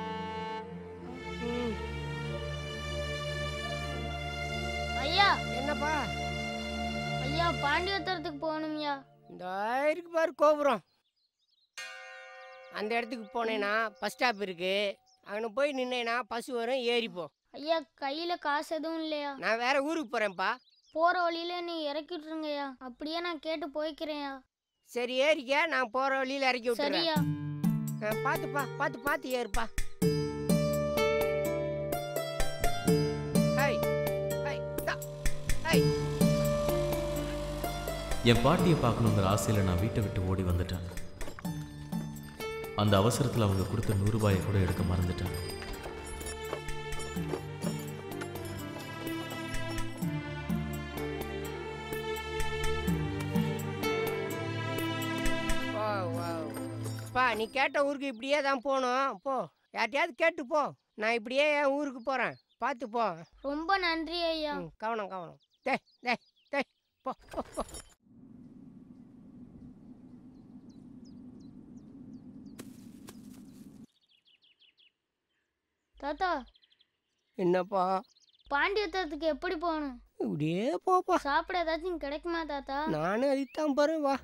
ஐயா என்னப்பா ஐயா பாண்டியத்தரத்துக்கு போகணும்யா இந்த இருக்கு பாரு கோபுரம் அந்த இடத்துக்கு போனேன்னா பஸ் ஸ்டாப் இருக்கு அங்கே போய் நின்னேன்னா பஸ் வரும் ஏறிப்போ ஐயா கையில காசு எதுவும் இல்லையா நான் வேற ஊருக்கு போறேன்ப்பா போற வழியில நீ இறக்கி விட்டுருங்கய்யா அப்படியே நான் கேட்டு போய்க்கிறேன்யா சரி ஏறிக்க நான் போற வழியில இறக்கி சரியா விட்டுறேன் ஆ, பாத்துப்பா பார்த்து பார்த்து ஏறுப்பா ஹை ஹை தா ஹை என் பாட்டியை பார்க்கணுங்கிற ஆசையில் நான் வீட்டை விட்டு ஓடி வந்துட்டேன் அந்த அவசரத்தில் அவங்க கொடுத்த நூறு ரூபாயை கூட எடுக்க மறந்துட்டேன் ஓ ஓ பா நீ கேட்ட ஊருக்கு இப்படியே தான் போகணும் போ யார்ட்டையாவது கேட்டு போ நான் இப்படியே என் ஊருக்கு போகிறேன் பார்த்து போ ரொம்ப நன்றி ஐயா ம், கவனம் கவனம் டே டே டே போ போ போ தாத்தா என்னப்பா பாண்டியத்தரத்துக்கு எப்படி போகணும் இப்படியே போப்பா சாப்பிட ஏதாச்சும் கிடைக்குமா தாத்தா நானும் அதுதான் பாரு வா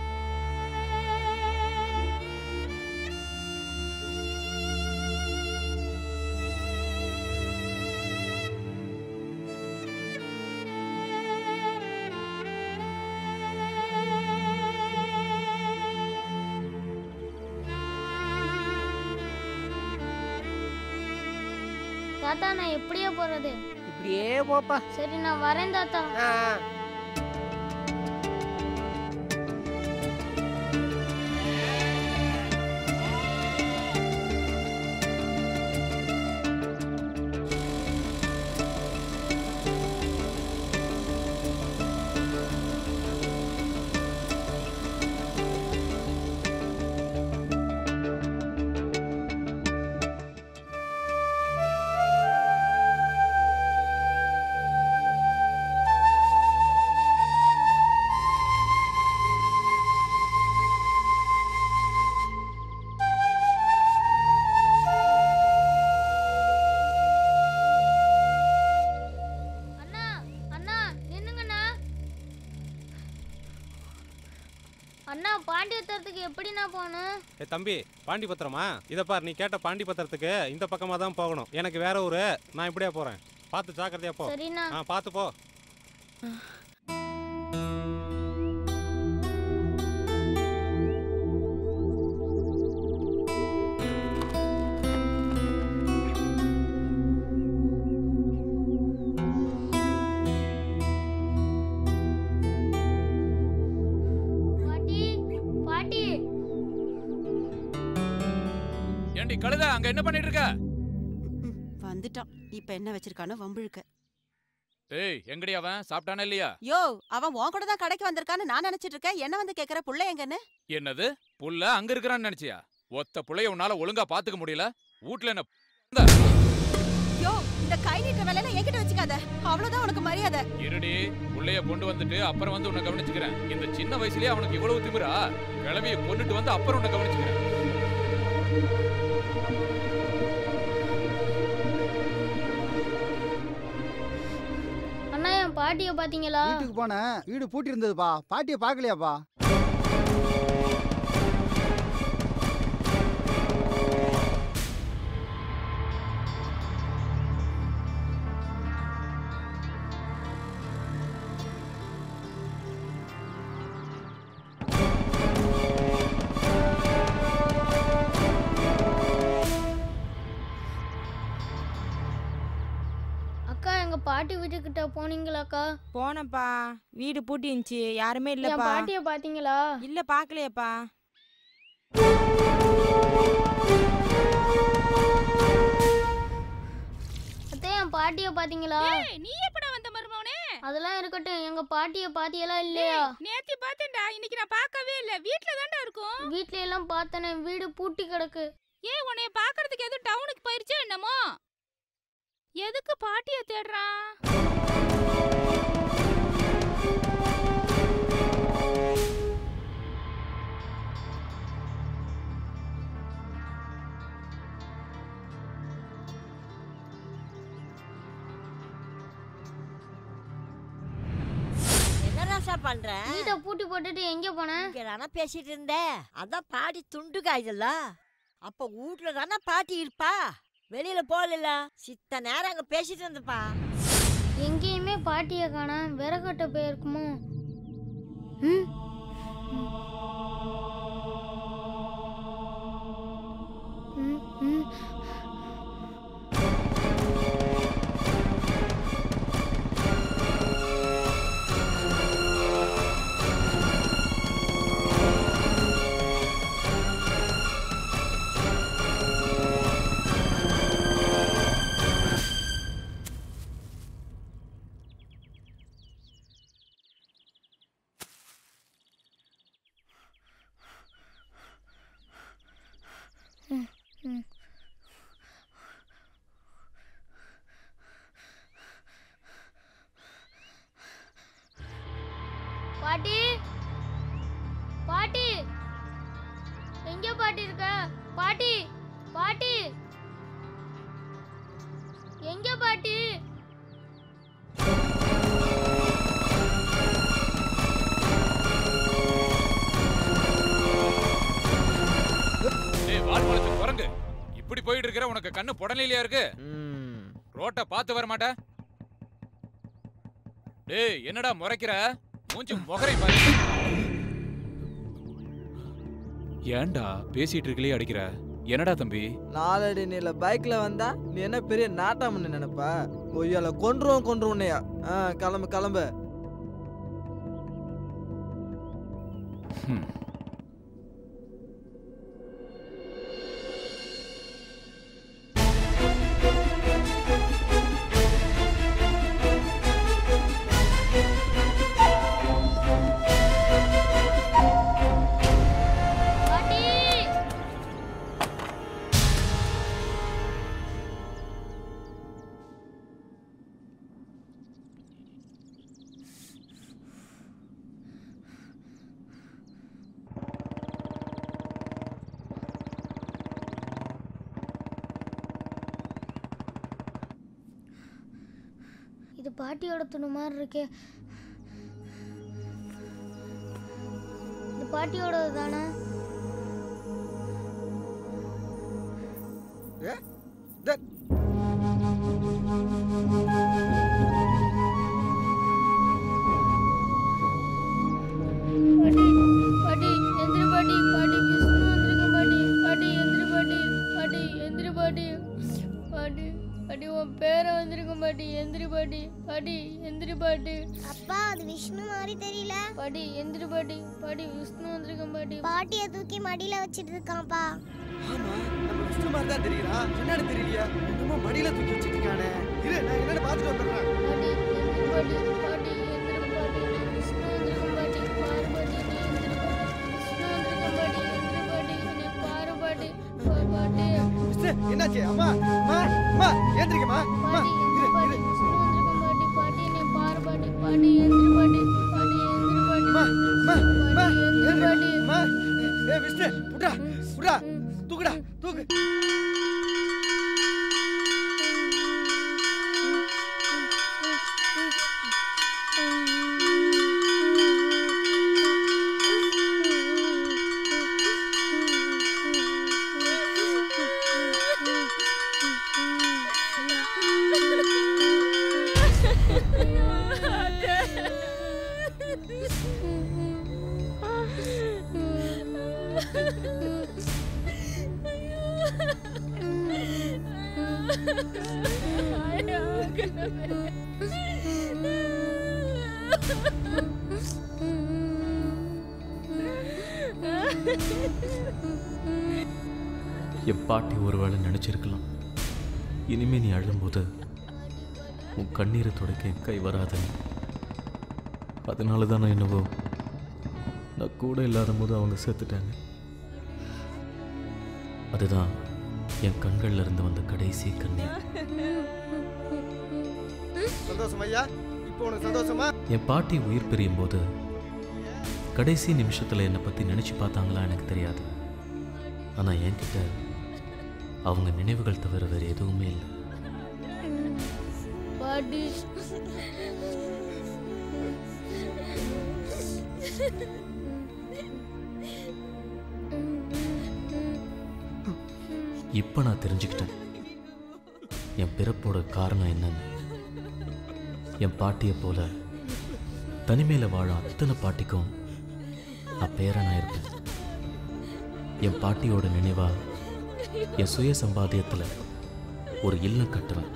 தாத்தா நான் எப்படியா போறது இப்படியே போப்பா சரி நான் வரேன் தாத்தா ஆ அண்ணா அண்ணா நின்னுங்கண்ணா அண்ணா பாண்டியத்தரத்துக்கு எப்படிண்ணா போகணும் ஏ தம்பி பாண்டி பத்திரமா இதை பார் நீ கேட்ட பாண்டி பத்திரத்துக்கு இந்த பக்கமாக தான் போகணும் எனக்கு வேற ஊரு நான் இப்படியே போகிறேன் பார்த்து ஜாக்கிரதையா போ சரிண்ணா. ஆ பார்த்து போ பாட்டி பாட்டி ஏண்டி கழுத அங்க என்ன பண்ணிட்டு இருக்க வந்துட்டான் இப்ப என்ன வச்சிருக்கானோ வம்பிழுக்க ஏய் எங்கடி அவன் சாப்பிட்டானா இல்லையா யோ அவன் உன் கூட தான் கடைக்கு வந்திருக்கான்னு நான் நினைச்சிட்டு இருக்கேன் என்ன வந்து கேக்குற புள்ள எங்கன்னு என்னது புள்ள அங்க இருக்கிறான்னு நினைச்சியா ஒத்த புள்ளைய உன்னால ஒழுங்கா பாத்துக்க முடியல வீட்ல என்ன யோ இந்த கை நீட்ட வேலையில என்கிட்ட வச்சுக்காத அவ்வளவுதான் உனக்கு மரியாதை இருடி புள்ளைய கொண்டு வந்துட்டு அப்புறம் வந்து உன்னை கவனிச்சுக்கிறேன் இந்த சின்ன வயசுலயே அவனுக்கு இவ்வளவு திமிரா கிளவிய கொண்டுட்டு வந்து அப்புறம் உன்னை கவனிச்சுக்கிறேன் அண்ணா என் பாட்டியை பாத்தீங்களா வீட்டுக்கு போனேன் வீடு பூட்டி இருந்ததுப்பா பாட்டியை பார்க்கலையாப்பா அக்கா எங்க பாட்டி வீட்டுக்கிட்ட போனீங்களாக்கா போனப்பா வீடு பூட்டி இருந்துச்சு யாருமே என் இல்லப்பா பாட்டியை பாத்தீங்களா இல்ல பாக்கலையேப்பா அத்தை என் பாட்டியை பாத்தீங்களா நீ எப்படா வந்த மருமவனே அதெல்லாம் இருக்கட்டும் எங்க பாட்டியை பாத்தியெல்லாம் இல்லையா நேத்தி பார்த்தேன்டா இன்னைக்கு நான் பார்க்கவே இல்ல வீட்ல தான்டா இருக்கும் வீட்ல எல்லாம் பார்த்தனே வீடு பூட்டி கிடக்கு ஏன் உன்னைய பார்க்கறதுக்கு எதுவும் டவுனுக்கு போயிருச்சோ என்னமோ எதுக்கு பாட்டிய தேடுறான் என்ன ராசா பண்ற வீட்டை பூட்டி போட்டுட்டு எங்க போன இங்க தானே பேசிட்டு இருந்தேன் அதான் பாட்டி துண்டு காயுதுல்ல அப்ப வீட்ல தானே பாட்டி இருப்பா வெளியில போகல சித்த நேரம் அங்க பேசிட்டு இருந்தப்பா எங்கேயுமே பாட்டியை காணோம் விறகட்ட போயிருக்குமோ ம் ம், ம். ம், ம். பாட்டி பாட்டி எங்க பாட்டி இருக்க பாட்டி பாட்டி எங்க பாட்டி டேய் வால் முளைச்ச குரங்கு இப்படி போயிட்டு இருக்கிற உனக்கு கண்ணு புடலையிலயா இருக்கு ரோட்ட பார்த்து வர மாட்ட டேய் என்னடா முறைக்கிற மூஞ்சி முகரை பாரு ஏன்டா பேசிட்டு இருக்கலையே அடிக்கிற என்னடா தம்பி நாலடி நீல பைக்ல வந்தா நீ என்ன பெரிய நாட்டாமன்னு நினைப்பா கொய்யால கொன்றுவோம் கொன்றுவோன்னையா ஆ கிளம்பு கிளம்பு ஹம். பாட்டி இது பாட்டியோட துணி மாதிரி இருக்கே இது பாட்டியோடது தானே ஏ டே- பாட்டி பாட்டி எந்திரி பாட்டி பாட்டி விஷ்ணு வந்திருக்க பாட்டி பாட்டி எந்திரி பாட்டி பாட்டி எந்திரி பாட்டி பாட்டி பாட்டி உன் பேரை வந்திருக்க பாட்டி எந்திரி பாட்டி பாட்டி எந்திரி பாட்டி அப்பா அது விஷ்ணு மாதிரி தெரியல பாட்டி எந்திரி பாட்டி பாட்டி விஷ்ணு வந்திருக்க பாட்டி பாட்டியை தூக்கி மடியில வச்சிட்டு இருக்கான்ப்பா ஆமா நம்ம விஷ்ணு மாதிரி தான் தெரியுறான் என்னன்னு தெரியலையா என்னமோ மடியில தூக்கி வச்சிட்டு இருக்கானே இரு நான் என்னன்னு பார்த்துட்டு வந்துடுறேன் பாட்டி எந்திரி பாட்டி பாட்டி எந்திரி பாட்டி விஷ்ணு வந்திருக்க பாட்டி பாரு பாட்டி நீ எந்திரி பாட்டி விஷ்ணு வந்திருக்க பாட்டி எந்திரி பாட்டி நீ பாரு பாட்டி பா- பாட்டி விஷ்ணு என்னாச்சு அம்மா அம்மா அம்மா ஏந்திரிக்கம்மா அம்மா இரு இரு விஷ்ணு வந்திருக்க பாட்டி பாட்டி நீ பாரு பாட்டி பாட்டி எந்திரி பாட்டி பாட்டி எந்திரி பாட்டி அம்மா அம்மா அம்மா பாட்டி எந்திரி பாட்டி அம்மா ஏ விஷ்ணு புடா புடா தூக்குடா தூக்கு என் பாட்டி ஒருவேளை நினச்சிருக்கலாம் இனிமே நீ அழும்போது உன் கண்ணீரை துடைக்க என் கை வராதுன்னு அதனால தான் நான் என்னவோ நான் கூட இல்லாத போது அவங்க செத்துட்டாங்க அதுதான் என் கண்கள்ல இருந்து வந்த கடைசி கண்ணீர் சந்தோஷம் ஐயா இப்போ உனக்கு சந்தோஷமா என் பாட்டி உயிர் பிரியும் போது கடைசி நிமிஷத்துல என்னை பத்தி நினைச்சு பார்த்தாங்களா எனக்கு தெரியாது ஆனா என்கிட்ட அவங்க நினைவுகள் தவிர வேற எதுவுமே இல்லை பாட்டி இப்போ நான் தெரிஞ்சுக்கிட்டேன் என் பிறப்போட காரணம் என்னன்னு என் பாட்டியை போல தனிமையில் வாழ அத்தனை பாட்டிக்கும் நான் பேரனா இருப்பேன் என் பாட்டியோட நினைவா என் சுய சம்பாத்தியத்தில் ஒரு இல்லம் கட்டுவேன்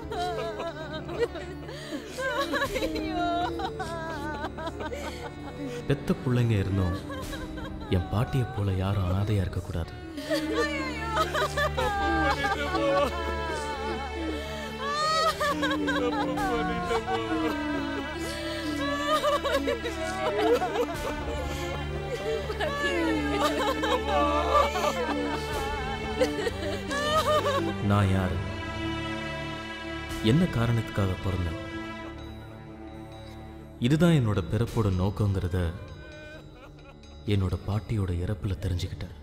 பெத்த பிள்ளைங்க இருந்தும் என் பாட்டியை போல யாரும் அனாதையா இருக்கக்கூடாது நான் யாரு என்ன காரணத்துக்காக பிறந்தேன் இதுதான் என்னோட பிறப்போட நோக்கங்கிறத என்னோட பாட்டியோட இறப்புல தெரிஞ்சுக்கிட்டேன்